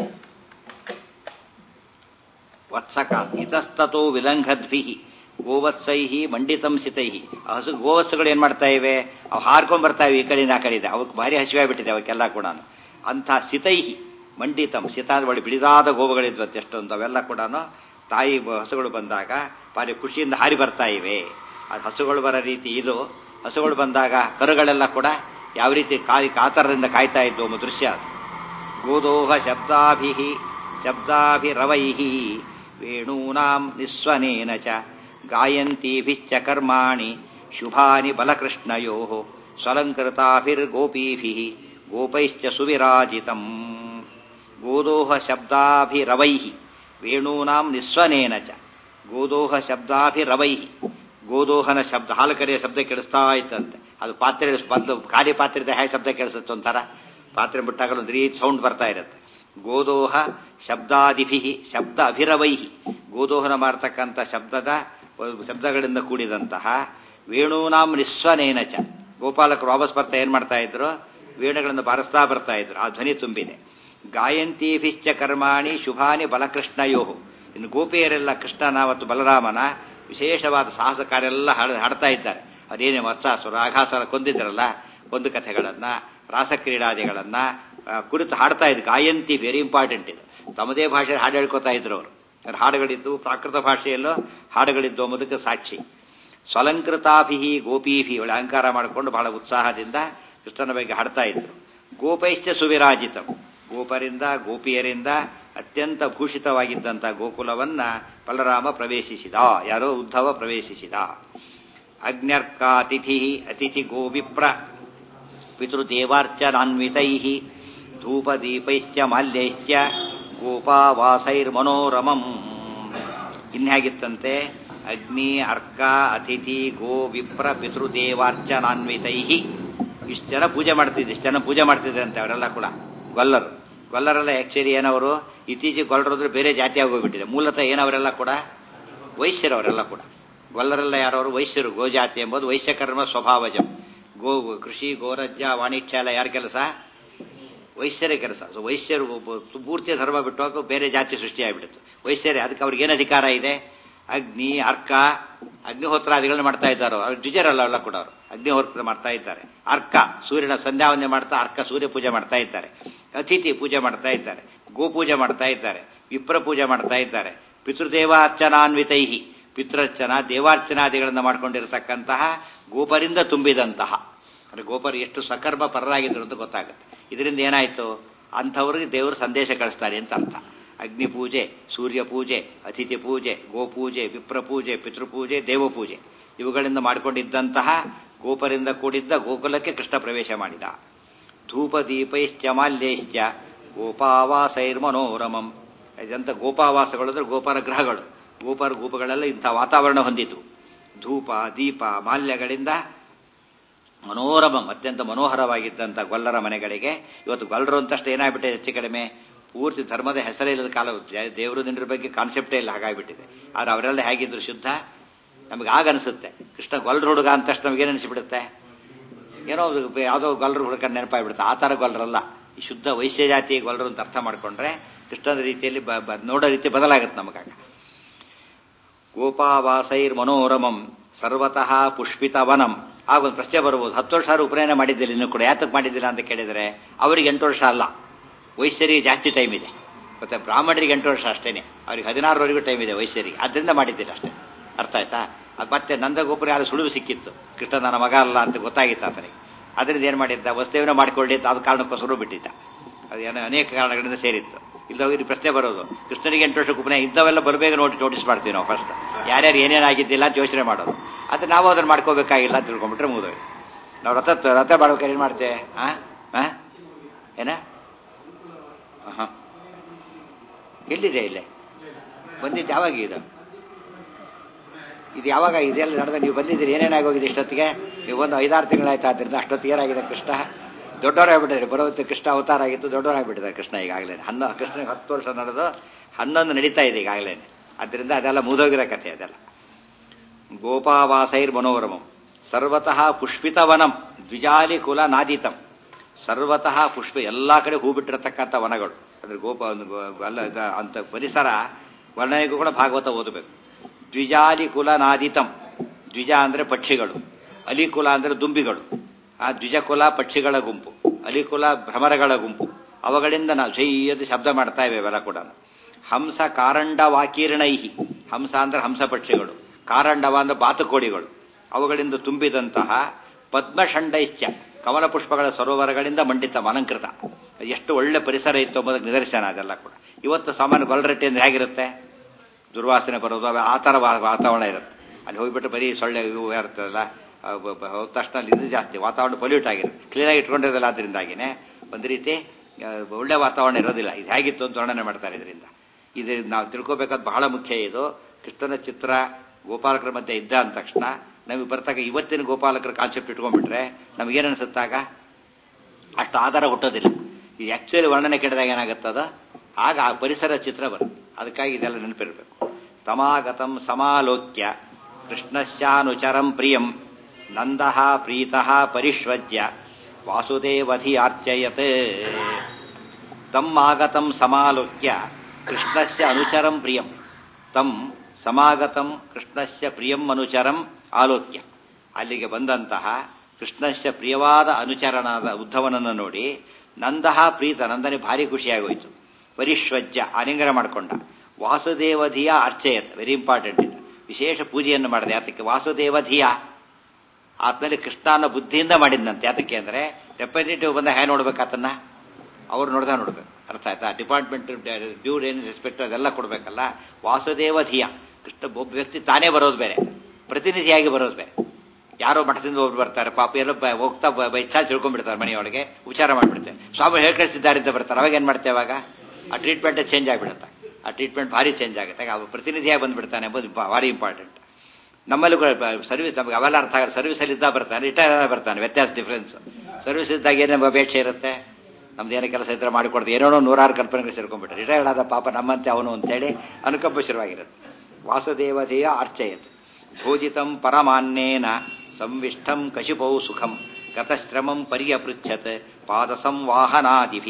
ವತ್ಸಕ ಇತಸ್ತೋ ವಿಲಂಘದ್ಭಿ ಗೋವತ್ಸೈ ಮಂಡಿತಂ ಸಿತೈ ಹಸು ಗೋವತ್ಸಗಳು ಏನ್ ಮಾಡ್ತಾ ಇವೆ ಅವು ಹಾರ್ಕೊಂಡ್ ಬರ್ತಾ ಇವೆ ಈ ಕಡೆಯಿಂದ ಆ ಕಡೆಯಿಂದ ಅವಕ್ಕೆ ಭಾರಿ ಹಸಿವಾಗ್ಬಿಟ್ಟಿದೆ ಅವಕ್ಕೆಲ್ಲ ಕೂಡ ಅಂಥ ಸಿತೈ ಮಂಡಿತಂ ಸಿತ ಒಳ್ಳೆ ಬಿಡಿದಾದ ಗೋವುಗಳಿದ್ವತ್ತು ಎಷ್ಟೊಂದು ಅವೆಲ್ಲ ಕೂಡ ತಾಯಿ ಹಸುಗಳು ಬಂದಾಗ ಭಾರಿ ಖುಷಿಯಿಂದ ಹಾರಿ ಬರ್ತಾ ಇವೆ ಅದು ಹಸುಗಳು ಬರೋ ರೀತಿ ಇದು ಹಸುಗಳು ಬಂದಾಗ ಕರುಗಳೆಲ್ಲ ಕೂಡ ಯಾವ ರೀತಿ ಕಾಯಿ ಕಾತರದಿಂದ ಕಾಯ್ತಾ ಇದ್ವು ಒಂದು ದೃಶ್ಯ ಗೋದೋಹ ಶಬ್ದಾಭಿ ಶಬ್ದಾಭಿರವೈ ವೇಣೂನಾಂ ನಿಸ್ವನೇನ ಚ ಗಾಯಂತೀಭಿಶ್ಚ ಕರ್ಮಾಣಿ ಶುಭಾನಿ ಬಲಕೃಷ್ಣಯೋ ಸ್ವಲಂಕೃತಾಭಿರ್ಗೋಪೀಭಿ ಗೋಪೈಶ್ಚ ಸುವಿರಾಜಿತಂ ಗೋದೋಹ ಶಬ್ದಾಭಿರವೈ ವೇಣೂನಾಂ ನಿಸ್ವನೇನ ಚ ಗೋದೋಹ ಶಬ್ದಾಭಿರವೈ ಗೋದೋಹನ ಶಬ್ದ ಹಾಲು ಕರೆಯ ಶಬ್ದ ಕೇಳಿಸ್ತಾ ಇತ್ತಂತೆ ಅದು ಪಾತ್ರೆ ಬಂದು ಖಾಲಿ ಪಾತ್ರೆದ ಹೇಗೆ ಶಬ್ದ ಕೇಳಿಸುತ್ತೆ ಒಂಥರ ಪಾತ್ರೆ ಬಿಟ್ಟಾಗಲೂ ಒಂದು ರೀತಿ ಸೌಂಡ್ ಬರ್ತಾ ಇರುತ್ತೆ ಗೋದೋಹ ಶಬ್ದಾದಿಭಿ ಶಬ್ದ ಅಭಿರವೈ ಗೋದೋಹನ ಮಾಡ್ತಕ್ಕಂಥ ಶಬ್ದದ ಶಬ್ದಗಳಿಂದ ಕೂಡಿದಂತಹ ವೇಣೂನಾಂ ನಿಸ್ವನೇನ ಚ ಗೋಪಾಲಕರು ವಾಪಸ್ ಬರ್ತಾ ಏನ್ ಮಾಡ್ತಾ ಇದ್ರು ವೇಣುಗಳನ್ನು ಬಾರಿಸ್ತಾ ಬರ್ತಾ ಇದ್ರು ಆ ಧ್ವನಿ ತುಂಬಿದೆ ಗಾಯಂತೀಭಿಶ್ಚ ಕರ್ಮಾಣಿ ಶುಭಾನಿ ಬಲಕೃಷ್ಣಯೋ ಇನ್ನು ಗೋಪಿಯರೆಲ್ಲ ಕೃಷ್ಣನ ಮತ್ತು ಬಲರಾಮನ ವಿಶೇಷವಾದ ಸಾಹಸ ಕಾರ್ಯ ಎಲ್ಲ ಹಾಡ್ತಾ ಇದ್ದಾರೆ ಅದೇನೇ ವತ್ಸಾಸುರ ಆಘಾಸುರ ಕೊಂದಿದ್ರಲ್ಲ ಒಂದು ಕಥೆಗಳನ್ನ ರಾಸಕ್ರೀಡಾದಿಗಳನ್ನ ಕುರಿತು ಹಾಡ್ತಾ ಇದ್ರು ಗಾಯಂತಿ ವೆರಿ ಇಂಪಾರ್ಟೆಂಟ್ ಇದು ತಮ್ಮದೇ ಭಾಷೆ ಹಾಡು ಹೇಳ್ಕೊತಾ ಇದ್ರು ಅವರು ಹಾಡುಗಳಿದ್ದು ಪ್ರಾಕೃತ ಭಾಷೆಯಲ್ಲೂ ಹಾಡುಗಳಿದ್ದು ಎಂಬುದಕ್ಕೆ ಸಾಕ್ಷಿ ಸ್ವಲಂಕೃತಾಭಿ ಗೋಪೀಭಿ ಒಳ್ಳೆ ಅಲಂಕಾರ ಮಾಡಿಕೊಂಡು ಬಹಳ ಉತ್ಸಾಹದಿಂದ ಕೃಷ್ಣನ ಬಗ್ಗೆ ಹಾಡ್ತಾ ಇದ್ರು ಗೋಪೈಶ್ಚ ಸುವಿರಾಜಿತಂ ಗೋಪರಿಂದ ಗೋಪಿಯರಿಂದ ಅತ್ಯಂತ ಭೂಷಿತವಾಗಿದ್ದಂಥ ಗೋಕುಲವನ್ನ ಬಲರಾಮ ಪ್ರವೇಶಿಸಿದ ಯಾರೋ ಉದ್ಧವ ಪ್ರವೇಶಿಸಿದ ಅಗ್ನ್ಯರ್ಕ ಅತಿಥಿ ಅತಿಥಿ ಗೋವಿಪ್ರ ಪಿತೃದೇವಾರ್ಚನಾನ್ವಿತೈ ಧೂಪದೀಪೈಶ್ಚ ಮಾಲ್ಯೈಶ್ಚ ಗೋಪಾವಾಸೈರ್ಮನೋರಮಂ ಇನ್ಹೇಗಿತ್ತಂತೆ ಅಗ್ನಿ ಅರ್ಕ ಅತಿಥಿ ಗೋ ವಿಪ್ರ ಪಿತೃದೇವಾರ್ಚನಾನ್ವಿತೈ ಇಷ್ಟು ಜನ ಪೂಜೆ ಮಾಡ್ತಿದ್ದೆ ಇಷ್ಟು ಜನ ಪೂಜೆ ಮಾಡ್ತಿದ್ರಂತೆ ಅವರೆಲ್ಲ ಕೂಡ ಗೊಲ್ಲರು ಗೊಲ್ಲರೆಲ್ಲ ಆಕ್ಚುಲಿ ಏನವರು ಇತ್ತೀಚೆಗೆ ಗೊಲ್ಲರದ್ರು ಬೇರೆ ಜಾತಿ ಆಗೋಗ್ಬಿಟ್ಟಿದೆ ಮೂಲತಃ ಏನವರೆಲ್ಲ ಕೂಡ ವೈಶ್ಯರವರೆಲ್ಲ ಕೂಡ ಗೊಲ್ಲರೆಲ್ಲ ಯಾರವರು ವೈಶ್ಯರು ಗೋಜಾತಿ ಎಂಬುದು ವೈಶ್ಯಕರ್ಮ ಸ್ವಭಾವಜಂ ಗೋ ಕೃಷಿ ಗೋರಜ್ಯ ವಾಣಿಜ್ಯ ಎಲ್ಲ ಯಾರ ಕೆಲಸ ವೈಶ್ಯರೇ ಕೆಲಸ ಸೊ ವೈಶ್ಯರು ಪೂರ್ತಿ ಧರ್ಮ ಬಿಟ್ಟು ಹೋಗಿ ಬೇರೆ ಜಾತಿ ಸೃಷ್ಟಿಯಾಗ್ಬಿಡುತ್ತೆ ವೈಶ್ಯರೇ ಅದಕ್ಕೆ ಅವ್ರಿಗೆ ಏನು ಅಧಿಕಾರ ಇದೆ ಅಗ್ನಿ ಅರ್ಕ ಅಗ್ನಿಹೋತ್ರಾದಿಗಳನ್ನ ಮಾಡ್ತಾ ಇದ್ದಾರೆ ಅವ್ರು ದ್ವಿಜರಲ್ಲ ಎಲ್ಲ ಕೂಡ ಅವರು ಅಗ್ನಿಹೋತ್ರ ಮಾಡ್ತಾ ಇದ್ದಾರೆ ಅರ್ಕ ಸೂರ್ಯನ ಸಂಧ್ಯಾವಂದನೆ ಮಾಡ್ತಾ ಅರ್ಕ ಸೂರ್ಯ ಪೂಜೆ ಮಾಡ್ತಾ ಇದ್ದಾರೆ ಅತಿಥಿ ಪೂಜೆ ಮಾಡ್ತಾ ಇದ್ದಾರೆ ಗೋಪೂಜೆ ಮಾಡ್ತಾ ಇದ್ದಾರೆ ವಿಪ್ರ ಪೂಜೆ ಮಾಡ್ತಾ ಇದ್ದಾರೆ ಪಿತೃದೇವಾರ್ಚನಾನ್ವಿತೈಹಿ ಪಿತೃರ್ಚನ ದೇವಾರ್ಚನಾದಿಗಳನ್ನು ಮಾಡ್ಕೊಂಡಿರತಕ್ಕಂತಹ ಗೋಪರಿಂದ ತುಂಬಿದಂತಹ ಅಂದ್ರೆ ಗೋಪರು ಎಷ್ಟು ಸಕರ್ಮ ಪರರಾಗಿದ್ರು ಅಂತ ಗೊತ್ತಾಗುತ್ತೆ ಇದರಿಂದ ಏನಾಯ್ತು ಅಂಥವ್ರಿಗೆ ದೇವರು ಸಂದೇಶ ಕಳಿಸ್ತಾರೆ ಅಂತ ಅರ್ಥ ಅಗ್ನಿ ಪೂಜೆ ಸೂರ್ಯ ಪೂಜೆ ಅತಿಥಿ ಪೂಜೆ ಗೋಪೂಜೆ ವಿಪ್ರ ಪೂಜೆ ಪಿತೃಪೂಜೆ ದೇವಪೂಜೆ ಇವುಗಳಿಂದ ಮಾಡಿಕೊಂಡಿದ್ದಂತಹ ಗೋಪರಿಂದ ಕೂಡಿದ್ದ ಗೋಕುಲಕ್ಕೆ ಕೃಷ್ಣ ಪ್ರವೇಶ ಮಾಡಿದ ಧೂಪ ದೀಪೈಶ್ಚ ಮಾಲ್ಯೈಶ್ಚ ಗೋಪಾವಾಸೈರ್ಮನೋರಮಂ ಇದಂತ ಗೋಪಾವಾಸಗಳು ಅಂದ್ರೆ ಗೋಪರ ಗ್ರಹಗಳು ಗೋಪರ ಗೋಪಗಳೆಲ್ಲ ಇಂಥ ವಾತಾವರಣ ಹೊಂದಿತು ಧೂಪ ದೀಪ ಮಾಲ್ಯಗಳಿಂದ ಮನೋರಮಂ ಅತ್ಯಂತ ಮನೋಹರವಾಗಿದ್ದಂಥ ಗೊಲ್ಲರ ಮನೆಗಳಿಗೆ ಇವತ್ತು ಗೊಲ್ಲರು ಅಂತಷ್ಟು ಏನಾಗ್ಬಿಟ್ಟಿದೆ ಹೆಚ್ಚು ಕಡಿಮೆ ಪೂರ್ತಿ ಧರ್ಮದ ಹೆಸರೇ ಇಲ್ಲದ ಕಾಲ ದೇವರು ನಿಂದ್ರ ಬಗ್ಗೆ ಕಾನ್ಸೆಪ್ಟೇ ಇಲ್ಲ ಹಾಗಾಗ್ಬಿಟ್ಟಿದೆ ಆದ್ರೆ ಅವರೆಲ್ಲ ಹೇಗಿದ್ರು ಶುದ್ಧ ನಮಗೆ ಆಗ ಅನಿಸುತ್ತೆ ಕೃಷ್ಣ ಗೊಲ್ರ ಹುಡುಗ ಅಂತಷ್ಟು ನಮಗೇನು ಅನಿಸ್ಬಿಡುತ್ತೆ ಏನೋ ಯಾವುದೋ ಗೊಲ್ರ ಹುಡುಗ ನೆನಪಾಗ್ಬಿಡುತ್ತೆ ಆ ಥರ ಗೊಲ್ರಲ್ಲ ಈ ಶುದ್ಧ ವೈಶ್ಯ ಜಾತಿ ಗೊಲ್ರು ಅಂತ ಅರ್ಥ ಮಾಡ್ಕೊಂಡ್ರೆ ಕೃಷ್ಣನ ರೀತಿಯಲ್ಲಿ ನೋಡೋ ರೀತಿ ಬದಲಾಗುತ್ತೆ ನಮಗಾಗ ಗೋಪಾವಾಸೈರ್ ಮನೋರಮಂ ಸರ್ವತಃ ಪುಷ್ಪಿತ ವನಂ ಆಗ ಒಂದು ಪ್ರಶ್ನೆ ಬರ್ಬೋದು ಹತ್ತು ವರ್ಷ ಉಪನಯನ ಮಾಡಿದ್ದಿಲ್ಲ ಇನ್ನೂ ಕೂಡ ಯಾತಕ್ಕೆ ಮಾಡಿದ್ದಿಲ್ಲ ಅಂತ ಕೇಳಿದರೆ ಅವರಿಗೆ ಎಂಟು ವರ್ಷ ಅಲ್ಲ ವೈಶ್ಯರಿಗೆ ಜಾಸ್ತಿ ಟೈಮ್ ಇದೆ ಮತ್ತೆ ಬ್ರಾಹ್ಮಣರಿಗೆ ಎಂಟು ವರ್ಷ ಅಷ್ಟೇನೆ ಅವ್ರಿಗೆ ಹದಿನಾರವರೆಗೂ ಟೈಮ್ ಇದೆ ವೈಶ್ಯರಿಗೆ ಅದರಿಂದ ಮಾಡಿದ್ದಿಲ್ಲ ಅಷ್ಟೇ ಅರ್ಥ ಆಯ್ತಾ ಅದು ಮತ್ತೆ ನಂದಗೋಪುರ ಯಾರು ಸುಳಿವು ಸಿಕ್ಕಿತ್ತು ಕೃಷ್ಣ ನನ್ನ ಮಗ ಅಲ್ಲ ಅಂತ ಗೊತ್ತಾಗಿತ್ತು ಆತನಿಗೆ ಅದರಿಂದ ಏನು ಮಾಡಿದ್ದ ವಸ್ತುವಿನ ಮಾಡ್ಕೊಳ್ಳಿ ಅಂತ ಅದು ಕಾರಣಕ್ಕೋಸ್ಕರ ಬಿಟ್ಟಿದ್ದ ಅದು ಏನೋ ಅನೇಕ ಕಾರಣಗಳಿಂದ ಸೇರಿತ್ತು ಇಲ್ಲದ ಪ್ರಶ್ನೆ ಬರೋದು ಕೃಷ್ಣನಿಗೆ ಎಂಟು ವರ್ಷಕ್ಕೆ ಉಪನಯ ಇದ್ದವೆಲ್ಲ ಬರಬೇಗ ನೋಡಿ ನೋಟಿಸ್ ಮಾಡ್ತೀವಿ ನಾವು ಫಸ್ಟ್ ಯಾರ್ಯಾರು ಏನೇನಾಗಿದ್ದಿಲ್ಲ ಅಂತ ಯೋಚನೆ ಮಾಡೋದು ಅದು ನಾವು ಅದನ್ನು ಮಾಡ್ಕೋಬೇಕಾಗಿಲ್ಲ ಅಂತ ತಿಳ್ಕೊಂಡ್ಬಿಟ್ರೆ ಮುಗಿದೋಗಿ ನಾವು ರಥ ರಥ ಮಾಡ್ಬೇಕಾದ್ರೆ ಏನು ಮಾಡ್ತೇವೆ ಆ ಆ ಏನ ಹಾಂ ಎಲ್ಲಿದೆ ಇಲ್ಲೇ ಬಂದಿದ್ದು ಯಾವಾಗ ಇದು ಇದು ಯಾವಾಗ ಇದೆಲ್ಲ ನಡೆದ ನೀವು ಬಂದಿದ್ದೀರಿ ಏನೇನಾಗೋಗಿದೆ ಇಷ್ಟೊತ್ತಿಗೆ ನೀವು ಒಂದು ಐದಾರು ತಿಂಗಳಾಯ್ತು ಆದ್ರಿಂದ ಅಷ್ಟೊತ್ತಿಗೆ ಏನಾಗಿದೆ ಕೃಷ್ಣ ದೊಡ್ಡವರಾಗ್ಬಿಟ್ಟಿದ್ದಾರೆ ಬರೋತ್ತೆ ಕೃಷ್ಣ ಅವತಾರ ಆಗಿತ್ತು ದೊಡ್ಡವರಾಗ್ಬಿಟ್ಟಿದ್ದಾರೆ ಕೃಷ್ಣ ಈಗಾಗಲೇ ಹನ್ನೊ ಕೃಷ್ಣನಿಗೆ ಹತ್ತು ವರ್ಷ ನಡೆದು ಹನ್ನೊಂದು ನಡೀತಾ ಇದೆ ಈಗಾಗಲೇ ಅದರಿಂದ ಅದೆಲ್ಲ ಮುದೋಗಿರೋ ಕಥೆ ಅದೆಲ್ಲ ಗೋಪಾವಾಸೈರ್ ಮನೋರಮಂ ಸರ್ವತಃ ಪುಷ್ಪಿತವನಂ ದ್ವಿಜಾಲಿ ಕುಲ ನಾದಿತಂ ಸರ್ವತಃ ಪುಷ್ಪ ಎಲ್ಲಾ ಕಡೆ ಹೂ ಬಿಟ್ಟಿರತಕ್ಕಂಥ ವನಗಳು ಅಂದ್ರೆ ಗೋಪ ಅಲ್ಲ ಅಂತ ಪರಿಸರ ವರ್ಣನೆಗೂ ಕೂಡ ಭಾಗವತ ಓದಬೇಕು ದ್ವಿಜಾಲಿ ಕುಲ ನಾದಿತಂ ದ್ವಿಜ ಅಂದ್ರೆ ಪಕ್ಷಿಗಳು ಅಲಿಕುಲ ಅಂದ್ರೆ ದುಂಬಿಗಳು ಆ ದ್ವಿಜಕುಲ ಪಕ್ಷಿಗಳ ಗುಂಪು ಅಲಿಕುಲ ಭ್ರಮರಗಳ ಗುಂಪು ಅವುಗಳಿಂದ ನಾವು ಜೈಯದು ಶಬ್ದ ಮಾಡ್ತಾ ಇವೆ ಇವೆಲ್ಲ ಕೂಡ ಹಂಸ ಕಾರಂಡ ವಾಕೀರ್ಣೈಹಿ ಹಂಸ ಅಂದ್ರೆ ಹಂಸ ಪಕ್ಷಿಗಳು ಕಾರಂಡವ ಅಂದ್ರೆ ಬಾತುಕೋಡಿಗಳು ಅವುಗಳಿಂದ ತುಂಬಿದಂತಹ ಪದ್ಮಷಂಡೈಶ್ಚ ಕಮಲ ಪುಷ್ಪಗಳ ಸರೋವರಗಳಿಂದ ಮಂಡಿತ ಮನಂಕೃತ ಎಷ್ಟು ಒಳ್ಳೆ ಪರಿಸರ ಇತ್ತು ಎಂಬುದಕ್ಕೆ ನಿದರ್ಶನ ಅದೆಲ್ಲ ಕೂಡ ಇವತ್ತು ಸಾಮಾನ್ಯ ಗೊಲ್ರಟ್ಟಿ ಅಂದ್ರೆ ಹೇಗಿರುತ್ತೆ ದುರ್ವಾಸನೆ ಬರೋದು ಆ ಥರ ವಾತಾವರಣ ಇರುತ್ತೆ ಅಲ್ಲಿ ಹೋಗ್ಬಿಟ್ಟು ಬರೀ ಸೊಳ್ಳೆ ಇವು ಇರ್ತದಲ್ಲ ಆ, ಬ- ಬ- ಹೋದ ತಕ್ಷಣ ಅಲ್ಲಿ ಇದು ಜಾಸ್ತಿ ವಾತಾವರಣ ಪೊಲ್ಯೂಟ್ ಆಗಿರುತ್ತೆ ಕ್ಲೀನಾಗಿ ಇಟ್ಕೊಂಡಿರೋದಿಲ್ಲ ಅದರಿಂದಾಗಿನೇ ಒಂದು ರೀತಿ ಆ, ಒಳ್ಳೆ ವಾತಾವರಣ ಇರೋದಿಲ್ಲ ಇದು ಹೇಗಿತ್ತು ಅಂತ ವರ್ಣನೆ ಮಾಡ್ತಾರೆ ಇದರಿಂದ ಇದು ನಾವು ತಿಳ್ಕೊಬೇಕಾದ ಬಹಳ ಮುಖ್ಯ ಇದು ಕೃಷ್ಣನ ಚಿತ್ರ ಗೋಪಾಲಕರ ಮಧ್ಯೆ ಇದ್ದ ಅಂದ ತಕ್ಷಣ ನಮಗೆ ಬರ್ತಾಗ ಇವತ್ತಿನ ಗೋಪಾಲಕರ ಕಾನ್ಸೆಪ್ಟ್ ಇಟ್ಕೊಂಡ್ಬಿಟ್ರೆ ನಮಗೇನು ಅನಿಸುತ್ತಾಗ ಅಷ್ಟು ಆಧಾರ ಹುಟ್ಟೋದಿಲ್ಲ ಈ ಆಕ್ಚುಲಿ ವರ್ಣನೆ ಕೆಡದಾಗ ಏನಾಗುತ್ತದ ಆಗ ಆ ಪರಿಸರ ಚಿತ್ರ ಬರುತ್ತೆ ಅದಕ್ಕಾಗಿ ಇದೆಲ್ಲ ನೆನಪಿರಬೇಕು ತಮಾಗತಂ ಸಮಾಲೋಕ್ಯ ಕೃಷ್ಣಶ್ಚಾನುಚರಂ ಪ್ರಿಯಂ ನಂದಃ ಪ್ರೀತಃ ಪರಿಷ್ವಜ್ಯ ವಾಸುದೇವಧಿ ಅರ್ಚಯತ್ ತಮ್ಮಾಗತಂ ಸಮಾಲೋಕ್ಯ ಕೃಷ್ಣಸ್ಯ ಅನುಚರಂ ಪ್ರಿಯಂ ತಂ ಸಮಾಗತಂ ಕೃಷ್ಣಸ್ಯ ಪ್ರಿಯಂ ಅನುಚರಂ ಆಲೋಕ್ಯ ಅಲ್ಲಿಗೆ ಬಂದಂತಹ ಕೃಷ್ಣಸ್ಯ ಪ್ರಿಯವಾದ ಅನುಚರಣಾದ ಉದ್ಧವನನ್ನು ನೋಡಿ ನಂದಹ ಪ್ರೀತ ನಂದನೆ ಭಾರಿ ಖುಷಿಯಾಗೋಯ್ತು ಪರಿಶ್ವಜ್ಯ ಆಲಿಂಗನ ಮಾಡಿಕೊಂಡ ವಾಸುದೇವಧಿಯ ಅರ್ಚಯತ್ ವೆರಿ ಇಂಪಾರ್ಟೆಂಟ್ ಇದು ವಿಶೇಷ ಪೂಜೆಯನ್ನು ಮಾಡಿದೆ ಯಾತಕ್ಕೆ ವಾಸುದೇವಧಿಯ ಆತ್ಮಲ್ಲಿ ಕೃಷ್ಣ ಅನ್ನೋ ಬುದ್ಧಿಯಿಂದ ಮಾಡಿದ್ನಂತೆ ಯಾತಕ್ಕೆ ಅಂದ್ರೆ ರೆಪ್ರೆಸೆಂಟೇಟಿವ್ ಬಂದ ಹ್ಯಾ ನೋಡ್ಬೇಕು ಆತನ್ನ ಅವ್ರು ನೋಡ್ದ ನೋಡ್ಬೇಕು ಅರ್ಥ ಆಯ್ತಾ ಡಿಪಾರ್ಟ್ಮೆಂಟ್ ಡ್ಯೂ ಏನು ರೆಸ್ಪೆಕ್ಟ್ ಅದೆಲ್ಲ ಕೊಡ್ಬೇಕಲ್ಲ ವಾಸುದೇವ ಧಿಯ ಕೃಷ್ಣ ಒಬ್ಬ ವ್ಯಕ್ತಿ ತಾನೇ ಬರೋದು ಬೇರೆ ಪ್ರತಿನಿಧಿಯಾಗಿ ಬರೋದು ಬೇರೆ ಯಾರೋ ಮಠದಿಂದ ಒಬ್ರು ಬರ್ತಾರೆ ಪಾಪ ಎಲ್ಲ ಬ- ಹೋಗ್ತಾ ಬ- ಬ- ಇಚ್ಛಾ ತಿಳ್ಕೊಂಡ್ಬಿಡ್ತಾರೆ ಮನೆಯೊಳಗೆ ಉಚ್ಚಾರ ಮಾಡ್ಬಿಡ್ತಾರೆ ಸ್ವಾಮಿ ಹೇಳಿ ಕಳಿಸ್ತಿದ್ದಾರೆ ಅಂತ ಬರ್ತಾರೆ ಅವಾಗ ಏನ್ ಮಾಡ್ತೇವೆ ಅವಾಗ ಆ ಟ್ರೀಟ್ಮೆಂಟ್ ಚೇಂಜ್ ಆಗಿಬಿಡುತ್ತೆ ಆ ಟ್ರೀಟ್ಮೆಂಟ್ ಭಾರಿ ಚೇಂಜ್ ಆಗುತ್ತೆ ಅವ್ರು ಪ್ರತಿನಿಧಿಯಾಗಿ ಬಂದ್ಬಿಡ್ತಾನೆ ಎಂಬುದು ಬ- ಭಾರಿ ಇಂಪಾರ್ಟೆಂಟ್ ನಮ್ಮಲ್ಲೂ ಸರ್ವಿಸ್ ನಮ್ಗೆ ಅವೆಲ್ಲ ಅರ್ಥ ಆಗಲ್ಲ ಸರ್ವಿಸಲ್ಲಿ ಇದ್ದಾಗ ಬರ್ತಾನೆ ರಿಟೈರ್ ಬರ್ತಾನೆ ವ್ಯತ್ಯಾಸ ಡಿಫ್ರೆನ್ಸ್ ಸರ್ವಿಸ್ ಇದ್ದಾಗ ಏನೇ ಅಪೇಕ್ಷೆ ಇರುತ್ತೆ ನಮ್ದು ಏನೋ ಕೆಲಸ ಇದ್ರೆ ಮಾಡಿಕೊಡ್ದು ಏನೋ ನೂರಾರು ಕಲ್ಪನೆಗಳು ಸೇರ್ಕೊಂಡ್ಬಿಟ್ರೆ ರಿಟೈರ್ಡ್ ಆದ ಪಾಪ ನಮ್ಮಂತೆ ಅವನು ಅಂತೇಳಿ ಅನುಕಂಪ ಶುರುವಾಗಿರುತ್ತೆ ವಾಸುದೇವಧೇಯ ಅರ್ಚಯತ್ ಭೋಜಿತಂ ಪರಮಾನ್ನೇನ ಸಂವಿಷ್ಟಂ ಕಶಿಪೌ ಸುಖಂ ಗತಶ್ರಮಂ ಪರ್ಯಪೃಚ್ಛತ್ ಪಾದ ಸಂವಾಹನಾದಿಭಿ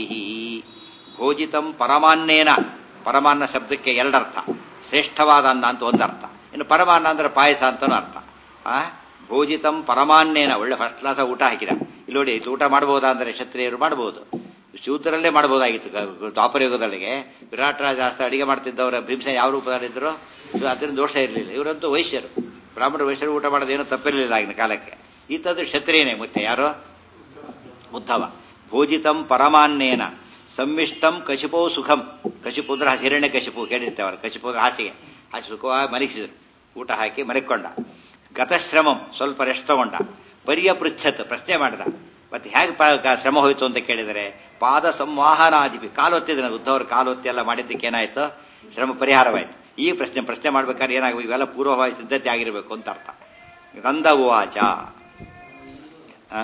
ಭೋಜಿತಂ ಪರಮಾನ್ನೇನ ಪರಮಾನ್ನ ಶಬ್ದಕ್ಕೆ ಎರಡರ್ಥ ಶ್ರೇಷ್ಠವಾದ ಅನ್ನ ಅಂತ ಒಂದರ್ಥ ಇನ್ನು ಪರಮಾನ್ನ ಅಂದ್ರೆ ಪಾಯಸ ಅಂತನೂ ಅರ್ಥ ಆ ಭೋಜಿತಂ ಪರಮಾನ್ನೇನ ಒಳ್ಳೆ ಫಸ್ಟ್ ಕ್ಲಾಸ್ ಊಟ ಹಾಕಿದ ಇಲ್ಲಿ ನೋಡಿ ಇದು ಊಟ ಮಾಡಬಹುದಾ ಅಂದ್ರೆ ಕ್ಷತ್ರಿಯರು ಮಾಡಬಹುದು ಶೂದ್ರಲ್ಲೇ ಮಾಡಬಹುದಾಗಿತ್ತು ಗ- ದ್ವಾಪರ ಯುಗದೊಳಗೆ ವಿರಾಟ್ ರಾಜ ಅಷ್ಟ ಅಡಿಗೆ ಮಾಡ್ತಿದ್ದವರ ಭೀಮಸೇನ ಯಾವ ರೂಪದಲ್ಲಿದ್ದರು ಅದರಿಂದ ದೋಷ ಇರಲಿಲ್ಲ ಇವರಂತೂ ವೈಶ್ಯರು ಬ್ರಾಹ್ಮಣ ವೈಶ್ಯರು ಊಟ ಮಾಡೋದು ಏನೂ ತಪ್ಪಿರಲಿಲ್ಲ ಆಗಿನ ಕಾಲಕ್ಕೆ ಈತದ್ದು ಕ್ಷತ್ರಿಯನೇ ಮತ್ತೆ ಯಾರು ಉದ್ಧವ ಭೋಜಿತಂ ಪರಮಾನ್ನೇನ ಸಂವಿಷ್ಟಂ ಕಶಿಪೋ ಸುಖಂ ಕಶಿಪು ಅಂದ್ರೆ ಹಿರಣ್ಯ ಕಶಿಪು ಕೇಳಿರ್ತೇವೆ ಅವರು ಕಶಿಪು ಅಂದ್ರೆ ಹಾಸಿಗೆ ಹಾಸಿ ಸುಖವಾಗಿ ಮಲಗಿಸಿದ್ರು ಊಟ ಹಾಕಿ ಮಲಗಿಕೊಂಡ ಗತಶ್ರಮಂ ಸ್ವಲ್ಪ ರೆಸ್ಟ್ ತಗೊಂಡ ಪರ್ಯಪೃಚ್ಛತ್ ಪ್ರಶ್ನೆ ಮಾಡಿದ ಮತ್ತೆ ಹೇಗೆ ಪ- ಶ್ರಮ ಹೋಯ್ತು ಅಂತ ಕೇಳಿದರೆ ಪಾದ ಸಂವಾಹನಾದಿಪಿ ಕಾಲೊತ್ತಿದ್ರೆ ಉದ್ಧವರು ಕಾಲೊತ್ತಿ ಎಲ್ಲ ಮಾಡಿದ್ದಕ್ಕೆ ಏನಾಯ್ತು ಶ್ರಮ ಪರಿಹಾರವಾಯ್ತು ಈ ಪ್ರಶ್ನೆ ಪ್ರಶ್ನೆ ಮಾಡ್ಬೇಕಾದ್ರೆ ಏನಾಗಬೇಕು ಇವೆಲ್ಲ ಪೂರ್ವಭಾವಿ ಸಿದ್ಧತೆ ಆಗಿರಬೇಕು ಅಂತ ಅರ್ಥ ಗಂಧ ಉವಾಚ ಆ?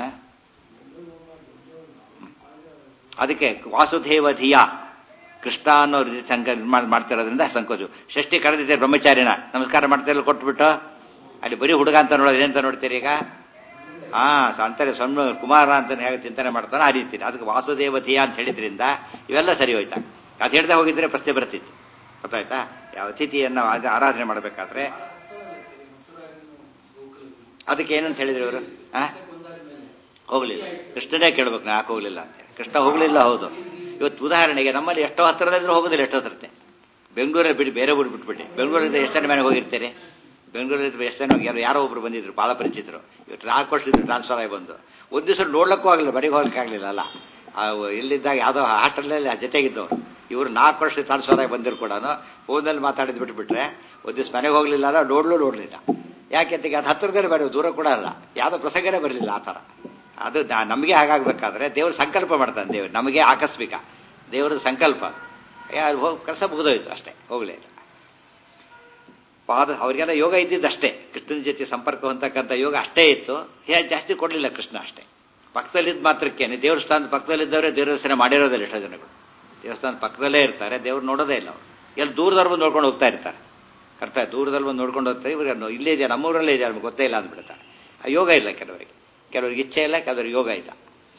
ಅದಕ್ಕೆ ವಾಸುದೇವ ಧಿಯ ಕೃಷ್ಣ ಅನ್ನೋ ರೀತಿ ಸಂಕ ಮಾಡ್- ಮಾಡ್ತಿರೋದ್ರಿಂದ ಸಂಕೋಚು ಷಷ್ಠಿ ಕರೆದಿದ್ದೆ ಬ್ರಹ್ಮಚಾರಿನ ನಮಸ್ಕಾರ ಮಾಡ್ತಿರಲ್ಲ ಕೊಟ್ಬಿಟ್ಟು ಅಲ್ಲಿ ಬರೀ ಹುಡುಗ ಅಂತ ನೋಡೋದು ಏನಂತ ನೋಡ್ತೀರಿ ಈಗ ಹಾ ಅಂತಾರೆ ಸಣ್ಣ ಕುಮಾರ ಅಂತ ಹೇಗೆ ಚಿಂತನೆ ಮಾಡ್ತಾನೆ ಆ ರೀತಿ ಅದಕ್ಕೆ ವಾಸುದೇವ ಧಿಯ ಅಂತ ಹೇಳಿದ್ರಿಂದ ಇವೆಲ್ಲ ಸರಿ ಹೋಯ್ತಾ ಅದು ಹೇಳ್ದೆ ಹೋಗಿದ್ರೆ ಪ್ರಶ್ನೆ ಬರ್ತಿತ್ತು ಗೊತ್ತಾಯ್ತಾ ಯಾವ ಅತಿಥಿಯನ್ನ ಆ- ಆರಾಧನೆ ಮಾಡಬೇಕಾದ್ರೆ ಅದಕ್ಕೆ ಏನಂತ ಹೇಳಿದ್ರು ಇವರು ಆ ಹೋಗ್ಲಿಲ್ಲ ಕೃಷ್ಣನೇ ಕೇಳ್ಬೇಕು ನಾ ಯಾಕೆ ಹೋಗ್ಲಿಲ್ಲ ಅಂತ ಹೇಳಿ ಕೃಷ್ಣ ಹೋಗ್ಲಿಲ್ಲ ಹೌದು ಇವತ್ತು ಉದಾಹರಣೆಗೆ ನಮ್ಮಲ್ಲಿ ಎಷ್ಟೋ ಹತ್ತಿರದಿದ್ರು ಹೋಗೋದಿಲ್ಲ ಎಷ್ಟೋ ಸರ್ತೆ ಬೆಂಗಳೂರಲ್ಲಿ ಬಿಟ್ಟು ಬೇರೆ ಊರು ಬಿಟ್ಬಿಟ್ಟು ಬೆಂಗಳೂರಿಂದ ಎಷ್ಟು ಜನ ಮನೆಗೆ ಹೋಗಿರ್ತೀರಿ ಬೆಂಗಳೂರಲ್ಲಿ ಎಷ್ಟು ಜನ ಹೋಗಿ ಯಾರೋ- ಯಾರೋ ಒಬ್ರು ಬಂದಿದ್ರು ಭಾಳ ಪರಿಚಿತರು ಇವತ್ತು ನಾಲ್ಕು ವರ್ಷದಿಂದ ಟ್ರಾನ್ಸ್ಫರ್ ಆಗಿ ಬಂದು ಒಂದು ದಿವಸ ನೋಡ್ಲಕ್ಕೂ ಆಗಲಿಲ್ಲ ಬರೀಗೆ ಹೋಗ್ಲಿಕ್ಕೆ ಆಗಲಿಲ್ಲ ಅಲ್ಲ ಆ ಇಲ್ಲಿದ್ದಾಗ ಯಾವುದೋ ಹಾಸ್ಟೆಲಲ್ಲಿ ಜೊತೆಗಿದ್ದವ್ರು ಇವರು ನಾಲ್ಕು ವರ್ಷ ಟ್ರಾನ್ಸ್ಫರ್ ಆಗಿ ಬಂದಿರು ಕೂಡ ಫೋನಲ್ಲಿ ಮಾತಾಡಿದ್ ಬಿಟ್ಬಿಟ್ರೆ ಒಂದು ದಿವಸ ಮನೆಗೆ ಹೋಗ್ಲಿಲ್ಲ ಅಲ್ಲ ನೋಡ್ಲೂ ನೋಡ್ಲಿಲ್ಲ ಯಾಕೆ ಅಂತ ಅದು ಹತ್ತಿರದಲ್ಲಿ ಬೇಡ ದೂರ ಕೂಡ ಅಲ್ಲ ಯಾವುದೋ ಪ್ರಸಂಗನೇ ಬರಲಿಲ್ಲ ಆ ಥರ ಅದು ನಾ- ನಮಗೆ ಹಾಗಾಗಬೇಕಾದ್ರೆ ದೇವರು ಸಂಕಲ್ಪ ಮಾಡ್ತಾನೆ ದೇವರು ನಮಗೆ ಆಕಸ್ಮಿಕ ದೇವರದ ಸಂಕಲ್ಪ ಯಾರು ಹೋಗಿ ಕೆಲಸ ಮುಗಿದೋಯ್ತು ಅಷ್ಟೇ ಹೋಗಲೇ ಇಲ್ಲ ಪಾದ ಅವರಿಗೆಲ್ಲ ಯೋಗ ಇದ್ದಿದ್ದಷ್ಟೇ ಕೃಷ್ಣನ ಜೊತೆ ಸಂಪರ್ಕ ಹೊಂದಕ್ಕಂಥ ಯೋಗ ಅಷ್ಟೇ ಇತ್ತು ಹೇ ಜಾಸ್ತಿ ಕೊಡಲಿಲ್ಲ ಕೃಷ್ಣ ಅಷ್ಟೇ ಪಕ್ಕದಲ್ಲಿದ್ದ ಮಾತ್ರಕ್ಕೇನೆ ದೇವ್ರ ಸ್ಥಾನದ ಪಕ್ಕದಲ್ಲಿದ್ದವರೇ ದೇವ್ರ ದರ್ಶನ ಮಾಡಿರೋದಿಲ್ಲ ಎಷ್ಟೋ ಜನಗಳು ದೇವಸ್ಥಾನದ ಪಕ್ಕದಲ್ಲೇ ಇರ್ತಾರೆ ದೇವ್ರು ನೋಡೋದೇ ಇಲ್ಲ ಅವರು ಎಲ್ಲಿ ದೂರದವ್ರು ಬಂದು ನೋಡ್ಕೊಂಡು ಹೋಗ್ತಾ ಇರ್ತಾರೆ ಅರ್ಥ ಆಯ್ತು? ದೂರದಲ್ಲಿ ಬಂದು ನೋಡ್ಕೊಂಡು ಹೋಗ್ತಾರೆ ಇವ್ರಿಗೆ ಅನ್ನೋ ಇಲ್ಲೇ ಇದೆ ನಮ್ಮೂರಲ್ಲೇ ಇದೆ ನಮ್ಗೆ ಗೊತ್ತೇ ಇಲ್ಲ ಅಂದ್ಬಿಡ್ತಾರೆ ಆ ಯೋಗ ಇಲ್ಲ ಕೆಲವರಿಗೆ ಕೆಲವರಿಗೆ ಇಚ್ಛೆ ಇಲ್ಲ ಕೆಲವರಿಗೆ ಯೋಗ ಇಲ್ಲ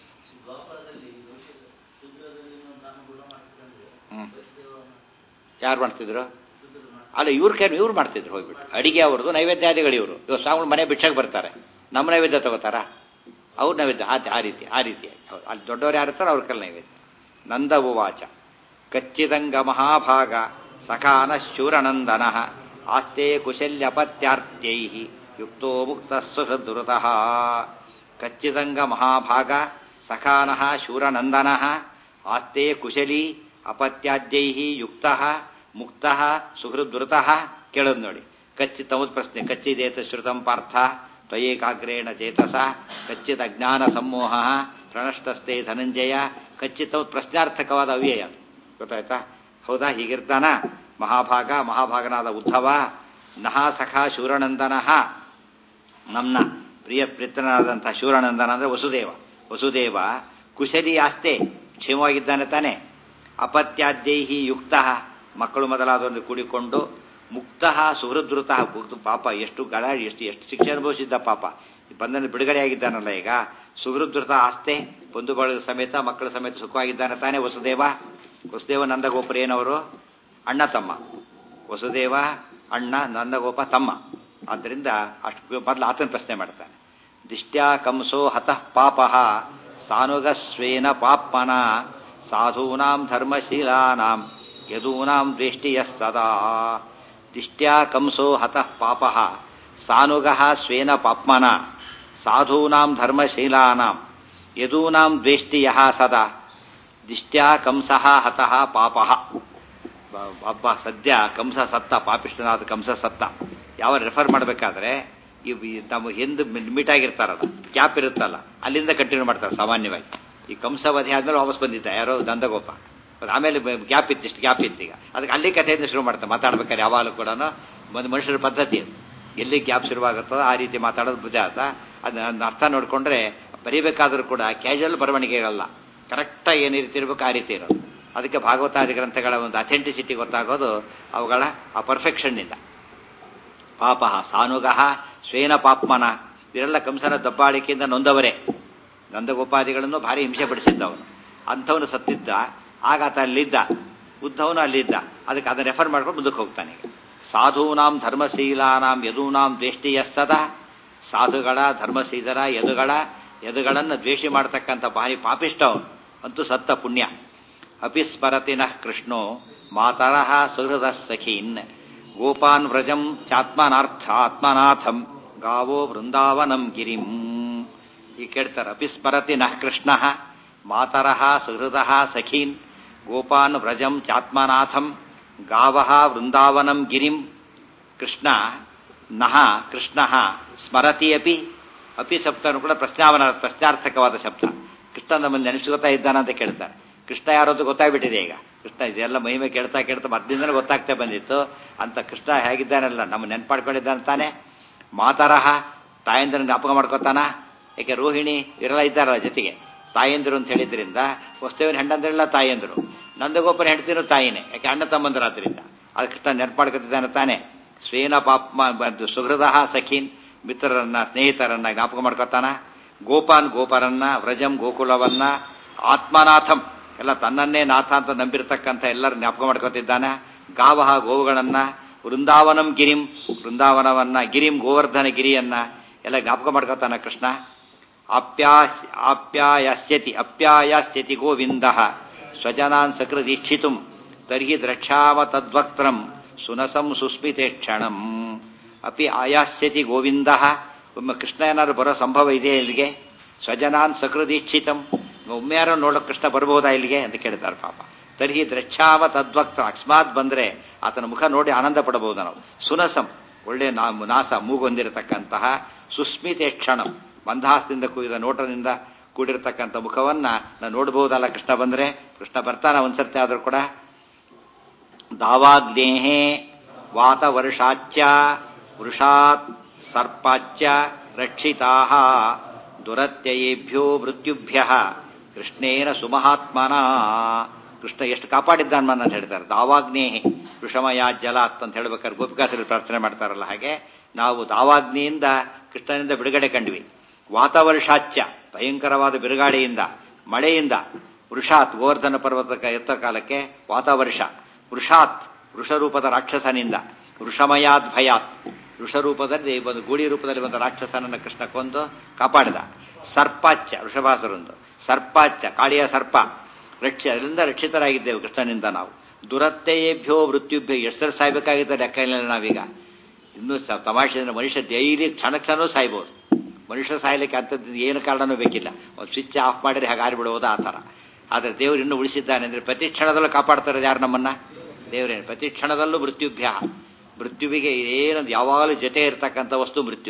ಹ್ಮ್ ಯಾರು ಮಾಡ್ತಿದ್ರು ಅಲ್ಲ ಇವ್ರ ಕೈ ಇವ್ರು ಮಾಡ್ತಿದ್ರು ಹೋಗ್ಬಿಟ್ಟು ಅಡಿಗೆ ಅವ್ರದ್ದು ನೈವೇದ್ಯಾದಿಗಳು ಇವರು ಇವಾಗ ಸ್ವಾಮಿಗಳು ಮನೆ ಬಿಟ್ಟಾಗ ಬರ್ತಾರೆ ನಮ್ಮ ನೈವೇದ್ಯ ತಗೋತಾರ ಅವ್ರ ನೈವೇದ್ಯ ಆ ಆ ರೀತಿ ಆ ರೀತಿ ಹೌದು. ಅಲ್ಲಿ ದೊಡ್ಡವ್ರು ಯಾರು ಇರ್ತಾರೋ ಅವ್ರ ಕಲ್ ನೈವೇದ್ಯ ನಂದ ಉವಾಚ ಕಚ್ಚಿದಂಗ ಮಹಾಭಾಗ ಸಖಾನ ಶೂರನಂದನ ಆಸ್ತೆ ಕುಶಲ್ಯಪತ್ಯಾರ್ಥ್ಯೈ ಯುಕ್ತೋ ಮುಕ್ತ ಸುಹೃದುರತಃ ಕಚ್ಚಿದಂಗ ಮಹಾಭಾಗ ಸಖಾನಃ ಶೂರನಂದನ ಆಸ್ತೆ ಕುಶಲಿ ಅಪತ್ಯಾದ್ಯೈ ಯುಕ್ತ ಮುಕ್ತ ಸುಹೃದುರತಃ ಕೇಳೋದು ನೋಡಿ ಕಚ್ಚಿ ತಮ್ಮದ ಪ್ರಶ್ನೆ ಕಚ್ಚಿದೇತ ಶ್ರುತಂ ಪಾರ್ಥ ತ್ವಯೇಕಾಗ್ರೇಣ ಚೇತಸ ಕಚ್ಚಿತ್ ಅಜ್ಞಾನ ಸಮೋಹ ಪ್ರಣಷ್ಟಸ್ತೆ ಧನಂಜಯ ಕಚ್ಚಿತ್ ಪ್ರಶ್ನಾರ್ಥಕವಾದ ಅವ್ಯಯ ಗೊತ್ತಾಯ್ತಾ ಹೌದಾ ಹೀಗಿರ್ತಾನ ಮಹಾಭಾಗ ಮಹಾಭಾಗನಾದ ಉದ್ಧವ ನಹ ಸಖ ಶೂರನಂದನ ನಮ್ನ ಪ್ರಿಯ ಪ್ರಿತನಾದಂಥ ಶೂರನಂದನ ಅಂದ್ರೆ ವಸುದೇವ ವಸುದೇವ ಕುಶಲಿ ಆಸ್ತೆ ಕ್ಷೇಮವಾಗಿದ್ದಾನೆ ತಾನೆ ಅಪತ್ಯಾದ್ಯೈಹಿ ಯುಕ್ತ ಮಕ್ಕಳು ಮೊದಲಾದವನ್ನು ಕೂಡಿಕೊಂಡು ಮುಕ್ತ ಸುಹೃದೃತ ಪಾಪ ಎಷ್ಟು ಗಲಾಡಿ ಎಷ್ಟು ಎಷ್ಟು ಶಿಕ್ಷೆ ಅನುಭವಿಸಿದ್ದ ಪಾಪ ಬಂಧನ ಬಿಡುಗಡೆಯಾಗಿದ್ದಾನಲ್ಲ ಈಗ ಸುಹೃದೃತ ಆಸ್ತೆ ಬಂಧು ಬಳಗ ಸಮೇತ ಮಕ್ಕಳ ಸಮೇತ ಸುಖವಾಗಿದ್ದಾನೆ ತಾನೆ ವಸುದೇವ ವಸುದೇವ ನಂದಗೋಪುರ ಏನವರು ಅಣ್ಣ ತಮ್ಮ ವಸುದೇವ ಅಣ್ಣ ನಂದಗೋಪ ತಮ್ಮ ಆದ್ದರಿಂದ ಅಷ್ಟು ಮೊದಲು ಆತನ ಪ್ರಶ್ನೆ ಮಾಡ್ತಾನೆ ದಿಷ್ಟ್ಯಾ ಕಂಸೋ ಹತಃ ಪಾಪ ಸಾನುಗಸ್ವೇನ ಪಾಪ್ಮನ ಸಾಧೂನಾಂ ಧರ್ಮಶೀಲಾನಾಂ ಯದೂನಾಂ ದ್ವೇಷ್ಟಿಯ ಸದಾ ದಿಷ್ಟ್ಯಾ ಕಂಸೋ ಹತಃ ಪಾಪ ಸಾನುಗ ಸ್ವೇನ ಪಾಪ್ಮನ ಸಾಧೂನಾಂ ಧರ್ಮಶೀಲಾನಾಂ ಯದೂನಾಂ ದ್ವೇಷ್ಟಿಯ ಸದಾ ದಿಷ್ಟ್ಯಾ ಕಂಸಃ ಹತಃ ಪಾಪ ಒಬ್ಬ ಸದ್ಯ ಕಂಸ ಸತ್ತ ಪಾಪಿಷ್ಟನಾದ ಕಂಸ ಸತ್ತ ಯಾವ ರೆಫರ್ ಮಾಡಬೇಕಾದ್ರೆ ಇವ್ ತಮ್ಮ ಹಿಂದ್ ಮಿಟ್ ಆಗಿರ್ತಾರಲ್ಲ ಕ್ಯಾಪ್ ಇರುತ್ತಲ್ಲ ಅಲ್ಲಿಂದ ಕಂಟಿನ್ಯೂ ಮಾಡ್ತಾರೆ ಸಾಮಾನ್ಯವಾಗಿ ಈ ಕಂಸ ವಧೆ ಆದ್ಮೇಲೆ ವಾಪಸ್ ಬಂದಿದ್ದ ಯಾರೋ ದಂದಗೋಪ ಆಮೇಲೆ ಗ್ಯಾಪ್ ಇತ್ತು ಇಷ್ಟು ಗ್ಯಾಪ್ ಇತ್ತು ಈಗ ಅದಕ್ಕೆ ಅಲ್ಲಿ ಕಥೆಯಿಂದ ಶುರು ಮಾಡ್ತಾರೆ ಮಾತಾಡ್ಬೇಕಾದ್ರೆ ಯಾವಾಗಲೂ ಕೂಡ ಒಂದು ಮನುಷ್ಯರ ಪದ್ಧತಿ ಅದು ಎಲ್ಲಿ ಗ್ಯಾಪ್ ಶುರುವಾಗುತ್ತೋ ಆ ರೀತಿ ಮಾತಾಡೋದು ಬುದ್ಧಿ ಆತ ಅದನ್ನ ಅರ್ಥ ನೋಡಿಕೊಂಡ್ರೆ ಬರೀಬೇಕಾದ್ರೂ ಕೂಡ ಕ್ಯಾಶುವಲ್ ಬರವಣಿಗೆ ಇರಲ್ಲ ಕರೆಕ್ಟಾಗಿ ಏನು ರೀತಿ ಇರಬೇಕು ಆ ರೀತಿ ಇರೋದು ಅದಕ್ಕೆ ಭಾಗವತಾದಿ ಗ್ರಂಥಗಳ ಒಂದು ಅಥೆಂಟಿಸಿಟಿ ಗೊತ್ತಾಗೋದು ಅವುಗಳ ಆ ಪರ್ಫೆಕ್ಷನ್ನಿಂದ ಪಾಪ ಸಾನುಗ ಸ್ವೇನ ಪಾಪ್ಮನ ಇವರೆಲ್ಲ ಕಂಸನ ದಬ್ಬಾಳಿಕೆಯಿಂದ ನೊಂದವರೇ ನಂದಗೋಪಾದಿಗಳನ್ನು ಭಾರಿ ಹಿಂಸೆ ಪಡಿಸಿದ್ದವನು ಅಂಥವನು ಸತ್ತಿದ್ದ ಆಗ ಆತ ಅಲ್ಲಿದ್ದ ಉದ್ಧವನು ಅಲ್ಲಿದ್ದ ಅದಕ್ಕೆ ಅದನ್ನ ರೆಫರ್ ಮಾಡ್ಕೊಂಡು ಮುಂದಕ್ಕೆ ಹೋಗ್ತಾನೆ ಈಗ ಸಾಧೂನಾಂ ಧರ್ಮಶೀಲಾನಾಂ ಯದೂನಾಂ ದ್ವೇಷ್ಟಿಯ ಸದಾ ಸಾಧುಗಳ ಧರ್ಮಶೀಲರ ಯದುಗಳ ಯದುಗಳನ್ನು ದ್ವೇಷಿ ಮಾಡ್ತಕ್ಕಂಥ ಭಾರಿ ಪಾಪಿಷ್ಟ ಅವನು ಅಂತೂ ಸತ್ತ ಪುಣ್ಯ ಅಪಿಸ್ಮರತಿ ನಃ ಕೃಷ್ಣೋ ಮಾತರಃ ಸುಹೃದ ಸಖೀನ್ ಗೋಪಾನ್ ವ್ರಜಂ ಚಾತ್ಮನಾರ್ಥ ಆತ್ಮನಾಥಂ ಗಾವೋ ವೃಂದಾವನಂ ಗಿರಿಂ ಈ ಕೇಳ್ತಾರೆ ಅಪಿಸ್ಮರತಿ ನಃ ಕೃಷ್ಣ ಮಾತರಃ ಸುಹೃದ ಸಖೀನ್ ಗೋಪಾನ್ ವ್ರಜಂ ಚಾತ್ಮನಾಥಂ ಗಾವಃ ವೃಂದಾವನಂ ಗಿರಿಂ ಕೃಷ್ಣ ನಹ ಕೃಷ್ಣ ಸ್ಮರತಿ ಅಪಿ ಅಪಿ ಶಬ್ದನು ಕೂಡ ಪ್ರಶ್ನಾವನ ಪ್ರಶ್ನಾರ್ಥಕವಾದ ಶಬ್ದ ಕೃಷ್ಣ ನಮ್ಮನ್ನು ನೆನೆಸ್ಕೋತಾ ಇದ್ದಾನ ಅಂತ ಕೇಳ್ತಾರೆ ಕೃಷ್ಣ ಯಾರು ಅಂತ ಗೊತ್ತಾಗ್ಬಿಟ್ಟಿದೆ ಈಗ ಕೃಷ್ಣ ಇದೆಲ್ಲ ಮಹಿಮೆ ಕೇಳ್ತಾ ಕೇಳ್ತಾ ಮದ್ದಿಂದಲೇ ಗೊತ್ತಾಗ್ತಾ ಬಂದಿತ್ತು ಅಂತ ಕೃಷ್ಣ ಹೇಗಿದ್ದಾನಲ್ಲ ನಮ್ಮ ನೆನ್ಪಾಡ್ಕೊಂಡಿದ್ದಾನೆ ತಾನೆ ಮಾತರಹ ತಾಯಂದ್ರ ಜ್ಞಾಪಕ ಮಾಡ್ಕೋತಾನ ಯಾಕೆ ರೋಹಿಣಿ ಇವರೆಲ್ಲ ಇದ್ದಾರಲ್ಲ ಜೊತೆಗೆ ತಾಯಂದಿರು ಅಂತ ಹೇಳಿದ್ರಿಂದ ವಸ್ತುವಿನ ಹೆಂಡಂದ್ರೆಲ್ಲ ತಾಯಂದ್ರು ನಂದಗೋಪನ ಹೆಂಡತಿನೂ ತಾಯಿನೇ ಯಾಕೆ ಅಣ್ಣ ತಮ್ಮಂದರಾದ್ರಿಂದ ಅದು ಕೃಷ್ಣ ನೆನ್ಪಾಡ್ಕೊತಿದ್ದಾನೆ ತಾನೆ ಸ್ವೇನ ಪಾಪ್ಮ ಸುಹೃದ ಸಖೀನ್ ಮಿತ್ರರನ್ನ ಸ್ನೇಹಿತರನ್ನ ಜ್ಞಾಪಕ ಮಾಡ್ಕೋತಾನ ಗೋಪಾನ್ ಗೋಪರನ್ನ ವ್ರಜಂ ಗೋಕುಲವನ್ನ ಆತ್ಮನಾಥಂ ಎಲ್ಲ ತನ್ನನ್ನೇ ನಾಥ ಅಂತ ನಂಬಿರ್ತಕ್ಕಂಥ ಎಲ್ಲರೂ ಜ್ಞಾಪಕ ಮಾಡ್ಕೋತಿದ್ದಾನೆ ಗಾವಹ ಗೋವುಗಳನ್ನ ವೃಂದಾವನಂ ಗಿರಿಂ ವೃಂದಾವನವನ್ನ ಗಿರಿಂ ಗೋವರ್ಧನ ಗಿರಿಯನ್ನ ಎಲ್ಲ ಜ್ಞಾಪಕ ಮಾಡ್ಕೋತಾನ ಕೃಷ್ಣ ಆಪ್ಯಾ ಆಪ್ಯಾಯಸ್ಯತಿ ಅಪ್ಯಾಯಸ್ಯತಿ ಗೋವಿಂದ ಸ್ವಜನಾನ್ ಸಕೃದೀಕ್ಷಿತು ತರ್ಹಿ ದ್ರಕ್ಷಾಮ ತದ್ವಕ್ತ್ರಂ ಸುನಸಂ ಸುಸ್ಮಿತೆ ಕ್ಷಣಂ ಅಪಿ ಆಯಾಸ್ಯತಿ ಗೋವಿಂದ ಒಮ್ಮೆ ಕೃಷ್ಣ ಏನಾದ್ರು ಬರೋ ಸಂಭವ ಇದೆ ಇಲ್ಲಿಗೆ ಸ್ವಜನಾನ್ ಸಕೃದೀಕ್ಷಿತಂ ಒಮ್ಮೆ ಯಾರೋ ನೋಡೋಕೆ ಕೃಷ್ಣ ಬರ್ಬೋದಾ ಇಲ್ಲಿಗೆ ಅಂತ ಕೇಳ್ತಾರೆ ಪಾಪ ತರ್ಹಿ ದ್ರಕ್ಷಾವ ತದ್ವಕ್ತ ಅಕಸ್ಮಾತ್ ಬಂದ್ರೆ ಆತನ ಮುಖ ನೋಡಿ ಆನಂದ ಪಡಬಹುದು ನಾವು ಸುನಸಂ ಒಳ್ಳೆ ನಾ ನಾಸ ಮೂಗೊಂದಿರತಕ್ಕಂತಹ ಸುಸ್ಮಿತೆ ಕ್ಷಣಂ ಮಂದಹಾಸದಿಂದ ಕೂಡಿದ ನೋಟದಿಂದ ಕೂಡಿರತಕ್ಕಂಥ ಮುಖವನ್ನ ನಾವು ನೋಡಬಹುದಲ್ಲ ಕೃಷ್ಣ ಬಂದ್ರೆ ಕೃಷ್ಣ ಬರ್ತಾನ ಒಂದ್ಸರ್ತಿ ಆದ್ರೂ ಕೂಡ ದಾವಾಗ್ನೇಹೇ ವಾತವರ್ಷಾಚ್ಯ ವೃಷಾತ್ ಸರ್ಪಾಚ್ಯ ರಕ್ಷಿತಾ ದುರತ್ಯಯೇಭ್ಯೋ ಮೃತ್ಯುಭ್ಯ ಕೃಷ್ಣೇನ ಸುಮಹಾತ್ಮನ ಕೃಷ್ಣ ಎಷ್ಟು ಕಾಪಾಡಿದ್ದಾನ ಅಂತ ಹೇಳ್ತಾರೆ ದಾವಾಗ್ನೇಹಿ ವೃಷಮಯ ಜಲಾತ್ ಅಂತ ಹೇಳ್ಬೇಕಾದ್ರೆ ಗೋಪಿಕಾಸರು ಪ್ರಾರ್ಥನೆ ಮಾಡ್ತಾರಲ್ಲ ಹಾಗೆ ನಾವು ದಾವಾಗ್ನಿಯಿಂದ ಕೃಷ್ಣನಿಂದ ಬಿಡುಗಡೆ ಕಂಡ್ವಿ ವಾತಾವರ್ಷಾಚ್ಯ ಭಯಂಕರವಾದ ಬಿರುಗಾಳಿಯಿಂದ ಮಳೆಯಿಂದ ವೃಷಾತ್ ಗೋವರ್ಧನ ಪರ್ವತ ಎತ್ತ ಕಾಲಕ್ಕೆ ವಾತಾವರ್ಷ ವೃಷಾತ್ ವೃಷರೂಪದ ರಾಕ್ಷಸನಿಂದ ವೃಷಮಯಾತ್ ಭಯಾತ್ ವೃಷರೂಪದಲ್ಲಿ ಒಂದು ಗೂಡಿ ರೂಪದಲ್ಲಿ ಒಂದು ರಾಕ್ಷಸನನ್ನ ಕೃಷ್ಣ ಕೊಂದು ಕಾಪಾಡಿದ ಸರ್ಪಾಚ್ಯ ವೃಷಭಾಸುರಂದು ಸರ್ಪಾಚ್ಯ ಕಾಳಿಯ ಸರ್ಪ ರಕ್ಷ ಅದರಿಂದ ರಕ್ಷಿತರಾಗಿದ್ದೇವೆ ಕೃಷ್ಣನಿಂದ ನಾವು ದುರತ್ತೆಯೇಭ್ಯೋ ಮೃತ್ಯುಭ್ಯೋ ಎಷ್ಟು ಸಾಯ್ಬೇಕಾಗಿದ್ದ ಲೆಕ್ಕ ಇಲ್ಲ ನಾವೀಗ ಇನ್ನೂ ತಮಾಷೆ ಅಂದ್ರೆ ಮನುಷ್ಯ ಡೈಲಿ ಕ್ಷಣ ಕ್ಷಣವೂ ಸಾಯ್ಬೋದು ಮನುಷ್ಯ ಸಾಯ್ಲಿಕ್ಕೆ ಅಂಥದ್ದು ಏನು ಕಾರಣನೂ ಬೇಕಿಲ್ಲ ಒಂದು ಸ್ವಿಚ್ ಆಫ್ ಮಾಡಿದ್ರೆ ಹಾಗೆ ಆರಿಬಿಡುವುದು ಆ ಥರ ಆದರೆ ದೇವರು ಇನ್ನೂ ಉಳಿಸಿದ್ದಾನೆ ಅಂದ್ರೆ ಪ್ರತಿ ಕ್ಷಣದಲ್ಲೂ ಕಾಪಾಡ್ತಾರೆ ಯಾರು ನಮ್ಮನ್ನ ದೇವರೇನು ಪ್ರತಿ ಕ್ಷಣದಲ್ಲೂ ಮೃತ್ಯುಭ್ಯ ಮೃತ್ಯುವಿಗೆ ಏನೊಂದು ಯಾವಾಗಲೂ ಜೊತೆ ಇರತಕ್ಕಂಥ ವಸ್ತು ಮೃತ್ಯು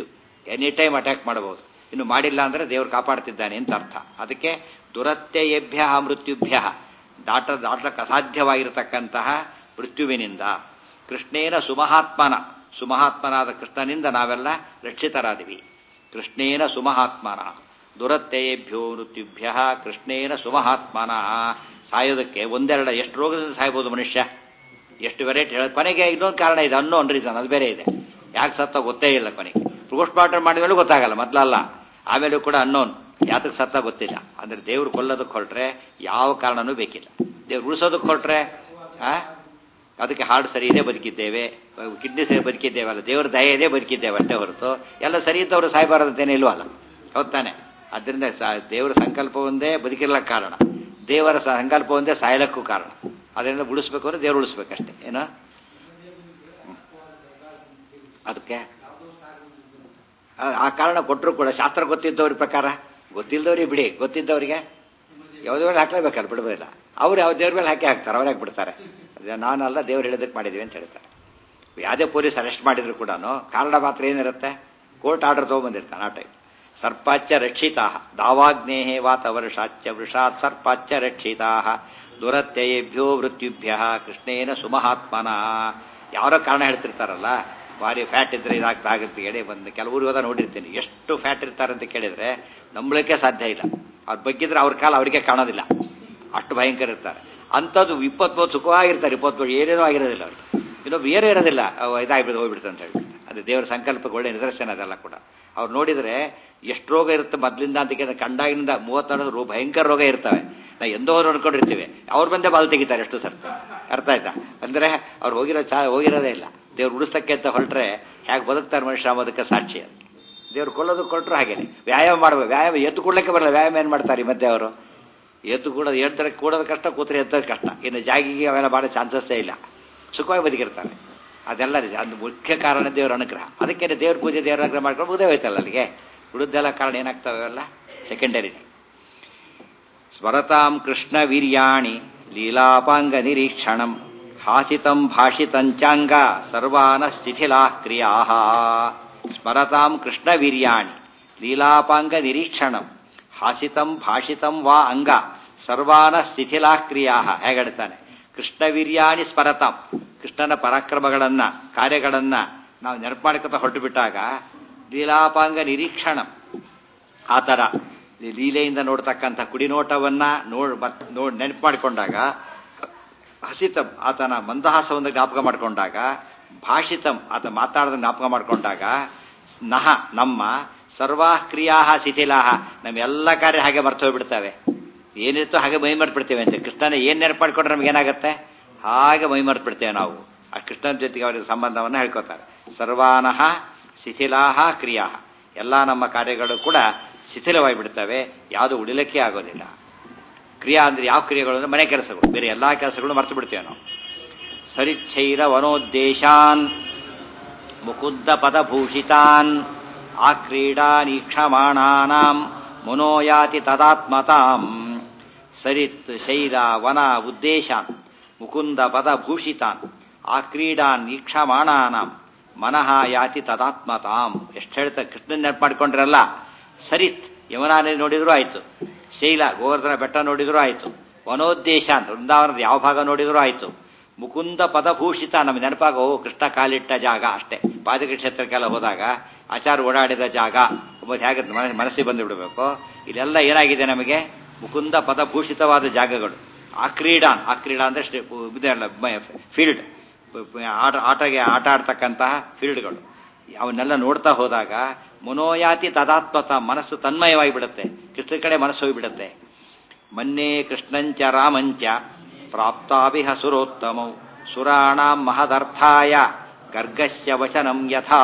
ಎನಿ ಟೈಮ್ ಅಟ್ಯಾಕ್ ಮಾಡಬಹುದು ಇನ್ನು ಮಾಡಿಲ್ಲ ಅಂದ್ರೆ ದೇವರು ಕಾಪಾಡ್ತಿದ್ದಾನೆ ಅಂತ ಅರ್ಥ ಅದಕ್ಕೆ ದುರತ್ಯಯೇಭ್ಯ ಮೃತ್ಯುಭ್ಯ ದಾಟ ದಾಟಕ್ಕೆ ಅಸಾಧ್ಯವಾಗಿರತಕ್ಕಂತಹ ಮೃತ್ಯುವಿನಿಂದ ಕೃಷ್ಣೇನ ಸುಮಹಾತ್ಮನ ಸುಮಹಾತ್ಮನಾದ ಕೃಷ್ಣನಿಂದ ನಾವೆಲ್ಲ ರಕ್ಷಿತರಾದಿವಿ ಕೃಷ್ಣೇನ ಸುಮಹಾತ್ಮನ ದುರತ್ಯಯೇಭ್ಯೋ ಮೃತ್ಯುಭ್ಯ ಕೃಷ್ಣೇನ ಸುಮಹಾತ್ಮನ ಸಾಯೋದಕ್ಕೆ ಒಂದೆರಡು ಎಷ್ಟು ರೋಗದಿಂದ ಸಾಯ್ಬೋದು ಮನುಷ್ಯ ಎಷ್ಟು ವೆರೈಟಿ ಹೇಳೋದು ಕೊನೆಗೆ ಇನ್ನೊಂದು ಕಾರಣ ಇದೆ ಅನ್ನೋ ರೀಸನ್ ಅದು ಬೇರೆ ಇದೆ ಯಾಕೆ ಸತ್ತ ಗೊತ್ತೇ ಇಲ್ಲ ಕೊನೆಗೆ ಪೋಸ್ಟ್ ಮಾರ್ಟಮ್ ಮಾಡಿದ್ಮೇಲೆ ಗೊತ್ತಾಗಲ್ಲ ಮೊದಲಲ್ಲ ಆಮೇಲೂ ಕೂಡ ಅನ್ನೋನ್ ಯಾತಕ್ಕೆ ಸತ್ತ ಗೊತ್ತಿಲ್ಲ ಅಂದ್ರೆ ದೇವ್ರು ಕೊಲ್ಲೋದಕ್ಕೆ ಹೊರಟ್ರೆ ಯಾವ ಕಾರಣನೂ ಬೇಕಿಲ್ಲ ದೇವ್ರು ಉಳಿಸೋದಕ್ಕೆ ಹೊರಟ್ರೆ ಆ ಅದಕ್ಕೆ ಹಾರ್ಟ್ ಸರಿ ಇದೆ ಬದುಕಿದ್ದೇವೆ ಕಿಡ್ನಿ ಸರಿ ಬದುಕಿದ್ದೇವೆ ಅಲ್ಲ ದೇವ್ರ ದಯ ಇದೆ ಬದುಕಿದ್ದೇವೆ ಅಷ್ಟೇ ಹೊರತು ಎಲ್ಲ ಸರಿ ಇದ್ದವರು ಸಾಯ್ಬಾರದಂತೇನೆ ಇಲ್ವಲ್ಲ ಹೌದಾನೆ ಅದರಿಂದ ದೇವರ ಸಂಕಲ್ಪ ಒಂದೇ ಬದುಕಿರ್ಲಕ್ಕೆ ಕಾರಣ ದೇವರ ಸಂಕಲ್ಪ ಒಂದೇ ಸಾಯಲಕ್ಕೂ ಕಾರಣ ಅದರಿಂದ ಉಳಿಸ್ಬೇಕು ಅಂದ್ರೆ ದೇವ್ರು ಉಳಿಸ್ಬೇಕಷ್ಟೇ ಏನೋ ಅದಕ್ಕೆ ಆ ಕಾರಣ ಕೊಟ್ಟರು ಕೂಡ ಶಾಸ್ತ್ರ ಗೊತ್ತಿದ್ದವ್ರ ಪ್ರಕಾರ ಗೊತ್ತಿಲ್ಲದವ್ರಿಗೆ ಬಿಡಿ ಗೊತ್ತಿದ್ದವರಿಗೆ ಯಾವುದೇ ಮೇಲೆ ಹಾಕ್ಲೇಬೇಕಲ್ಲ ಬಿಡೋದಿಲ್ಲ ಅವ್ರು ಯಾವ ದೇವ್ರ ಮೇಲೆ ಹಾಕಿ ಹಾಕ್ತಾರೆ ಅವ್ರು ಯಾಕೆ ಬಿಡ್ತಾರೆ ನಾನಲ್ಲ ದೇವ್ರು ಹೇಳಿದಕ್ಕೆ ಮಾಡಿದ್ವಿ ಅಂತ ಹೇಳ್ತಾರೆ ಯಾವುದೇ ಪೊಲೀಸ್ ಅರೆಸ್ಟ್ ಮಾಡಿದ್ರು ಕೂಡ ಕಾರಣ ಮಾತ್ರ ಏನಿರುತ್ತೆ ಕೋರ್ಟ್ ಆರ್ಡರ್ ತೊಗೊಂಬಂದಿರ್ತಾನೆ ಆ ಟೈಪ್ ಸರ್ಪಾಚ್ಚ ರಕ್ಷಿತಾ ದಾವಾಗ್ನೇಹೇ ವಾತವರ್ಷಾಚ್ಚ ವೃಷಾತ್ ಸರ್ಪಾಚ್ಚ ರಕ್ಷಿತಾ ದುರತ್ಯಯೇಭ್ಯೋ ಮೃತ್ಯುಭ್ಯ ಕೃಷ್ಣೇನ ಸುಮಹಾತ್ಮನ ಯಾರೋ ಕಾರಣ ಹೇಳ್ತಿರ್ತಾರಲ್ಲ ಭಾರಿ ಫ್ಯಾಟ್ ಇದ್ರೆ ಇದಾಗ್ತಾ ಆಗುತ್ತೆ ಹೇಳಿ ಬಂದು ಕೆಲವರು ಹೋದ ನೋಡಿರ್ತೀನಿ ಎಷ್ಟು ಫ್ಯಾಟ್ ಇರ್ತಾರೆ ಅಂತ ಕೇಳಿದ್ರೆ ನಂಬಲಿಕ್ಕೆ ಸಾಧ್ಯ ಇಲ್ಲ ಅವ್ರು ಬಗ್ಗಿದ್ರೆ ಅವ್ರ ಕಾಲ ಅವರಿಗೆ ಕಾಣೋದಿಲ್ಲ ಅಷ್ಟು ಭಯಂಕರ ಇರ್ತಾರೆ ಅಂಥದ್ದು ಇಪ್ಪತ್ಮೂರು ಸುಖವಾಗಿರ್ತಾರೆ ಇಪ್ಪತ್ಮೂರು ಏನೇನೋ ಆಗಿರೋದಿಲ್ಲ ಅವ್ರಿಗೆ ಇನ್ನೊಬ್ಬ ಏನೂ ಇರೋದಿಲ್ಲ ಇದಾಗ್ಬಿಟ್ಟು ಹೋಗ್ಬಿಡುತ್ತೆ ಅಂತ ಹೇಳ್ಬಿಟ್ಟು ಅದು ದೇವರ ಸಂಕಲ್ಪಕ್ಕೆ ಒಳ್ಳೆ ನಿದರ್ಶನ ಅದೆಲ್ಲ ಕೂಡ ಅವ್ರು ನೋಡಿದ್ರೆ ಎಷ್ಟು ರೋಗ ಇರುತ್ತೆ ಮೊದಲಿಂದ ಅಂತ ಕೇಳಿದ್ರೆ ಕಂಡಾಗಿನಿಂದ ಮೂವತ್ತೆರಡು ರೋ ಭಯಂಕರ ರೋಗ ಇರ್ತವೆ ನಾ ಎಂದೋ ಅನ್ಕೊಂಡಿರ್ತೀವಿ ಅವ್ರ ಬಂದೇ ಬಾಲ್ ತೆಗಿತಾರೆ ಎಷ್ಟು ಸರ್ತಿ ಅರ್ಥ ಆಯ್ತಾ ಅಂದ್ರೆ ಅವ್ರು ಹೋಗಿರೋ ಚಾ ಹೋಗಿರೋದೇ ಇಲ್ಲ ದೇವ್ರು ಉಡಿಸ್ತಕ್ಕೆ ಅಂತ ಹೊರಟ್ರೆ ಹೇಗೆ ಬದುಕ್ತಾರೆ ಮನುಷ್ಯ ಅನ್ನೋದಕ್ಕೆ ಸಾಕ್ಷಿ ಅದು ದೇವ್ರು ಕೊಲ್ಲೋದಕ್ಕೆ ಕೊಟ್ಟರು ಹಾಗೇನೆ ವ್ಯಾಯಾಮ ಮಾಡ್ಬೇಕು ವ್ಯಾಯಾಮ ಎದ್ದು ಕೊಡ್ಲಿಕ್ಕೆ ಬರಲ್ಲ ವ್ಯಾಯಾಮ ಏನು ಮಾಡ್ತಾರೆ ಈ ಮಧ್ಯೆ ಅವರು ಎದ್ದು ಕೂಡ ಎದ್ದರೆ ಕೂಡೋದು ಕಷ್ಟ ಕೂತ್ರೆ ಎದ್ದೋದು ಕಷ್ಟ ಇನ್ನು ಜಾಗಿಗೆ ಅವೆಲ್ಲ ಮಾಡೋ ಚಾನ್ಸಸ್ಸೇ ಇಲ್ಲ ಸುಖವಾಗಿ ಬದುಕಿರ್ತಾರೆ ಅದೆಲ್ಲ ಅದು ಮುಖ್ಯ ಕಾರಣ ದೇವರ ಅನುಗ್ರಹ ಅದಕ್ಕೆ ದೇವ್ರ ಪೂಜೆ ದೇವರ ಅನುಗ್ರಹ ಮಾಡ್ಕೊಂಡು ಮುದೇ ಹೋಯ್ತಲ್ಲ ಅಲ್ಲಿಗೆ ಉಳಿದೆಲ್ಲ ಕಾರಣ ಏನಾಗ್ತವೆ ಅವೆಲ್ಲ ಸೆಕೆಂಡರಿ ಸ್ಮರತಾಂ ಕೃಷ್ಣ ವೀರ್ಯಾಣಿ ಲೀಲಾಪಾಂಗ ನಿರೀಕ್ಷಣಂ ಹಾಸಿತಂ ಭಾಷಿತಂಚಾಂಗ ಸರ್ವಾನ ಶಿಥಿಲಾ ಕ್ರಿಯಾ ಸ್ಮರತಾಂ ಕೃಷ್ಣ ವೀರ್ಯಾಣಿ ಲೀಲಾಪಾಂಗ ನಿರೀಕ್ಷಣಂ ಹಾಸಿತಂ ಭಾಷಿತಂ ವಾ ಅಂಗ ಸರ್ವಾನ ಶಿಥಿಲಾ ಕ್ರಿಯಾ ಹೇಗೆಡ್ತಾನೆ ಕೃಷ್ಣ ವೀರ್ಯಾಣಿ ಸ್ಮರತಾಂ ಕೃಷ್ಣನ ಪರಾಕ್ರಮಗಳನ್ನ ಕಾರ್ಯಗಳನ್ನ ನಾವು ನೆನಪು ಮಾಡ್ಕೊತ ಹೊರಟು ಬಿಟ್ಟಾಗ ಲೀಲಾಪಾಂಗ ನಿರೀಕ್ಷಣಂ ಆ ಥರ ಲೀಲೆಯಿಂದ ನೋಡ್ತಕ್ಕಂಥ ಕುಡಿನೋಟವನ್ನ ನೋಡ್ ನೋಡ್ ನೆನಪು ಮಾಡಿಕೊಂಡಾಗ ಹಸಿತಂ ಆತನ ಮಂದಹಾಸವನ್ನು ಜ್ಞಾಪಕ ಮಾಡಿಕೊಂಡಾಗ ಭಾಷಿತಂ ಆತ ಮಾತಾಡದ ಜ್ಞಾಪಕ ಮಾಡಿಕೊಂಡಾಗ ನಹ ನಮ್ಮ ಸರ್ವಾ ಕ್ರಿಯಾ ಶಿಥಿಲಾಹ ನಮ್ಮ ಎಲ್ಲ ಕಾರ್ಯ ಹಾಗೆ ಮರ್ತು ಹೋಗ್ಬಿಡ್ತವೆ ಏನಿರ್ತೋ ಹಾಗೆ ಮೈ ಮರ್ತ್ಬಿಡ್ತೇವೆ ಅಂತ ಕೃಷ್ಣನ ಏನ್ ನೆನಪು ಮಾಡ್ಕೊಂಡ್ರೆ ನಮ್ಗೆ ಏನಾಗುತ್ತೆ ಹಾಗೆ ಮೈ ಮರ್ತ್ಬಿಡ್ತೇವೆ ನಾವು ಆ ಕೃಷ್ಣನ ಜೊತೆಗೆ ಅವರ ಸಂಬಂಧವನ್ನು ಹೇಳ್ಕೊತಾರೆ ಸರ್ವಾನಃ ಶಿಥಿಲಾಹ ಕ್ರಿಯಾ ಎಲ್ಲ ನಮ್ಮ ಕಾರ್ಯಗಳು ಕೂಡ ಶಿಥಿಲವಾಗಿ ಬಿಡ್ತವೆ ಯಾವುದು ಉಳಿಲಿಕ್ಕೆ ಆಗೋದಿಲ್ಲ ಕ್ರಿಯಾ ಅಂದ್ರೆ ಯಾವ ಕ್ರಿಯೆಗಳು ಅಂದ್ರೆ ಮನೆ ಕೆಲಸಗಳು ಬೇರೆ ಎಲ್ಲಾ ಕೆಲಸಗಳು ಮರ್ತು ಬಿಡ್ತೇವೆ ನಾವು ಸರಿಚ್ಛೈರ ವನೋದ್ದೇಶಾನ್ ಮುಕುಂದ ಪದಭೂಷಿತಾನ್ ಆ ಕ್ರೀಡಾ ನೀಕ್ಷಮಾಣಾನಾಂ ಮನೋಯಾತಿ ತದಾತ್ಮತಾಂ ಸರಿತ್ ಶೈಲ ವನ ಉದ್ದೇಶಾನ್ ಮುಕುಂದ ಪದಭೂಷಿತಾನ್ ಆ ಕ್ರೀಡಾ ನೀಕ್ಷಮಾಣಾನಾಂ ಮನಃ ಯಾತಿ ತದಾತ್ಮತಾಂ ಎಷ್ಟು ಹೇಳ್ತಾರೆ ಕೃಷ್ಣನ್ ನೆನಪು ಮಾಡ್ಕೊಂಡ್ರಲ್ಲ ಸರಿತ್ ಯಮುನಾ ನದಿ ನೋಡಿದ್ರು ಆಯ್ತು ಶೈಲ ಗೋವರ್ಧನ ಬೆಟ್ಟ ನೋಡಿದ್ರು ಆಯ್ತು ವನೋದ್ದೇಶ ವೃಂದಾವನದ ಯಾವ ಭಾಗ ನೋಡಿದ್ರು ಆಯ್ತು ಮುಕುಂದ ಪದಭೂಷಿತ ನಮ್ಗೆ ನೆನಪಾಗ ಓ ಕೃಷ್ಣ ಕಾಲಿಟ್ಟ ಜಾಗ ಅಷ್ಟೇ ಪಾದಕ ಕ್ಷೇತ್ರಕ್ಕೆಲ್ಲ ಹೋದಾಗ ಆಚಾರ ಓಡಾಡಿದ ಜಾಗ ಒಬ್ಬ ಹೇಗೆ ಮನಸ್ಸಿಗೆ ಬಂದು ಬಿಡಬೇಕು ಇಲ್ಲೆಲ್ಲ ಏನಾಗಿದೆ ನಮಗೆ ಮುಕುಂದ ಪದಭೂಷಿತವಾದ ಜಾಗಗಳು ಆ ಕ್ರೀಡಾನ್ ಆ ಕ್ರೀಡಾ ಅಂದ್ರೆ ಇದೆಲ್ಲ ಫೀಲ್ಡ್ ಆಟ ಆಟಗೆ ಆಟ ಆಡ್ತಕ್ಕಂತಹ ಫೀಲ್ಡ್ಗಳು ಅವನ್ನೆಲ್ಲ ನೋಡ್ತಾ ಹೋದಾಗ ಮನೋಯಾತಿ ತದಾತ್ಮತ ಮನಸ್ಸು ತನ್ಮಯವಾಗಿ ಬಿಡುತ್ತೆ ಕೃಷ್ಣ ಕಡೆ ಮನಸ್ಸು ಹೋಗಿಬಿಡುತ್ತೆ ಮನ್ನೇ ಕೃಷ್ಣಂಚ ರಾಮಂಚ ಪ್ರಾಪ್ತಾಭಿಹ ಸುರೋತ್ತಮೌ ಸುರಾಣಾಂ ಮಹದರ್ಥಾಯ ಗರ್ಗಸ್ಯ ವಚನಂ ಯಥಾ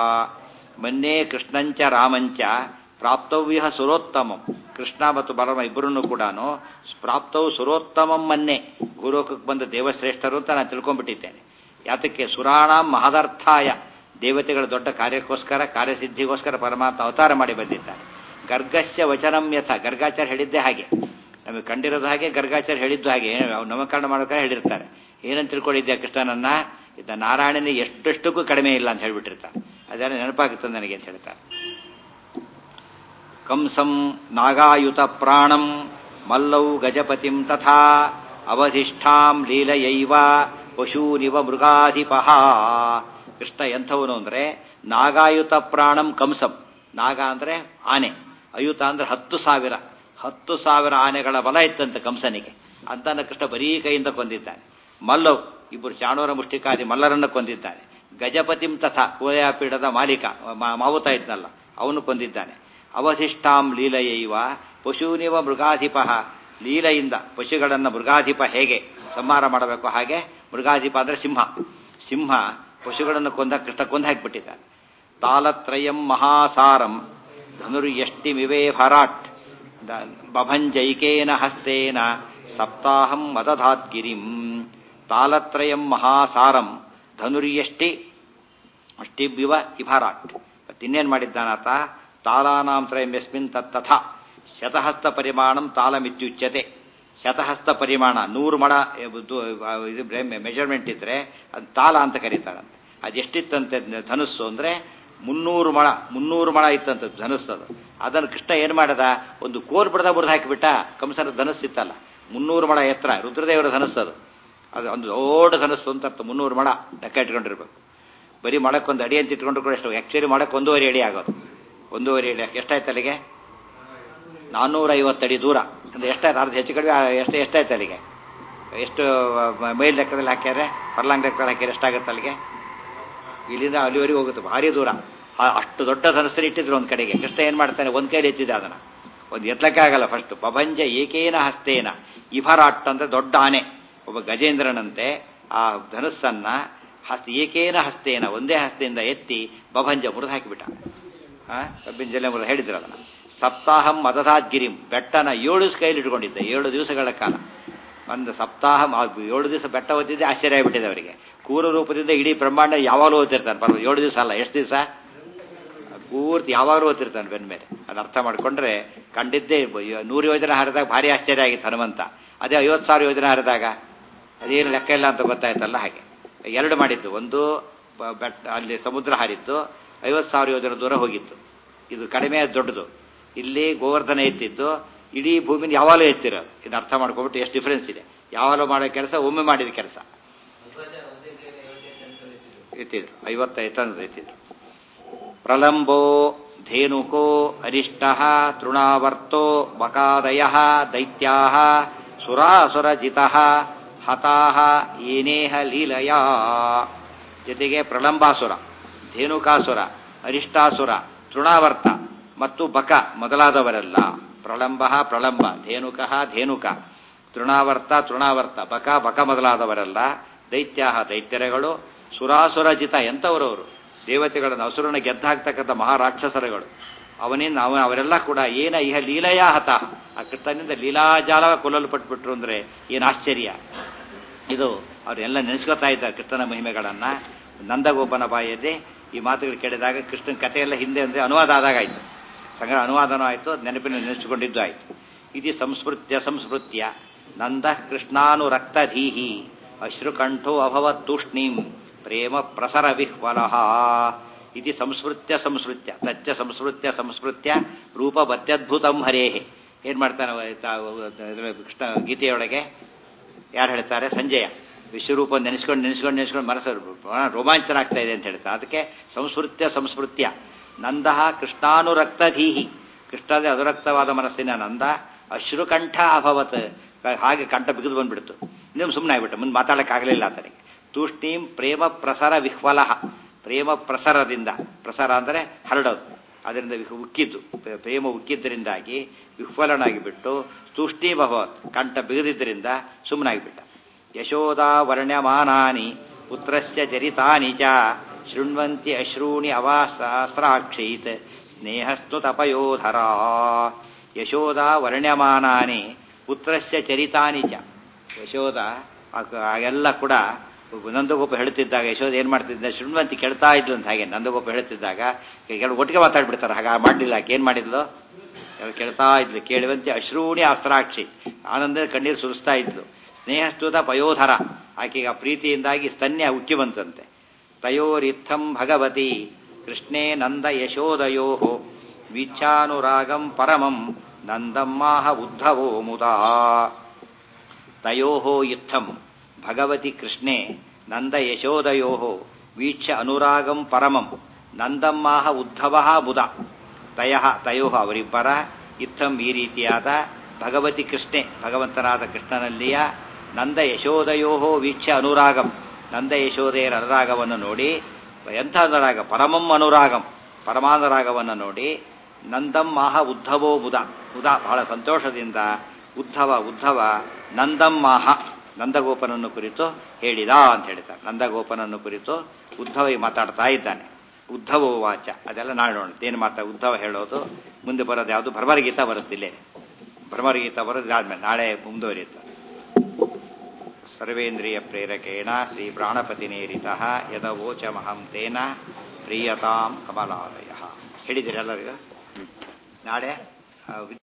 ಮನ್ನೇ ಕೃಷ್ಣಂಚ ರಾಮಂಚ ಪ್ರಾಪ್ತವ್ಯ ಸುರೋತ್ತಮಂ ಕೃಷ್ಣ ಮತ್ತು ಬಲರಾಮ ಇಬ್ಬರನ್ನು ಕೂಡ ಪ್ರಾಪ್ತವು ಸುರೋತ್ತಮಂ ಮನ್ನೆ ಭೂಲೋಕಕ್ಕೆ ಬಂದ ದೇವಶ್ರೇಷ್ಠರು ಅಂತ ನಾನು ತಿಳ್ಕೊಂಡ್ಬಿಟ್ಟಿದ್ದೇನೆ ಯಾತಕ್ಕೆ ಸುರಾಣಾಂ ಮಹದರ್ಥಾಯ ದೇವತೆಗಳ ದೊಡ್ಡ ಕಾರ್ಯಕ್ಕೋಸ್ಕರ ಕಾರ್ಯಸಿದ್ಧಿಗೋಸ್ಕರ ಪರಮಾತ್ಮ ಅವತಾರ ಮಾಡಿ ಬಂದಿದ್ದಾರೆ ಗರ್ಗಸ್ಯ ವಚನಂ ಯಥ ಗರ್ಗಾಚಾರ್ಯ ಹೇಳಿದ್ದೇ ಹಾಗೆ ನಮಗೆ ಕಂಡಿರೋದು ಹಾಗೆ ಗರ್ಗಾಚಾರ್ಯ ಹೇಳಿದ್ದು ಹಾಗೆ ನಾಮಕರಣ ಮಾಡೋಕೆ ಹೇಳಿರ್ತಾರೆ ಏನಂತ ತಿಳ್ಕೊಂಡಿದ್ದೆ ಕೃಷ್ಣನನ್ನ ಇದ್ದ ನಾರಾಯಣನ ಎಷ್ಟೆಷ್ಟಕ್ಕೂ ಕಡಿಮೆ ಇಲ್ಲ ಅಂತ ಹೇಳ್ಬಿಟ್ಟಿರ್ತಾರೆ ಅದೆಲ್ಲ ನೆನಪಾಗುತ್ತದೆ ನನಗೆ ಅಂತ ಹೇಳ್ತಾರೆ ಕಂಸಂ ನಾಗಾಯುತ ಪ್ರಾಣಂ ಮಲ್ಲೌ ಗಜಪತಿಂ ತಥಾ ಅವಧಿಷ್ಠಾಂ ಲೀಲಯೈವ ಪಶೂನಿವ ಮೃಗಾಧಿಪಃ ಕೃಷ್ಣ ಎಂಥವನು ಅಂದ್ರೆ ನಾಗಾಯುತ ಪ್ರಾಣಂ ಕಂಸಂ ನಾಗ ಅಂದ್ರೆ ಆನೆ ಅಯುತ ಅಂದ್ರೆ ಹತ್ತು ಸಾವಿರ ಹತ್ತು ಸಾವಿರ ಆನೆಗಳ ಬಲ ಇತ್ತಂತೆ ಕಂಸನಿಗೆ ಅಂತನ ಕೃಷ್ಣ ಬರೀ ಕೈಯಿಂದ ಕೊಂದಿದ್ದಾನೆ ಮಲ್ಲವ್ ಇಬ್ಬರು ಚಾಣೂರ ಮುಷ್ಟಿಕಾದಿ ಮಲ್ಲರನ್ನು ಕೊಂದಿದ್ದಾನೆ ಗಜಪತಿಂ ತಥಾ ಕೋಯಾಪೀಠದ ಮಾಲೀಕ ಮಾ- ಮಾವುತ ಇದ್ನಲ್ಲ ಅವನು ಕೊಂದಿದ್ದಾನೆ ಅವಧಿಷ್ಠಾಂ ಲೀಲೆಯೈವ ಪಶೂನಿವ ಮೃಗಾಧಿಪ ಲೀಲೆಯಿಂದ ಪಶುಗಳನ್ನು ಮೃಗಾಧಿಪ ಹೇಗೆ ಸಂಹಾರ ಮಾಡಬೇಕು ಹಾಗೆ ಮೃಗಾಧಿಪ ಅಂದ್ರೆ ಸಿಂಹ ಸಿಂಹ ಪಶುಗಳನ್ನು ಕೊಂದ ಕೃಷ್ಣ ಕೊಂದು ಹಾಕಿಬಿಟ್ಟಿದ್ದಾನೆ ತಾಲತ್ರಯಂ ಮಹಾಸಾರಂ ಧನುರ್ಯಷ್ಟಿಮಿವೇ ಭರಾಟ್ ದ- ಬಭಂಜೈಕೇನ ಹಸ್ತೇನ ಸಪ್ತಾಹಂ ಮದಧಾದ್ಗಿರಿಂ ತಾಲತ್ರಯಂ ಮಹಾಸಾರಂ ಧನುರ್ಯಷ್ಟಿ ಅಷ್ಟಿಬಿವ ಇಭರಾಟ್ ಮತ್ತಿನ್ನೇನ್ ಮಾಡಿದ್ದಾನಾತ ತಾಲಾನಾಂ ತ್ರಯಂ ಯಸ್ಮಿನ್ ತತ್ತಥ ಶತಹಸ್ತ ಪರಿಮಾಣಂ ತಾಲಮಿತ್ಯುಚ್ಯತೆ ಶತಹಸ್ತ ಪರಿಮಾಣ ನೂರು ಮಡ ಇದು ಇದು ಮೆಜರ್ಮೆಂಟ್ ಇದ್ರೆ ಅದು ತಾಲ ಅಂತ ಕರೀತಾರಂತೆ ಅದೆಷ್ಟಿತ್ತಂತೆ ಧನುಸ್ಸು ಅಂದ್ರೆ ಮುನ್ನೂರು ಮಳ ಮುನ್ನೂರು ಮಳ ಇತ್ತಂತ ಧನುಸ್ಸು ಅದು ಅದನ್ನು ಕೃಷ್ಣ ಏನ್ ಮಾಡದ ಒಂದು ಕೋರ್ ಬಿಡದ ಬುಡ್ದು ಹಾಕಿಬಿಟ್ಟ ಕಂಸನ ಧನಸ್ಸಿತ್ತಲ್ಲ ಮುನ್ನೂರು ಮಳ ಎತ್ತರ ರುದ್ರದೇವರ ಧನಸ್ಸು ಅದು ಅದು ಒಂದು ದೊಡ್ಡ ಧನಸ್ಸು ಅಂತ ಅರ್ಥ ಮುನ್ನೂರು ಮಳ ಲೆಕ್ಕ ಇಟ್ಕೊಂಡಿರ್ಬೇಕು ಬರೀ ಮಳಕ್ಕೊಂದು ಅಡಿ ಅಂತ ಇಟ್ಕೊಂಡ್ರು ಕೂಡ ಎಷ್ಟು ಆಕ್ಚುಲಿ ಮಳಕ್ಕೆ ಒಂದೂವರೆ ಅಡಿ ಆಗೋದು ಒಂದೂವರೆ ಅಡಿ ಎಷ್ಟಾಯ್ತು ಅಲ್ಲಿಗೆ ನಾನ್ನೂರ ಐವತ್ತಡಿ ದೂರ ಅಂದ್ರೆ ಎಷ್ಟಾಯ್ತು ಅರ್ಧ ಹೆಚ್ಚು ಕಡಿಮೆ ಎಷ್ಟು ಎಷ್ಟಾಯ್ತು ಅಲ್ಲಿಗೆ ಎಷ್ಟು ಮ- ಮೈಲ್ ಲೆಕ್ಕದಲ್ಲಿ ಹಾಕ್ಯಾರೆ ಪರ್ಲಾಂಗ್ ಲೆಕ್ಕದಲ್ಲಿ ಹಾಕ್ಯಾರೆ ಎಷ್ಟಾಗುತ್ತೆ ಅಲ್ಲಿಗೆ ಇಲ್ಲಿಂದ ಅಲ್ಲಿವರೆಗೆ ಹೋಗುತ್ತೆ ಭಾರಿ ದೂರ ಆ- ಅಷ್ಟು ದೊಡ್ಡ ಧನಸ್ಸನ್ನು ಇಟ್ಟಿದ್ರು ಒಂದು ಕಡೆಗೆ ಕೃಷ್ಣ ಏನ್ ಮಾಡ್ತಾನೆ ಒಂದ್ ಕೈಲಿ ಎತ್ತಿದ್ದ ಅದನ್ನ ಒಂದು ಎತ್ತಲಕ್ಕೆ ಆಗಲ್ಲ ಫಸ್ಟ್ ಬಭಂಜ ಏಕೇನ ಹಸ್ತೇನ ಇಭರಾಟ್ ಅಂದ್ರೆ ದೊಡ್ಡ ಆನೆ ಒಬ್ಬ ಗಜೇಂದ್ರನಂತೆ ಆ ಧನುಸ್ಸನ್ನ ಹಸ್ತ ಏಕೇನ ಹಸ್ತೇನ ಒಂದೇ ಹಸ್ತೆಯಿಂದ ಎತ್ತಿ ಬಭಂಜ ಮುರಿದು ಹಾಕಿಬಿಟ್ಟ ಆ ಕಬ್ಬಿನ ಮುರಿದು ಹೇಳಿದ್ರು ಅದನ್ನ ಸಪ್ತಾಹಂ ಮದಧಾದ್ಗಿರಿಂ ಬೆಟ್ಟನ ಏಳು ದಿವಸ ಕೈಲಿ ಇಟ್ಕೊಂಡಿದ್ದ ಏಳು ದಿವಸಗಳ ಕಾಲ ಒಂದು ಸಪ್ತಾಹ ಆ ಏಳು ದಿವಸ ಬೆಟ್ಟ ಓದಿದ್ದೆ ಆಶ್ಚರ್ಯ ಆಗ್ಬಿಟ್ಟಿದೆ ಅವರಿಗೆ ಕೂರು ರೂಪದಿಂದ ಇಡೀ ಬ್ರಹ್ಮಾಂಡ ಯಾವಾಗಲೂ ಓದ್ತಿರ್ತಾನೆ ಪರ್ವ ಏಳು ದಿವಸ ಅಲ್ಲ ಎಷ್ಟು ದಿವಸ ಪೂರ್ತಿ ಯಾವಾಗಲೂ ಓದ್ತಿರ್ತಾನೆ ಬೆನ್ನ ಮೇಲೆ ಅದು ಅರ್ಥ ಮಾಡ್ಕೊಂಡ್ರೆ ಕಂಡಿದ್ದೇ ಬ- ನೂರು ಯೋಜನೆ ಹರಿದಾಗ ಭಾರಿ ಆಶ್ಚರ್ಯ ಆಗಿತ್ತು ಹನುಮಂತ ಅದೇ ಐವತ್ತು ಸಾವಿರ ಯೋಜನೆ ಹರಿದಾಗ ಅದೇನು ಲೆಕ್ಕ ಇಲ್ಲ ಅಂತ ಗೊತ್ತಾಯ್ತಲ್ಲ ಹಾಗೆ ಎರಡು ಮಾಡಿದ್ದು ಒಂದು ಬ- ಬೆಟ್ಟ ಅಲ್ಲಿ ಸಮುದ್ರ ಹಾರಿದ್ದು ಐವತ್ತು ಸಾವಿರ ಯೋಜನೆ ದೂರ ಹೋಗಿತ್ತು ಇದು ಕಡಿಮೆ ದೊಡ್ಡದು ಇಲ್ಲಿ ಗೋವರ್ಧನ ಎತ್ತಿದ್ದು ಇಡೀ ಭೂಮಿನ ಯಾವಾಗಲೂ ಎತ್ತಿರೋದು ಇದು ಅರ್ಥ ಮಾಡ್ಕೊಂಡ್ಬಿಟ್ಟು ಎಷ್ಟು ಡಿಫರೆನ್ಸ್ ಇದೆ ಯಾವಾಗಲೂ ಮಾಡೋ ಕೆಲಸ ಒಮ್ಮೆ ಮಾಡಿದ ಕೆಲಸ ಎತ್ತಿದ್ರು ಐವತ್ತೈದು ಟನ್ ಎತ್ತಿದ್ರು ಪ್ರಲಂಬೋ ಧೇನುಕೋ ಅರಿಷ್ಟ ತೃಣಾವರ್ತೋ ಬಕಾದಯ ದೈತ್ಯಾ ಸುರಾಸುರಜಿತ ಹತಾ ಏನೇಹ ಲೀಲಯ ಜೊತೆಗೆ ಪ್ರಲಂಬಾಸುರ ಧೇನುಕಾಸುರ ಅರಿಷ್ಟಾಸುರ ತೃಣಾವರ್ತ ಮತ್ತು ಬಕ ಮೊದಲಾದವರೆಲ್ಲ ಪ್ರಲಂಬ ಪ್ರಲಂಬ ಧೇನುಕ ಧೇನುಕ ತೃಣಾವರ್ತ ತೃಣಾವರ್ತ ಬಕ ಬಕ ಮೊದಲಾದವರೆಲ್ಲ ದೈತ್ಯ ದೈತ್ಯರೆಗಳು ಸುರಾಸುರಜಿತ ಎಂಥವರವರು ದೇವತೆಗಳನ್ನು ಅಸುರನ ಗೆದ್ದಾಕ್ತಕ್ಕಂಥ ಮಹಾರಾಕ್ಷಸರುಗಳು ಅವನಿಂದ ಅವ ಅವರೆಲ್ಲ ಕೂಡ ಏನ ಇಹ ಲೀಲೆಯ ಹತ ಆ ಕೃಷ್ಣನಿಂದ ಲೀಲಾಜಾಲ ಕೊಲ್ಲಲ್ಪಟ್ಬಿಟ್ರು ಅಂದ್ರೆ ಏನು ಆಶ್ಚರ್ಯ ಇದು ಅವರೆಲ್ಲ ನೆನೆಸ್ಕೊತಾ ಇದ್ದಾರೆ ಕೃಷ್ಣನ ಮಹಿಮೆಗಳನ್ನ ನಂದಗೋಪನ ಬಾಯಲ್ಲಿ ಈ ಮಾತುಗಳು ಕೇಳಿದಾಗ ಕೃಷ್ಣನ ಕಥೆಯೆಲ್ಲ ಹಿಂದೆ ಅಂದ್ರೆ ಅನುವಾದ ಆದಾಗ ಆಯ್ತು ಸಂಗ್ರಹ ಅನುವಾದನೂ ಆಯ್ತು ನೆನಪಿನ ನೆನೆಸಿಕೊಂಡಿದ್ದು ಆಯ್ತು ಇದು ಸಂಸ್ಮೃತ್ಯ ಸಂಸ್ಮೃತ್ಯ ನಂದ ಕೃಷ್ಣಾನುರಕ್ತಧೀಹಿ ಅಶ್ರುಕಂಠೋ ಅಭವತ್ ತೂಷ್ಣೀಂ ಪ್ರೇಮ ಪ್ರಸರ ವಿಹ್ವಲಃ ಇದು ಸಂಸ್ಮೃತ್ಯ ಸಂಸ್ಮೃತ್ಯ ತಚ್ಚ ಸಂಸ್ಮೃತ್ಯ ಸಂಸ್ಮೃತ್ಯ ರೂಪವತ್ಯದ್ಭುತಂ ಹರೇಹೆ ಏನ್ ಮಾಡ್ತಾನೆ ಅವ ತಾ- ಇದ್ರ ಕೃಷ್ಣ ಗೀತೆಯೊಳಗೆ ಯಾರು ಹೇಳ್ತಾರೆ ಸಂಜಯ ವಿಶ್ವರೂಪ ನೆನೆಸ್ಕೊಂಡು ನೆನೆಸ್ಕೊಂಡು ನೆನೆಸ್ಕೊಂಡು ಮನಸ್ಸು ರೋಮಾಂಚನ ಆಗ್ತಾ ಇದೆ ಅಂತ ಹೇಳ್ತಾರೆ ಅದಕ್ಕೆ ಸಂಸ್ಮೃತ್ಯ ಸಂಸ್ಮೃತ್ಯ ನಂದಃ ಕೃಷ್ಣಾನುರಕ್ತಧೀಹಿ ಕೃಷ್ಣದೇ ಅನುರಕ್ತವಾದ ಮನಸ್ಸಿನ ನಂದ ಅಶ್ರುಕಂಠ ಅಭವತ್ ಹಾಗೆ ಕಂಠ ಬಿಗಿದು ಬಂದ್ಬಿಡ್ತು ಇನ್ನೊಮ್ಮೆ ಸುಮ್ಮನೆ ಆಗ್ಬಿಟ್ಟು ಮುಂದೆ ಮಾತಾಡಕ್ಕಾಗಲಿಲ್ಲ ಆತನಿಗೆ ತೂಷ್ಣೀಂ ಪ್ರೇಮ ಪ್ರಸರ ವಿಹ್ವಲ ಪ್ರೇಮ ಪ್ರಸರದಿಂದ ಪ್ರಸರ ಅಂದರೆ ಹರಡೋದು ಅದರಿಂದ ವಿಹ್- ಉಕ್ಕಿದ್ದು ಪ್ರ- ಪ್ರೇಮ ಉಕ್ಕಿದ್ದರಿಂದಾಗಿ ವಿಹ್ವಲನಾಗಿ ಬಿಟ್ಟು ತೂಷ್ಣೀಭವ ಕಂಠ ಬಿಗದಿದ್ದರಿಂದ ಸುಮ್ಮನಾಗಿಬಿಟ್ಟ ಯಶೋದಾ ವರ್ಣ್ಯಮಾನಾನಿ ಪುತ್ರಸ್ಯ ಚರಿತಾನಿ ಚ ಶೃಣ್ವಂತಿ ಅಶ್ರೂಣಿ ಅವಾಸ್ರಾಕ್ಷೀತ್ ಸ್ನೇಹಸ್ತು ತಪಯೋಧರ ಯಶೋದಾ ವರ್ಣ್ಯಮಾನಾನಿ ಪುತ್ರಸ್ಯ ಚರಿತಾನಿ ಚ ಯಶೋದ ಆ- ಆಗೆಲ್ಲ ಕೂಡ ನಂದಗೋಪ ಹೇಳ್ತಿದ್ದಾಗ ಯಶೋಧ ಏನ್ ಮಾಡ್ತಿದ್ದ ಶೃಣ್ವಂತಿ ಕೇಳ್ತಾ ಇದ್ಲು ಅಂತ ಹಾಗೆ ನಂದಗೋಪ ಹೇಳ್ತಿದ್ದಾಗ ಕೆಲವು ಒಟ್ಟಿಗೆ ಮಾತಾಡ್ಬಿಡ್ತಾರೆ ಹಾಗೆ ಮಾಡಿಲ್ಲ ಆಕೆ ಏನ್ ಮಾಡಿದ್ಲು ಎಲ್ಲ ಕೇಳ್ತಾ ಇದ್ಲು ಕೇಳುವಂತೆ ಅಶ್ರೂಣಿ ಅಸ್ತ್ರಾಕ್ಷಿ ಆನಂದ ಕಣ್ಣೀರು ಸುರಿಸ್ತಾ ಇದ್ಲು ಸ್ನೇಹಸ್ತುತ ಪಯೋಧರ ಆಕೆಗೆ ಆ ಪ್ರೀತಿಯಿಂದಾಗಿ ಸ್ತನ್ಯ ಉಕ್ಕಿ ಬಂತಂತೆ ತಯೋರಿತ್ತಂ ಭಗವತಿ ಕೃಷ್ಣೇ ನಂದ ಯಶೋದಯೋ ವೀಕ್ಷಾನುರಾಗಂ ಪರಮಂ ನಂದಮ್ಮಾಹ ಉದ್ಧವೋ ಮುದಾ ತಯೋ ಇತ್ತಂ ಭಗವತಿ ಕೃಷ್ಣೆ ನಂದ ಯಶೋದಯೋ ವೀಕ್ಷ ಅನುರಾಗಂ ಪರಮಂ ನಂದಮ್ಮಾಹ ಉದ್ಧವ ಮುದ ತಯ ತಯೋ ಅವರಿಬ್ಬರ ಇತ್ತಂ ಈ ರೀತಿಯಾದ ಭಗವತಿ ಕೃಷ್ಣೆ ಭಗವಂತನಾದ ಕೃಷ್ಣನಲ್ಲಿಯ ನಂದ ಯಶೋದಯೋ ವೀಕ್ಷ ಅನುರಾಗಂ ನಂದ ಯಶೋದೆಯರ ಅನುರಾಗವನ್ನು ನೋಡಿ ಎಂಥ ಅನುರಾಗ ಪರಮಂ ಅನುರಾಗಂ ಪರಮಾನುರಾಗವನ್ನು ನೋಡಿ ನಂದಂ ಮಾಹ ಉದ್ಧವೋ ಬುಧ ಬುಧ ಬಹಳ ಸಂತೋಷದಿಂದ ಉದ್ಧವ ಉದ್ಧವ ನಂದಂ ಮಾಹ ನಂದಗೋಪನನ್ನು ಕುರಿತು ಹೇಳಿದ ಅಂತ ಹೇಳ್ತಾರೆ ನಂದಗೋಪನನ್ನು ಕುರಿತು ಉದ್ಧವ ಮಾತಾಡ್ತಾ ಇದ್ದಾನೆ ಉದ್ಧವ ವಾಚ ಅದೆಲ್ಲ ನಾಳೆ ನೋಡೋಣ ಏನು ಮಾತಾ ಉದ್ಧವ ಹೇಳೋದು ಮುಂದೆ ಬರೋದು ಯಾವುದು ಭ್ರಮರಗೀತ ಬರುತ್ತಿಲ್ಲೇ ಭ್ರಮರಗೀತ ಬರೋದು ಆದ್ಮೇಲೆ ನಾಳೆ ಮುಂದುವರಿಯುತ್ತೆ ಸರ್ವೇಂದ್ರಿಯ ಪ್ರೇರಕೇಣ ಶ್ರೀ ಪ್ರಾಣಪತಿನೇರಿತ ಯದವೋಚ ಮಹಂ ತೇನ ಪ್ರಿಯತಾಂ ಕಮಲಾಲಯ ಹೇಳಿದಿರಿ ಎಲ್ಲರಿಗೂ ನಾಳೆ